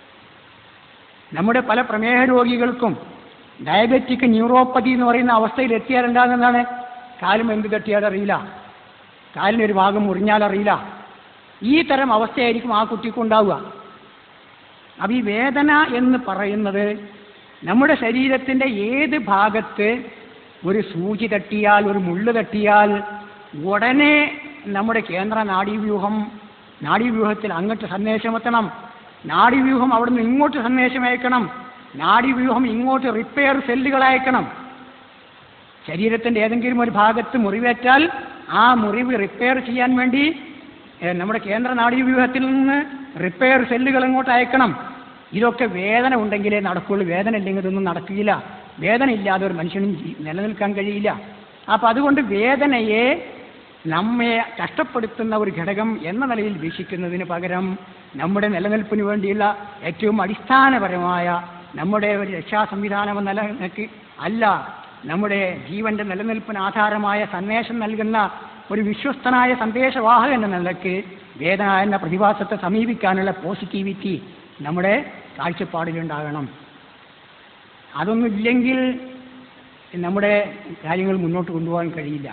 നമ്മുടെ പല പ്രമേഹ രോഗികൾക്കും ഡയബറ്റിക് ന്യൂറോപ്പതി എന്ന് പറയുന്ന അവസ്ഥയിൽ എത്തിയാൽ എന്താകുന്നതാണ് കാലും എന്ത് തട്ടിയാൽ അറിയില്ല കാലിനൊരു ഭാഗം മുറിഞ്ഞാൽ അറിയില്ല ഈ തരം അവസ്ഥയായിരിക്കും ആ കുട്ടിക്ക് ഉണ്ടാവുക അപ്പം ഈ വേദന എന്ന് പറയുന്നത് നമ്മുടെ ശരീരത്തിൻ്റെ ഏത് ഭാഗത്ത് ഒരു സൂചി തട്ടിയാൽ ഒരു മുള്ള് തട്ടിയാൽ ഉടനെ നമ്മുടെ കേന്ദ്ര നാഡീവ്യൂഹം നാഡീവ്യൂഹത്തിൽ അങ്ങോട്ട് സന്ദേശം എത്തണം നാഡീവ്യൂഹം അവിടുന്ന് ഇങ്ങോട്ട് സന്ദേശം അയക്കണം നാഡീവ്യൂഹം ഇങ്ങോട്ട് റിപ്പയർ സെല്ലുകൾ അയക്കണം ശരീരത്തിൻ്റെ ഏതെങ്കിലും ഒരു ഭാഗത്ത് മുറിവേറ്റാൽ ആ മുറിവ് റിപ്പയർ ചെയ്യാൻ വേണ്ടി ഏഹ്, നമ്മുടെ കേന്ദ്ര നാഡീവ്യൂഹത്തിൽ നിന്ന് റിപ്പയർ സെല്ലുകൾ ഇങ്ങോട്ട് അയക്കണം ഇതൊക്കെ വേദന ഉണ്ടെങ്കിലേ നടക്കുകയുള്ളൂ വേദന ഇല്ലെങ്കിൽ ഇതൊന്നും നടക്കുകയില്ല വേദന ഇല്ലാതെ ഒരു മനുഷ്യനും ജീ- നിലനിൽക്കാൻ കഴിയില്ല അപ്പം അതുകൊണ്ട് വേദനയെ നമ്മെ കഷ്ടപ്പെടുത്തുന്ന ഒരു ഘടകം എന്ന നിലയിൽ വീക്ഷിക്കുന്നതിന് പകരം നമ്മുടെ നിലനിൽപ്പിന് വേണ്ടിയുള്ള ഏറ്റവും അടിസ്ഥാനപരമായ നമ്മുടെ ഒരു രക്ഷാ സംവിധാനം എന്ന നിലനിൽക്ക് അല്ല നമ്മുടെ ജീവന്റെ നിലനിൽപ്പിന് ആധാരമായ സന്ദേശം നൽകുന്ന ഒരു വിശ്വസ്തനായ സന്ദേശവാഹകൻ എന്ന നിലയ്ക്ക് വേദന എന്ന പ്രതിഭാസത്തെ സമീപിക്കാനുള്ള പോസിറ്റിവിറ്റി നമ്മുടെ കാഴ്ചപ്പാടിലുണ്ടാകണം അതൊന്നും ഇല്ലെങ്കിൽ നമ്മുടെ കാര്യങ്ങൾ മുന്നോട്ട് കൊണ്ടുപോകാൻ കഴിയില്ല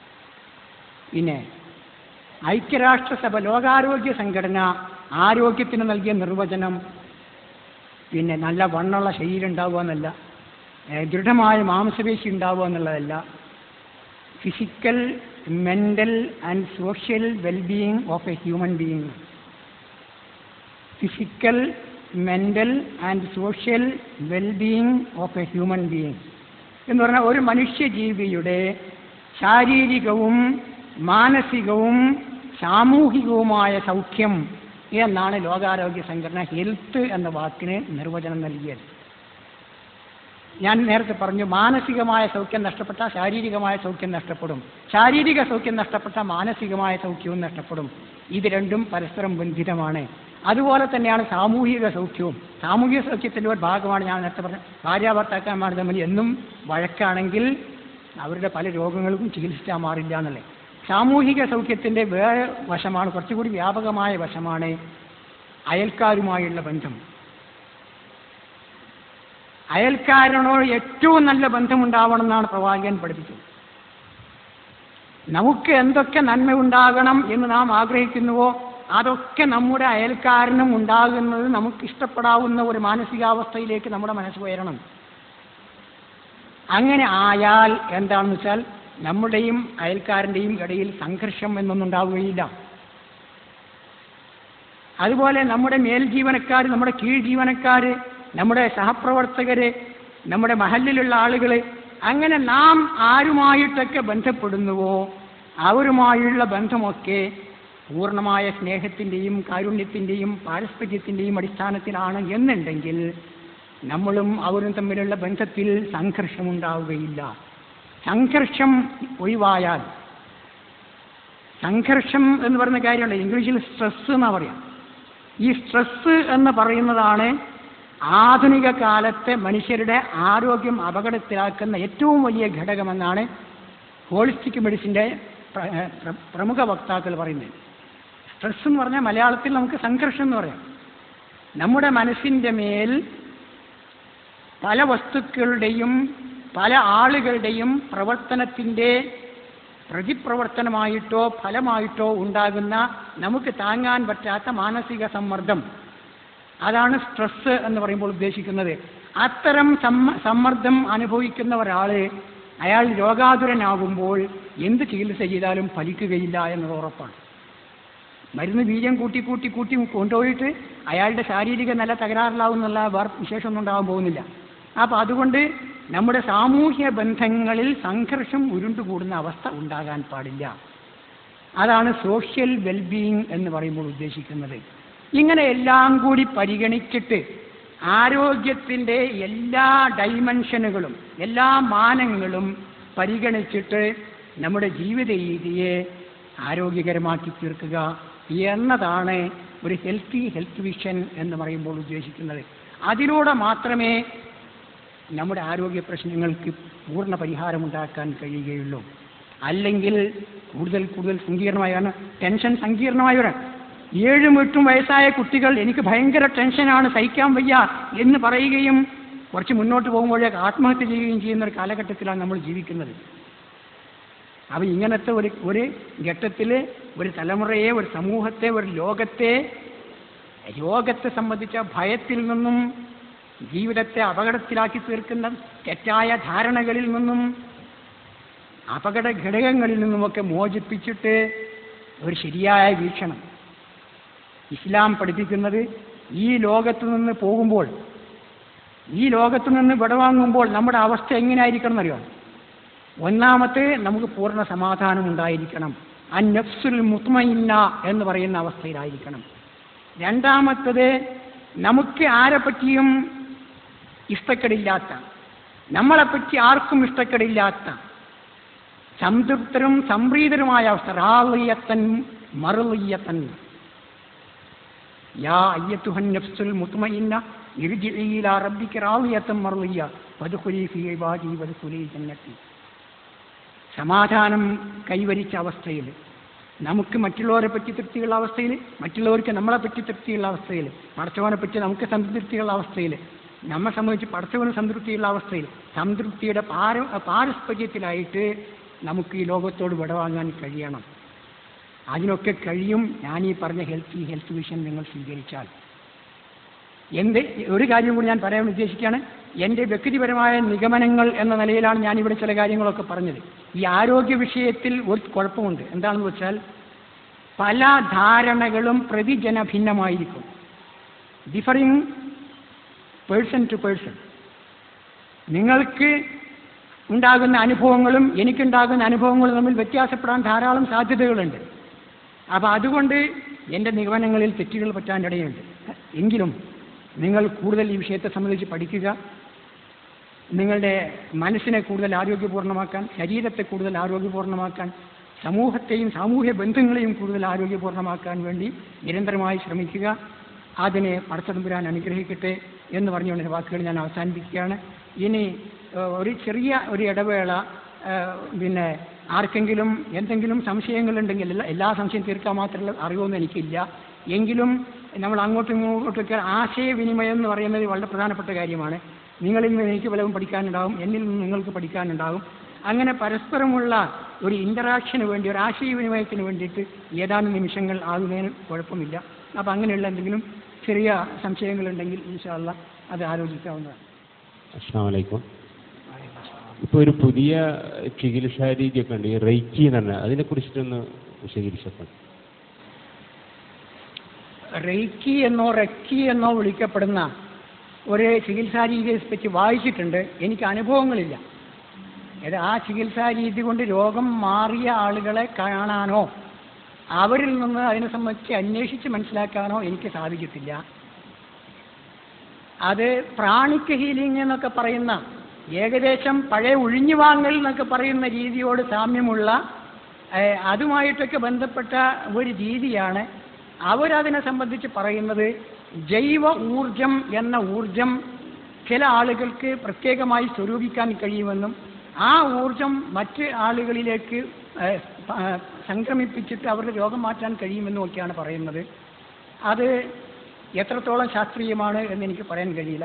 പിന്നെ ഐക്യരാഷ്ട്രസഭ ലോകാരോഗ്യ സംഘടന ആരോഗ്യത്തിന് നൽകിയ നിർവചനം പിന്നെ നല്ല വണ്ണുള്ള ശരീരം ഉണ്ടാവുക എന്നല്ല ഏഹ് ദൃഢമായ മാംസപേശി ഉണ്ടാവുക എന്നുള്ളതല്ല physical mental and social wellbeing of a human being physical mental and social wellbeing of a human being എന്ന് പറഞ്ഞാൽ ഒരു മനുഷ്യജീവിയുടെ ശാരീരികവും മാനസികവും സാമൂഹികവുമായ സൗഖ്യം എന്നാണ് ലോകാരോഗ്യ സംഘടന ഹെൽത്ത് എന്ന വാക്കിന് നിർവചനം നൽകിയത് ഞാൻ നേരത്തെ പറഞ്ഞു മാനസികമായ സൗഖ്യം നഷ്ടപ്പെട്ട ശാരീരികമായ സൗഖ്യം നഷ്ടപ്പെടും ശാരീരിക സൗഖ്യം നഷ്ടപ്പെട്ട മാനസികമായ സൗഖ്യവും നഷ്ടപ്പെടും ഇത് രണ്ടും പരസ്പരം ബന്ധിതമാണ് അതുപോലെ തന്നെയാണ് സാമൂഹിക സൗഖ്യവും സാമൂഹിക സൗഖ്യത്തിൻ്റെ ഒരു ഭാഗമാണ് ഞാൻ നേരത്തെ പറഞ്ഞ ഭാര്യാഭർത്താക്കന്മാർ തമ്മിൽ എന്നും വഴക്കാണെങ്കിൽ അവരുടെ പല രോഗങ്ങൾക്കും ചികിത്സിച്ചാൽ മാറില്ല എന്നുള്ളത് സാമൂഹിക സൗഖ്യത്തിൻ്റെ വേറെ വശമാണ് കുറച്ചുകൂടി വ്യാപകമായ വശമാണ് അയൽക്കാരുമായുള്ള ബന്ധം അയൽക്കാരനോട് ഏറ്റവും നല്ല ബന്ധമുണ്ടാവണം എന്നാണ് പ്രവാചകൻ പഠിപ്പിച്ചത് നമുക്ക് എന്തൊക്കെ നന്മ ഉണ്ടാകണം എന്ന് നാം ആഗ്രഹിക്കുന്നുവോ അതൊക്കെ നമ്മുടെ അയൽക്കാരനും ഉണ്ടാകുന്നത് നമുക്ക് ഇഷ്ടപ്പെടാവുന്ന ഒരു മാനസികാവസ്ഥയിലേക്ക് നമ്മുടെ മനസ്സ് ഉയരണം അങ്ങനെ ആയാൽ എന്താണെന്ന് വെച്ചാൽ നമ്മുടെയും അയൽക്കാരൻ്റെയും ഇടയിൽ സംഘർഷം എന്നൊന്നും ഉണ്ടാവുകയില്ല അതുപോലെ നമ്മുടെ മേൽ ജീവനക്കാർ നമ്മുടെ കീഴ് ജീവനക്കാർ നമ്മുടെ സഹപ്രവർത്തകർ നമ്മുടെ മഹലിലുള്ള ആളുകൾ അങ്ങനെ നാം ആരുമായിട്ടൊക്കെ ബന്ധപ്പെടുന്നുവോ അവരുമായുള്ള ബന്ധമൊക്കെ പൂർണ്ണമായ സ്നേഹത്തിൻ്റെയും കാരുണ്യത്തിൻ്റെയും പാരസ്പര്യത്തിൻ്റെയും അടിസ്ഥാനത്തിലാണ് എന്നുണ്ടെങ്കിൽ നമ്മളും അവരും തമ്മിലുള്ള ബന്ധത്തിൽ സംഘർഷമുണ്ടാവുകയില്ല സംഘർഷം ഒഴിവായാൽ സംഘർഷം എന്ന് പറയുന്ന കാര്യമുണ്ട് ഇംഗ്ലീഷിൽ സ്ട്രെസ് എന്നാ പറയാം ഈ സ്ട്രെസ് എന്ന് പറയുന്നതാണ് ആധുനിക കാലത്തെ മനുഷ്യരുടെ ആരോഗ്യം അപകടത്തിലാക്കുന്ന ഏറ്റവും വലിയ ഘടകമെന്നാണ് ഹോളിസ്റ്റിക് മെഡിസിൻ്റെ പ്ര- ഏഹ് പ്ര- പ്രമുഖ വക്താക്കൾ പറയുന്നത് സ്ട്രെസ് എന്ന് പറഞ്ഞാൽ മലയാളത്തിൽ നമുക്ക് സംഘർഷം എന്ന് പറയാം നമ്മുടെ മനസ്സിൻ്റെ മേൽ പല വസ്തുക്കളുടെയും പല ആളുകളുടെയും പ്രവർത്തനത്തിൻ്റെ പ്രതിപ്രവർത്തനമായിട്ടോ ഫലമായിട്ടോ ഉണ്ടാകുന്ന നമുക്ക് താങ്ങാൻ പറ്റാത്ത മാനസിക സമ്മർദ്ദം അതാണ് സ്ട്രെസ് എന്ന് പറയുമ്പോൾ ഉദ്ദേശിക്കുന്നത് അത്തരം സമ്മ സമ്മർദ്ദം അനുഭവിക്കുന്ന ഒരാൾ അയാൾ രോഗാതുരനാകുമ്പോൾ എന്ത് ചികിത്സ ചെയ്താലും ഫലിക്കുകയില്ല എന്നത് ഉറപ്പാണ് മരുന്ന് ബീജം കൂട്ടി കൂട്ടി കൂട്ടി കൊണ്ടുപോയിട്ട് അയാളുടെ ശാരീരിക നില തകരാറിലാവുന്നുള്ള വേറെ വിശേഷമൊന്നും ഉണ്ടാകാൻ പോകുന്നില്ല അപ്പോൾ അതുകൊണ്ട് നമ്മുടെ സാമൂഹ്യ ബന്ധങ്ങളിൽ സംഘർഷം ഉരുണ്ടുകൂടുന്ന അവസ്ഥ ഉണ്ടാകാൻ പാടില്ല അതാണ് സോഷ്യൽ വെൽബീയിങ് എന്ന് പറയുമ്പോൾ ഉദ്ദേശിക്കുന്നത് ഇങ്ങനെ എല്ലാം കൂടി പരിഗണിച്ചിട്ട് ആരോഗ്യത്തിൻ്റെ എല്ലാ ഡൈമെൻഷനുകളും എല്ലാ മാനങ്ങളും പരിഗണിച്ചിട്ട് നമ്മുടെ ജീവിത രീതിയെ ആരോഗ്യകരമാക്കി തീർക്കുക എന്നതാണ് ഒരു ഹെൽത്തി ഹെൽത്ത് വിഷൻ എന്ന് പറയുമ്പോൾ ഉദ്ദേശിക്കുന്നത് അതിലൂടെ മാത്രമേ നമ്മുടെ ആരോഗ്യ പ്രശ്നങ്ങൾക്ക് പൂർണ്ണ പരിഹാരമുണ്ടാക്കാൻ കഴിയുകയുള്ളൂ അല്ലെങ്കിൽ കൂടുതൽ കൂടുതൽ സങ്കീർണമായ കാരണം ടെൻഷൻ സങ്കീർണമായവരാണ് ഏഴും എട്ടും വയസ്സായ കുട്ടികൾ എനിക്ക് ഭയങ്കര ടെൻഷനാണ് സഹിക്കാൻ വയ്യ എന്ന് പറയുകയും കുറച്ച് മുന്നോട്ട് പോകുമ്പോഴേക്ക് ആത്മഹത്യ ചെയ്യുകയും ചെയ്യുന്ന ഒരു കാലഘട്ടത്തിലാണ് നമ്മൾ ജീവിക്കുന്നത് അപ്പോൾ ഇങ്ങനത്തെ ഒരു ഒരു ഘട്ടത്തിൽ ഒരു തലമുറയെ ഒരു സമൂഹത്തെ ഒരു ലോകത്തെ രോഗത്തെ സംബന്ധിച്ച ഭയത്തിൽ നിന്നും ജീവിതത്തെ അപകടത്തിലാക്കി തീർക്കുന്ന തെറ്റായ ധാരണകളിൽ നിന്നും അപകട ഘടകങ്ങളിൽ നിന്നുമൊക്കെ മോചിപ്പിച്ചിട്ട് ഒരു ശരിയായ വീക്ഷണം ഇസ്ലാം പഠിപ്പിക്കുന്നത് ഈ ലോകത്ത് നിന്ന് പോകുമ്പോൾ ഈ ലോകത്ത് നിന്ന് വിടവാങ്ങുമ്പോൾ നമ്മുടെ അവസ്ഥ എങ്ങനെയായിരിക്കണം എന്നറിയോ ഒന്നാമത്തെ നമുക്ക് പൂർണ്ണ സമാധാനം ഉണ്ടായിരിക്കണം അന്നഫ്സുൽ മുത്മയിന്ന എന്ന് പറയുന്ന അവസ്ഥയിലായിരിക്കണം രണ്ടാമത്തത് നമുക്ക് ആരെപ്പറ്റിയും ഇഷ്ടക്കേടില്ലാത്ത നമ്മളെപ്പറ്റി ആർക്കും ഇഷ്ടക്കേടില്ലാത്ത സംതൃപ്തരും സംപ്രീതരുമായ അവസ്ഥ റാളിയത്തൻ മറുളിയത്തൻ യാ അയ്യത്തുഹൻ നഫ്സുൽ മുത്മയിന്ന ഇർജിഇല റബ്ബിക റാളിയത്തൻ മറുളിയ വദ്ഖുലി ഫീ ഇബാദി വദ്ഖുലി ജന്നത്തി സമാധാനം കൈവരിച്ച അവസ്ഥയിൽ നമുക്ക് മറ്റുള്ളവരെ പറ്റി തൃപ്തിയുള്ള അവസ്ഥയിൽ മറ്റുള്ളവർക്ക് നമ്മളെ പറ്റി തൃപ്തിയുള്ള അവസ്ഥയിൽ പടച്ചവനെ പറ്റി നമുക്ക് സംതൃപ്തിയുള്ള അവസ്ഥയിൽ നമ്മെ സംബന്ധിച്ച് പടച്ചവന് സംതൃപ്തിയുള്ള അവസ്ഥയിൽ സംതൃപ്തിയുടെ പാര പാരസ്പര്യത്തിലായിട്ട് നമുക്ക് ഈ ലോകത്തോട് വിടവാങ്ങാൻ കഴിയണം അതിനൊക്കെ കഴിയും ഞാൻ ഈ പറഞ്ഞ ഹെൽത്ത് ഹെൽത്ത് വിഷൻ നിങ്ങൾ സ്വീകരിച്ചാൽ എന്ത് ഒരു കാര്യം കൂടി ഞാൻ പറയാൻ ഉദ്ദേശിക്കുകയാണ് എൻ്റെ വ്യക്തിപരമായ നിഗമനങ്ങൾ എന്ന നിലയിലാണ് ഞാൻ ഇവിടെ ചില കാര്യങ്ങളൊക്കെ പറഞ്ഞത് ഈ ആരോഗ്യ വിഷയത്തിൽ ഒരു കുഴപ്പമുണ്ട് എന്താണെന്ന് വെച്ചാൽ പല ധാരണകളും പ്രതിജന ഭിന്നമായിരിക്കും ഡിഫറിങ് പേഴ്സൺ ടു പേഴ്സൺ നിങ്ങൾക്ക് ഉണ്ടാകുന്ന അനുഭവങ്ങളും എനിക്കുണ്ടാകുന്ന അനുഭവങ്ങളും തമ്മിൽ വ്യത്യാസപ്പെടാൻ ധാരാളം സാധ്യതകളുണ്ട് അപ്പോൾ അതുകൊണ്ട് എൻ്റെ നിഗമനങ്ങളിൽ തെറ്റുകൾ പറ്റാനിടയുണ്ട് എങ്കിലും നിങ്ങൾ കൂടുതൽ ഈ വിഷയത്തെ സംബന്ധിച്ച് പഠിക്കുക നിങ്ങളുടെ മനസ്സിനെ കൂടുതൽ ആരോഗ്യപൂർണ്ണമാക്കാൻ ശരീരത്തെ കൂടുതൽ ആരോഗ്യപൂർണ്ണമാക്കാൻ സമൂഹത്തെയും സാമൂഹ്യ ബന്ധങ്ങളെയും കൂടുതൽ ആരോഗ്യപൂർണ്ണമാക്കാൻ വേണ്ടി നിരന്തരമായി ശ്രമിക്കുക അതിനെ പടച്ചതമ്പുരാൻ അനുഗ്രഹിക്കട്ടെ എന്ന് പറഞ്ഞുകൊണ്ട് എൻ്റെ വാക്കുകൾ ഞാൻ അവസാനിപ്പിക്കുകയാണ് ഇനി ഏഹ്, ഒരു ചെറിയ ഒരു ഇടവേള ഏഹ്, പിന്നെ ആർക്കെങ്കിലും എന്തെങ്കിലും സംശയങ്ങളുണ്ടെങ്കിൽ എല്ലാ എല്ലാ സംശയം തീർക്കാൻ മാത്രമുള്ള അറിവൊന്നും എനിക്കില്ല എങ്കിലും നമ്മൾ അങ്ങോട്ടും ഇങ്ങോട്ടൊക്കെ ആശയവിനിമയം എന്ന് പറയുന്നത് വളരെ പ്രധാനപ്പെട്ട കാര്യമാണ് നിങ്ങളിൽ നിന്ന് എനിക്ക് പലതും പഠിക്കാനുണ്ടാകും എന്നിൽ നിന്ന് നിങ്ങൾക്ക് പഠിക്കാനുണ്ടാകും അങ്ങനെ പരസ്പരമുള്ള ഒരു ഇൻ്ററാക്ഷന് വേണ്ടി ഒരു ആശയവിനിമയത്തിന് വേണ്ടിയിട്ട് ഏതാനും നിമിഷങ്ങൾ ആകുന്നതിന് കുഴപ്പമില്ല അപ്പോൾ അങ്ങനെയുള്ള എന്തെങ്കിലും ചെറിയ സംശയങ്ങളുണ്ടെങ്കിൽ ഇൻഷാല്ല അത് ആലോചിക്കാവുന്നതാണ് അസ്സാമലൈക്കും ഇപ്പോൾ ഒരു പുതിയ ചികിത്സാ രീതിയൊക്കെ ഉണ്ട് ഈ റൈക്കി എന്ന് പറഞ്ഞാൽ അതിനെ കുറിച്ചിട്ടൊന്ന് വിശദീകരിച്ചപ്പോൾ റെയ്ക്കി എന്നോ റെക്കി എന്നോ വിളിക്കപ്പെടുന്ന ഒരു ചികിത്സാ രീതിയെ പറ്റി വായിച്ചിട്ടുണ്ട് എനിക്ക് അനുഭവങ്ങളില്ല അത് ആ ചികിത്സാ രീതി കൊണ്ട് രോഗം മാറിയ ആളുകളെ കാണാനോ അവരിൽ നിന്ന് അതിനെ സംബന്ധിച്ച് അന്വേഷിച്ച് മനസ്സിലാക്കാനോ എനിക്ക് സാധിക്കത്തില്ല അത് പ്രാണിക് ഹീലിംഗ് എന്നൊക്കെ പറയുന്ന ഏകദേശം പഴയ ഒഴിഞ്ഞുവാങ്ങൽ എന്നൊക്കെ പറയുന്ന രീതിയോട് സാമ്യമുള്ള ഏഹ്, അതുമായിട്ടൊക്കെ ബന്ധപ്പെട്ട ഒരു രീതിയാണ് അവരതിനെ സംബന്ധിച്ച് പറയുന്നത് ജൈവ ഊർജം എന്ന ഊർജം ചില ആളുകൾക്ക് പ്രത്യേകമായി സ്വരൂപിക്കാൻ കഴിയുമെന്നും ആ ഊർജം മറ്റ് ആളുകളിലേക്ക് ഏഹ്, പ- ഏഹ്, സംക്രമിപ്പിച്ചിട്ട് അവരുടെ രോഗം മാറ്റാൻ കഴിയുമെന്നും ഒക്കെയാണ് പറയുന്നത് അത് എത്രത്തോളം ശാസ്ത്രീയമാണ് എന്ന് എനിക്ക് പറയാൻ കഴിയില്ല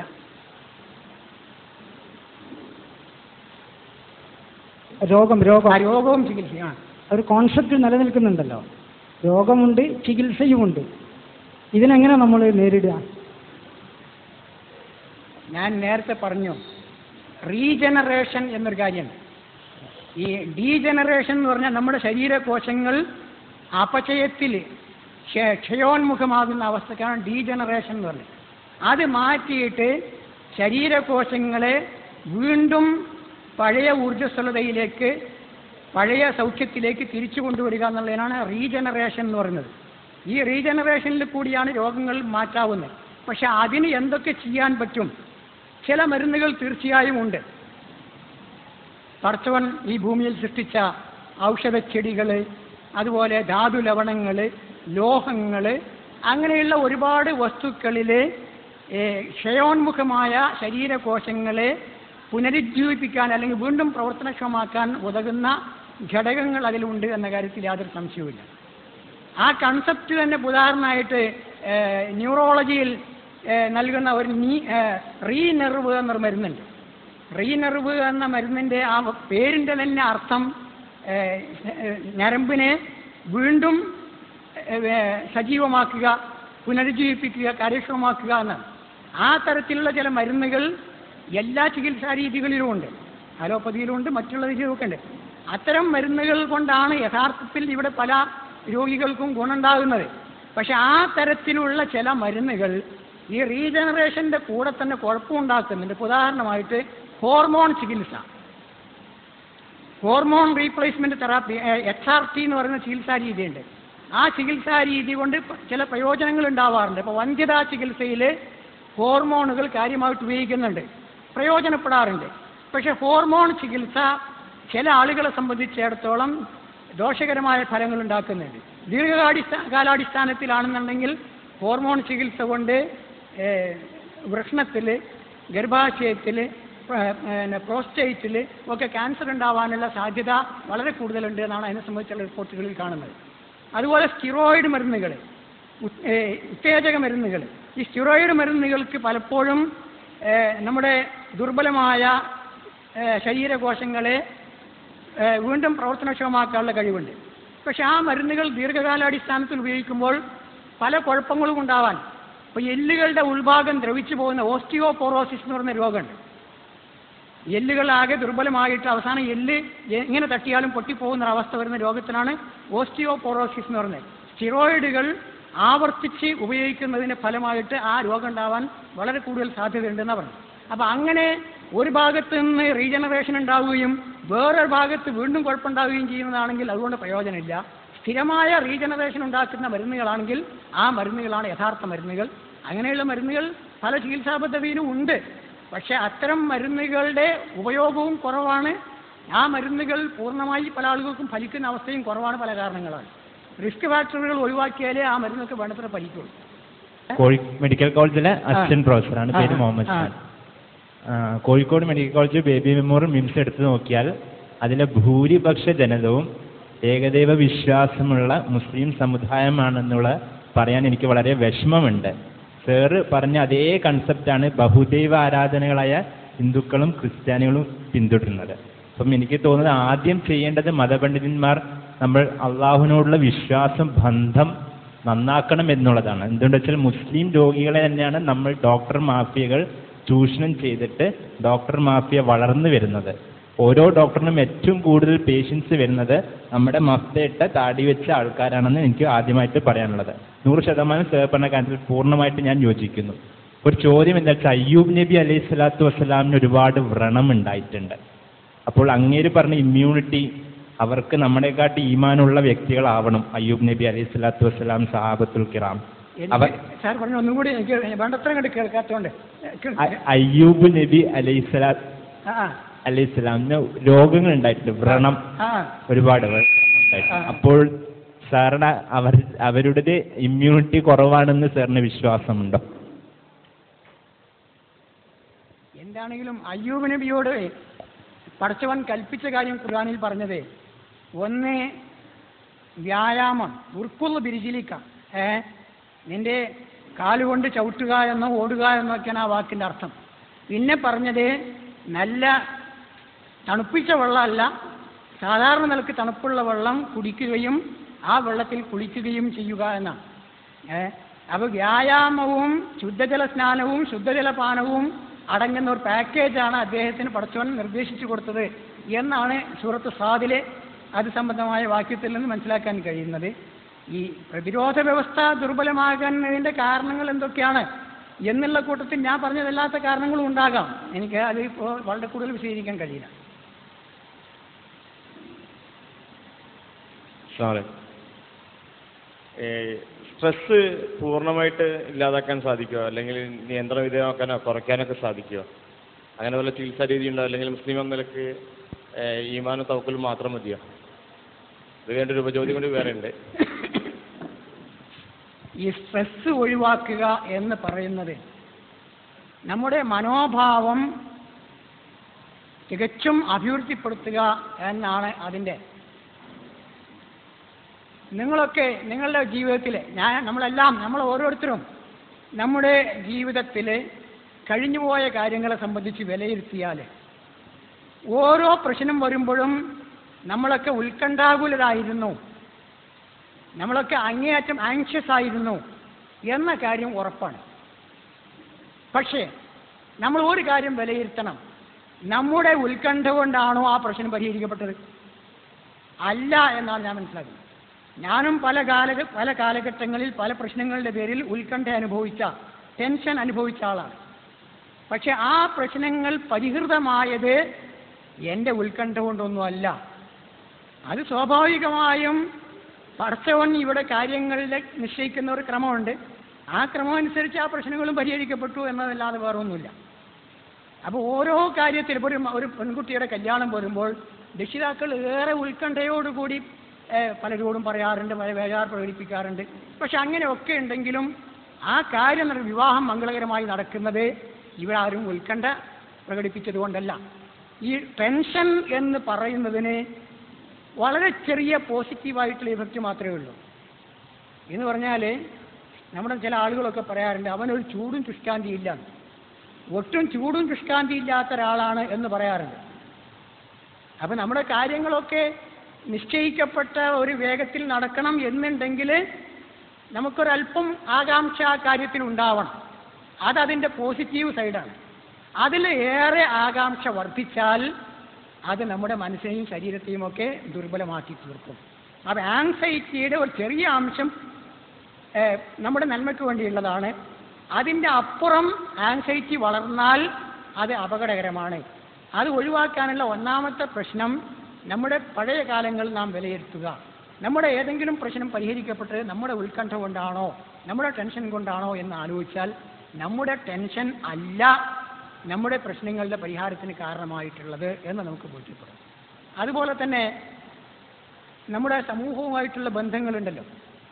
രോഗം രോഗം ആ രോഗവും ചികിത്സയാണ് ഒരു കോൺസെപ്റ്റ് നിലനിൽക്കുന്നുണ്ടല്ലോ രോഗമുണ്ട് ചികിത്സയുമുണ്ട് ഇതിനെങ്ങനെ നമ്മൾ നേരിടുക ഞാൻ നേരത്തെ പറഞ്ഞു റീജനറേഷൻ എന്നൊരു കാര്യം ഈ ഡീജനറേഷൻ എന്ന് പറഞ്ഞാൽ നമ്മുടെ ശരീരകോശങ്ങൾ അപചയത്തിൽ ക്ഷ- ക്ഷയോന്മുഖമാകുന്ന അവസ്ഥക്കാണ് ഡീജനറേഷൻ എന്ന് പറയുന്നത് അത് മാറ്റിയിട്ട് ശരീരകോശങ്ങളെ വീണ്ടും പഴയ ഊർജ്ജസ്വലതയിലേക്ക് പഴയ സൗഖ്യത്തിലേക്ക് തിരിച്ചു കൊണ്ടുവരിക എന്നുള്ളതിനാണ് റീജനറേഷൻ എന്ന് പറയുന്നത് ഈ റീജനറേഷനിൽ കൂടിയാണ് രോഗങ്ങൾ മാറ്റാവുന്നത് പക്ഷെ അതിന് എന്തൊക്കെ ചെയ്യാൻ പറ്റും ചില മരുന്നുകൾ തീർച്ചയായും ഉണ്ട് പടച്ചവൻ ഈ ഭൂമിയിൽ സൃഷ്ടിച്ച ഔഷധച്ചെടികൾ അതുപോലെ ധാതു ലവണങ്ങൾ ലോഹങ്ങൾ അങ്ങനെയുള്ള ഒരുപാട് വസ്തുക്കളിൽ ക്ഷയോന്മുഖമായ ശരീരകോശങ്ങളെ പുനരുജ്ജീവിപ്പിക്കാൻ അല്ലെങ്കിൽ വീണ്ടും പ്രവർത്തനക്ഷമമാക്കാൻ ഉതകുന്ന ഘടകങ്ങൾ അതിലുണ്ട് എന്ന കാര്യത്തിൽ യാതൊരു സംശയവുമില്ല ആ കൺസെപ്റ്റ് തന്നെ ഉദാഹരണമായിട്ട് ന്യൂറോളജിയിൽ നൽകുന്ന ഒരു നീ റീനെർവ് എന്നൊരു മരുന്നുണ്ട് റീനെർവ് എന്ന മരുന്നിൻ്റെ ആ പേരിൻ്റെ തന്നെ അർത്ഥം ഏഹ്, ഏഹ്, ഞരമ്പിനെ വീണ്ടും ഏഹ്, സജീവമാക്കുക പുനരുജ്ജീവിപ്പിക്കുക കാര്യക്ഷമമാക്കുക എന്നാണ് ആ തരത്തിലുള്ള ചില മരുന്നുകൾ എല്ലാ ചികിത്സാ രീതികളിലും ഉണ്ട് അലോപ്പതിയിലും ഉണ്ട് മറ്റുള്ള രീതിയിലൊക്കെ ഉണ്ട് അത്തരം മരുന്നുകൾ കൊണ്ടാണ് യഥാർത്ഥത്തിൽ ഇവിടെ പല രോഗികൾക്കും ഗുണമുണ്ടാകുന്നത് പക്ഷെ ആ തരത്തിലുള്ള ചില മരുന്നുകൾ ഈ റീജനറേഷൻ്റെ കൂടെ തന്നെ കുഴപ്പമുണ്ടാക്കുന്നുണ്ട് ഇപ്പൊ ഉദാഹരണമായിട്ട് ഹോർമോൺ ചികിത്സ hormone replacement therapy H R T എന്ന് പറയുന്ന ചികിത്സാ രീതിയുണ്ട് ആ ചികിത്സാ രീതി കൊണ്ട് പ- ചില പ്രയോജനങ്ങൾ ഉണ്ടാവാറുണ്ട് ഇപ്പോൾ വന്ധ്യതാ ചികിത്സയിൽ ഹോർമോണുകൾ കാര്യമായിട്ട് ഉപയോഗിക്കുന്നുണ്ട് പ്രയോജനപ്പെടാറുണ്ട് പക്ഷേ ഹോർമോൺ ചികിത്സ ചില ആളുകളെ സംബന്ധിച്ചിടത്തോളം ദോഷകരമായ ഫലങ്ങൾ ഉണ്ടാക്കുന്നുണ്ട് ദീർഘകാടിസ്ഥാ കാലാടിസ്ഥാനത്തിലാണെന്നുണ്ടെങ്കിൽ ഹോർമോൺ ചികിത്സ കൊണ്ട് വൃഷ്ണത്തിൽ ഗർഭാശയത്തിൽ പിന്നെ പ്രോസ്റ്റേറ്റിൽ ഒക്കെ ക്യാൻസർ ഉണ്ടാവാനുള്ള സാധ്യത വളരെ കൂടുതലുണ്ട് എന്നാണ് അതിനെ സംബന്ധിച്ചുള്ള റിപ്പോർട്ടുകളിൽ കാണുന്നത് അതുപോലെ സ്റ്റിറോയിഡ് മരുന്നുകൾ ഉ- ഏ, ഉത്തേജക മരുന്നുകൾ ഈ സ്റ്റിറോയിഡ് മരുന്നുകൾക്ക് പലപ്പോഴും ഏ, നമ്മുടെ ദുർബലമായ ഏ, ശരീരകോശങ്ങളെ ഏ, വീണ്ടും പ്രവർത്തനക്ഷമമാക്കാനുള്ള കഴിവുണ്ട് പക്ഷെ ആ മരുന്നുകൾ ദീർഘകാലാടിസ്ഥാനത്തിൽ ഉപയോഗിക്കുമ്പോൾ പല കുഴപ്പങ്ങളും ഉണ്ടാവാൻ ഇപ്പോൾ എല്ലുകളുടെ ഉൾഭാഗം ദ്രവിച്ചു പോകുന്ന ഓസ്റ്റിയോപോറോസിസ് എന്ന് പറയുന്ന രോഗമുണ്ട് എല്ലുകൾ ആകെ ദുർബലമായിട്ട് അവസാനം എല്ല് എങ്ങനെ തട്ടിയാലും പൊട്ടിപ്പോകുന്ന ഒരു അവസ്ഥ വരുന്ന രോഗത്തിനാണ് ഓസ്റ്റിയോപോറോസിസ് എന്ന് പറയുന്നത് സ്റ്റിറോയിഡുകൾ ആവർത്തിച്ച് ഉപയോഗിക്കുന്നതിന്റെ ഫലമായിട്ട് ആ രോഗം ഉണ്ടാവാൻ വളരെ കൂടുതൽ സാധ്യതയുണ്ടെന്ന് പറഞ്ഞു അപ്പം അങ്ങനെ ഒരു ഭാഗത്ത് നിന്ന് റീജനറേഷൻ ഉണ്ടാവുകയും വേറൊരു ഭാഗത്ത് വീണ്ടും കുഴപ്പമുണ്ടാവുകയും ചെയ്യുന്നതാണെങ്കിൽ അതുകൊണ്ട് പ്രയോജനമില്ല സ്ഥിരമായ റീജനറേഷൻ ഉണ്ടാക്കുന്ന മരുന്നുകളാണെങ്കിൽ ആ മരുന്നുകളാണ് യഥാർത്ഥ മരുന്നുകൾ അങ്ങനെയുള്ള മരുന്നുകൾ പല ചികിത്സാ പദ്ധതിയിലും ഉണ്ട് പക്ഷേ അത്തരം മരുന്നുകളുടെ ഉപയോഗവും കുറവാണ് ആ മരുന്നുകൾ പൂർണ്ണമായി പല ആളുകൾക്കും ഫലിക്കുന്ന അവസ്ഥയും കുറവാണ് പല കാരണങ്ങളാണ് റിസ്ക് ഫാക്ടറുകൾ ഒഴിവാക്കിയാലേ ആ മരുന്നൊക്കെ വേണ്ടത്ര ഫലിക്കുള്ളൂ കോഴി മെഡിക്കൽ കോളേജിലെ അസിസ്റ്റന്റ് പ്രൊഫസറാണ് പേര് ആ, മുഹമ്മദ് ആ. ഖാൻ ആ, Kozhikode medical college baby memorial MIMS എടുത്ത് നോക്കിയാൽ അതിലെ ഭൂരിപക്ഷ ജനതവും ഏകദൈവ വിശ്വാസമുള്ള മുസ്ലിം സമുദായമാണെന്നുള്ള പറയാൻ എനിക്ക് വളരെ വിഷമമുണ്ട് സാറ് പറഞ്ഞ അതേ കൺസെപ്റ്റാണ് ബഹുദൈവ ആരാധനകളായ ഹിന്ദുക്കളും ക്രിസ്ത്യാനികളും പിന്തുടരുന്നത് അപ്പം എനിക്ക് തോന്നുന്നത് ആദ്യം ചെയ്യേണ്ടത് മതപണ്ഡിതന്മാർ നമ്മൾ അള്ളാഹുവിനോടുള്ള വിശ്വാസം ബന്ധം നന്നാക്കണം എന്നുള്ളതാണ് എന്തുകൊണ്ട് വെച്ചാൽ മുസ്ലിം രോഗികളെ തന്നെയാണ് നമ്മൾ ഡോക്ടർ മാഫിയകൾ ചൂഷണം ചെയ്തിട്ട് ഡോക്ടർ മാഫിയ വളർന്നു വരുന്നത് ഓരോ ഡോക്ടറിനും ഏറ്റവും കൂടുതൽ പേഷ്യൻസ് വരുന്നത് നമ്മുടെ മസ്തയിട്ട താടി വെച്ച ആൾക്കാരാണെന്ന് എനിക്ക് ആദ്യമായിട്ട് പറയാനുള്ളത് നൂറ് ശതമാനം സേർ പറഞ്ഞ കാര്യത്തിൽ പൂർണ്ണമായിട്ട് ഞാൻ യോജിക്കുന്നു ഒരു ചോദ്യം എന്താ വെച്ചാൽ അയ്യൂബ് നബി അലൈഹി സ്വലാത്തു വസ്സലാമിന് ഒരുപാട് വ്രണം ഉണ്ടായിട്ടുണ്ട് അപ്പോൾ അങ്ങേര് പറഞ്ഞ ഇമ്മ്യൂണിറ്റി അവർക്ക് നമ്മളെക്കാട്ടി ഈമാനുള്ള വ്യക്തികളാവണം അയ്യൂബ് നബി അലൈഹി സ്വലാത്തു വസ്സലാം സഹാബത്തുൽ കിറാം അവർ എനിക്ക് സാർ പറഞ്ഞ ഒന്നും കൂടി എനിക്ക് വേണ്ടത്ര കണ്ട് കേൾക്കാത്തതുകൊണ്ട് അ- അയ്യൂബ് നബി അലൈഹി സ്വലാത്ത് ആ ആ, അലൈഹി സ്വലാമിന് രോഗങ്ങൾ ഉണ്ടായിട്ടുണ്ട് വ്രണം ആ ഒരുപാട് വ്രണം ഉണ്ടായിട്ടുണ്ട്. ആ. അപ്പോൾ സാറിന് അവർ അവരുടെ ഇമ്മ്യൂണിറ്റി കുറവാണെന്ന് സാറിന് വിശ്വാസമുണ്ടോ എന്താണെങ്കിലും അയ്യൂബ് നബിയോട് പടച്ചവൻ കൽപ്പിച്ച കാര്യം ഖുർആനിൽ പറഞ്ഞത് ഒന്ന് വ്യായാമം ഉർക്കുള്ള ബിരിജിലിക്ക ഏ നിന്റെ കാലുകൊണ്ട് ചവിട്ടുക എന്നോ ഓടുക എന്നൊക്കെയാണ് ആ വാക്കിൻ്റെ അർത്ഥം പിന്നെ പറഞ്ഞത് നല്ല തണുപ്പിച്ച വെള്ളമല്ല സാധാരണ നിലക്ക് തണുപ്പുള്ള വെള്ളം കുടിക്കുകയും ആ വെള്ളത്തിൽ കുളിക്കുകയും ചെയ്യുക എന്നാണ് ഏ അപ്പോൾ വ്യായാമവും ശുദ്ധജല സ്നാനവും ശുദ്ധജല പാനവും അടങ്ങുന്ന ഒരു പാക്കേജാണ് അദ്ദേഹത്തിന് പടച്ചവൻ നിർദ്ദേശിച്ചു കൊടുത്തത് എന്നാണ് സൂറത്ത് സാദിലെ അത് സംബന്ധമായ വാക്യത്തിൽ നിന്ന് മനസ്സിലാക്കാൻ കഴിയുന്നത് ഈ പ്രതിരോധ വ്യവസ്ഥ ദുർബലമാകുന്നതിൻ്റെ കാരണങ്ങൾ എന്തൊക്കെയാണ് എന്നുള്ള കൂട്ടത്തിൽ ഞാൻ പറഞ്ഞതല്ലാത്ത കാരണങ്ങളും ഉണ്ടാകാം എനിക്ക് അത് ഇപ്പോൾ വളരെ കൂടുതൽ വിശദീകരിക്കാൻ കഴിയില്ല സാറേ സ്ട്രെസ് പൂർണ്ണമായിട്ട് ഇല്ലാതാക്കാൻ സാധിക്കുമോ അല്ലെങ്കിൽ നിയന്ത്രണ വിധേയമാക്കാനോ കുറയ്ക്കാനൊക്കെ സാധിക്കുമോ അങ്ങനെ വല്ല ചികിത്സാ രീതി ഉണ്ടോ അല്ലെങ്കിൽ മുസ്ലിം എന്ന നിലക്ക് ഏഹ്, ഈമാനും തവക്കലും മാത്രം മതിയോ ഇത് കഴിഞ്ഞ ഒരു ഉപജോതി കൊണ്ട് വേറെ ഉണ്ട് ഈ സ്ട്രെസ് ഒഴിവാക്കുക എന്ന് പറയുന്നത് നമ്മുടെ മനോഭാവം തികച്ചും അഭിവൃദ്ധിപ്പെടുത്തുക എന്നാണ് അതിൻ്റെ നിങ്ങളൊക്കെ നിങ്ങളുടെ ജീവിതത്തിൽ ഞാൻ നമ്മളെല്ലാം നമ്മൾ ഓരോരുത്തരും നമ്മുടെ ജീവിതത്തിൽ കഴിഞ്ഞുപോയ കാര്യങ്ങളെ സംബന്ധിച്ച് വിലയിരുത്തിയാൽ ഓരോ പ്രശ്നം വരുമ്പോഴും നമ്മളൊക്കെ ഉത്കണ്ഠാകുലരായിരുന്നു നമ്മളൊക്കെ അങ്ങേയറ്റം ആങ്ഷ്യസ് ആയിരുന്നു എന്ന കാര്യം ഉറപ്പാണ് പക്ഷേ നമ്മൾ ഒരു കാര്യം വിലയിരുത്തണം നമ്മുടെ ഉത്കണ്ഠ കൊണ്ടാണോ ആ പ്രശ്നം പരിഹരിക്കപ്പെട്ടത് അല്ല എന്നാണ് ഞാൻ മനസ്സിലാക്കുന്നത് ഞാനും പല കാല പല കാലഘട്ടങ്ങളിൽ പല പ്രശ്നങ്ങളുടെ പേരിൽ ഉത്കണ്ഠ അനുഭവിച്ച ടെൻഷൻ അനുഭവിച്ച ആളാണ് പക്ഷെ ആ പ്രശ്നങ്ങൾ പരിഹൃതമായത് എൻ്റെ ഉത്കണ്ഠ കൊണ്ടൊന്നുമല്ല അത് സ്വാഭാവികമായും പടച്ചവൻ ഇവിടെ കാര്യങ്ങളിൽ നിശ്ചയിക്കുന്ന ഒരു ക്രമമുണ്ട് ആ ക്രമം അനുസരിച്ച് ആ പ്രശ്നങ്ങളും പരിഹരിക്കപ്പെട്ടു എന്നതല്ലാതെ വേറെ ഒന്നുമില്ല അപ്പോൾ ഓരോ കാര്യത്തിലും ഇപ്പോൾ ഒരു മ- ഒരു പെൺകുട്ടിയുടെ കല്യാണം വരുമ്പോൾ രക്ഷിതാക്കൾ ഏറെ ഉത്കണ്ഠയോടുകൂടി ഏഹ്, പലരോടും പറയാറുണ്ട് പല വേജാർ പ്രകടിപ്പിക്കാറുണ്ട് പക്ഷെ അങ്ങനെയൊക്കെ ഉണ്ടെങ്കിലും ആ കാര്യം നട- വിവാഹം മംഗളകരമായി നടക്കുന്നത് ഇവിടെ ആരും ഉത്കണ്ഠ പ്രകടിപ്പിച്ചത് കൊണ്ടല്ല ഈ ടെൻഷൻ എന്ന് പറയുന്നതിന് വളരെ ചെറിയ പോസിറ്റീവായിട്ടുള്ള ഇഫക്റ്റ് മാത്രമേ ഉള്ളൂ എന്ന് പറഞ്ഞാൽ നമ്മുടെ ചില ആളുകളൊക്കെ പറയാറുണ്ട് അവനൊരു ചൂടും ശുഷ്കാന്തിയും ഇല്ല ഒട്ടും ചൂടും ശുഷ്കാന്തി ഇല്ലാത്ത ഒരാളാണ് എന്ന് പറയാറുണ്ട് അപ്പം നമ്മുടെ കാര്യങ്ങളൊക്കെ നിശ്ചയിക്കപ്പെട്ട ഒരു വേഗത്തിൽ നടക്കണം എന്നുണ്ടെങ്കിൽ നമുക്കൊരല്പം ആകാംക്ഷ ആ കാര്യത്തിൽ ഉണ്ടാവണം അതതിൻ്റെ പോസിറ്റീവ് സൈഡാണ് അതിൽ ഏറെ ആകാംക്ഷ വർദ്ധിച്ചാൽ അത് നമ്മുടെ മനസ്സിനെയും ശരീരത്തെയും ഒക്കെ ദുർബലമാക്കി തീർക്കും അപ്പം ആങ്സൈറ്റിയുടെ ഒരു ചെറിയ അംശം ഏഹ്, നമ്മുടെ നന്മയ്ക്ക് വേണ്ടിയുള്ളതാണ് അതിൻ്റെ അപ്പുറം ആങ്സൈറ്റി വളർന്നാൽ അത് അപകടകരമാണ് അത് ഒഴിവാക്കാനുള്ള ഒന്നാമത്തെ പ്രശ്നം നമ്മുടെ പഴയ കാലങ്ങൾ നാം വിലയിരുത്തുക നമ്മുടെ ഏതെങ്കിലും പ്രശ്നം പരിഹരിക്കപ്പെട്ടത് നമ്മുടെ ഉത്കണ്ഠ കൊണ്ടാണോ നമ്മുടെ ടെൻഷൻ കൊണ്ടാണോ എന്ന് ആലോചിച്ചാൽ നമ്മുടെ ടെൻഷൻ അല്ല നമ്മുടെ പ്രശ്നങ്ങളുടെ പരിഹാരത്തിന് കാരണമായിട്ടുള്ളത് എന്ന് നമുക്ക് ബോധ്യപ്പെടും അതുപോലെ തന്നെ നമ്മുടെ സമൂഹവുമായിട്ടുള്ള ബന്ധങ്ങളുണ്ടല്ലോ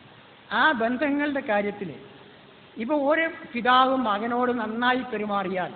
ആ ബന്ധങ്ങളുടെ കാര്യത്തിൽ ഇപ്പോൾ ഒരു പിതാവും മകനോട് നന്നായി പെരുമാറിയാൽ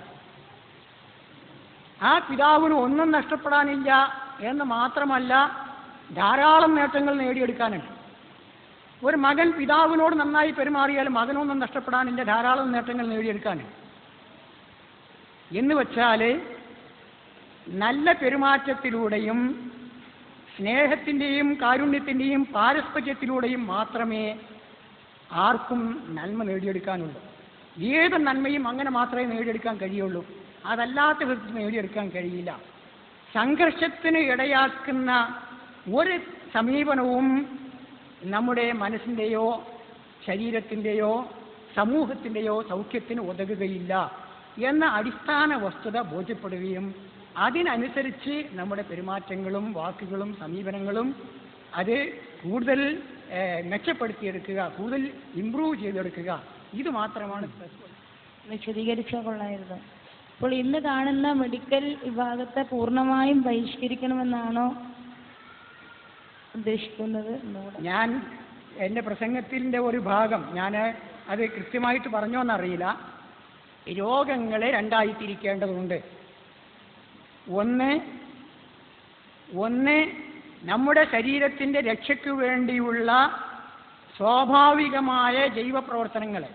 ആ പിതാവിന് ഒന്നും നഷ്ടപ്പെടാനില്ല എന്ന് മാത്രമല്ല ധാരാളം നേട്ടങ്ങൾ നേടിയെടുക്കാനുണ്ട് ഒരു മകൻ പിതാവിനോട് നന്നായി പെരുമാറിയാൽ മകനൊന്നും നഷ്ടപ്പെടാനില്ല ധാരാളം നേട്ടങ്ങൾ നേടിയെടുക്കാനുണ്ട് എന്ന് വെച്ചാൽ നല്ല പെരുമാറ്റത്തിലൂടെയും സ്നേഹത്തിൻ്റെയും കാരുണ്യത്തിൻ്റെയും പാരസ്പര്യത്തിലൂടെയും മാത്രമേ ആർക്കും നന്മ നേടിയെടുക്കാനുള്ളൂ ഏത് നന്മയും അങ്ങനെ മാത്രമേ നേടിയെടുക്കാൻ കഴിയുള്ളൂ അതല്ലാത്ത വിധത്തിൽ നേടിയെടുക്കാൻ കഴിയില്ല സംഘർഷത്തിന് ഇടയാക്കുന്ന ഒരു സമീപനവും നമ്മുടെ മനസ്സിൻ്റെയോ ശരീരത്തിൻ്റെയോ സമൂഹത്തിൻ്റെയോ സൗഖ്യത്തിന് ഉതകുകയില്ല എന്ന അടിസ്ഥാന വസ്തുത ബോധ്യപ്പെടുകയും അതിനനുസരിച്ച് നമ്മുടെ പെരുമാറ്റങ്ങളും വാക്കുകളും സമീപനങ്ങളും അത് കൂടുതൽ ഏഹ്, മെച്ചപ്പെടുത്തിയെടുക്കുക കൂടുതൽ ഇമ്പ്രൂവ് ചെയ്തെടുക്കുക ഇത് മാത്രമാണ് വിശദീകരിച്ചാൽ കൊള്ളായിരുന്നു അപ്പോൾ ഇന്ന് കാണുന്ന മെഡിക്കൽ വിഭാഗത്തെ പൂർണ്ണമായും ബഹിഷ്കരിക്കണമെന്നാണോ ഉദ്ദേശിക്കുന്നത് എന്നൂടെ ഞാൻ എൻ്റെ പ്രസംഗത്തിൻ്റെ ഒരു ഭാഗം ഞാൻ അത് കൃത്യമായിട്ട് പറഞ്ഞോന്നറിയില്ല രോഗങ്ങളെ രണ്ടായി തിരിക്കേണ്ടതുണ്ട് ഒന്ന് ഒന്ന് നമ്മുടെ ശരീരത്തിൻ്റെ രക്ഷയ്ക്ക് വേണ്ടിയുള്ള സ്വാഭാവികമായ ജൈവപ്രവർത്തനങ്ങളെ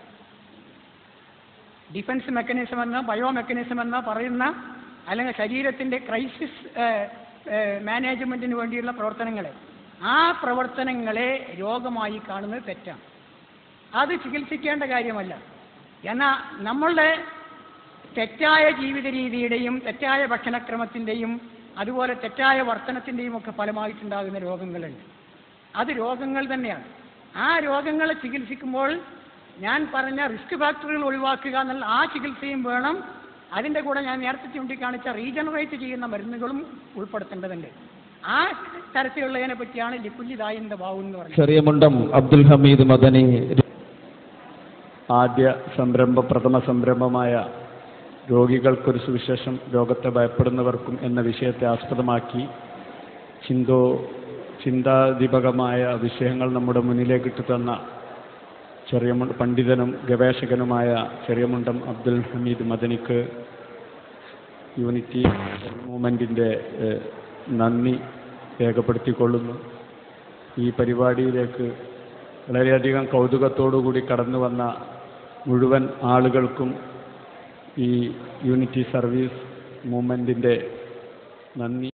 ഡിഫൻസ് മെക്കാനിസം എന്ന ബയോ മെക്കാനിസം എന്ന പറയുന്ന അല്ലെങ്കിൽ ശരീരത്തിൻ്റെ ക്രൈസിസ് മാനേജ്മെൻറ്റിന് വേണ്ടിയുള്ള പ്രവർത്തനങ്ങളെ ആ പ്രവർത്തനങ്ങളെ രോഗമായി കാണുന്നത് തെറ്റാണ് അത് ചികിത്സിക്കേണ്ട കാര്യമല്ല എന്നാൽ നമ്മളുടെ തെറ്റായ ജീവിത രീതിയുടെയും തെറ്റായ ഭക്ഷണക്രമത്തിൻ്റെയും അതുപോലെ തെറ്റായ വർത്തനത്തിൻ്റെയും ഒക്കെ ഫലമായിട്ടുണ്ടാകുന്ന രോഗങ്ങളുണ്ട് അത് രോഗങ്ങൾ തന്നെയാണ് ആ രോഗങ്ങളെ ചികിത്സിക്കുമ്പോൾ ഞാൻ പറഞ്ഞ റിസ്ക് ഫാക്ടറുകൾ ഒഴിവാക്കുക എന്നുള്ള ആ ചികിത്സയും വേണം അതിൻ്റെ കൂടെ ഞാൻ നേരത്തെ ചൂണ്ടിക്കാണിച്ച റീജനറേറ്റ് ചെയ്യുന്ന മരുന്നുകളും ഉൾപ്പെടുത്തേണ്ടതുണ്ട് ആ തരത്തിലുള്ളതിനെ പറ്റിയാണ് ലിക്കുല്ലിതായിന്റെ ബാവു എന്ന് പറയുന്നത് ചെറിയ മുണ്ടം അബ്ദുൽ ഹമീദ് മദനി ആദ്യ സംരംഭ പ്രഥമ സംരംഭമായ രോഗികൾക്കൊരു സുവിശേഷം രോഗത്തെ ഭയപ്പെടുന്നവർക്കും എന്ന വിഷയത്തെ ആസ്പദമാക്കി ചിന്തോ ചിന്താദീപകമായ വിഷയങ്ങൾ നമ്മുടെ മുന്നിലേക്ക് ഇട്ടുതന്ന ചെറിയ മു- പണ്ഡിതനും ഗവേഷകനുമായ ചെറിയമുണ്ടം അബ്ദുൽ ഹമീദ് മദനിക്ക് യൂണിറ്റി മൂവ്മെൻറ്റിൻ്റെ നന്ദി രേഖപ്പെടുത്തിക്കൊള്ളുന്നു ഈ പരിപാടിയിലേക്ക് വളരെയധികം കൗതുകത്തോടുകൂടി കടന്നു വന്ന മുഴുവൻ ആളുകൾക്കും ഈ യൂണിറ്റി സർവീസ് മൂവ്മെൻറ്റിൻ്റെ നന്ദി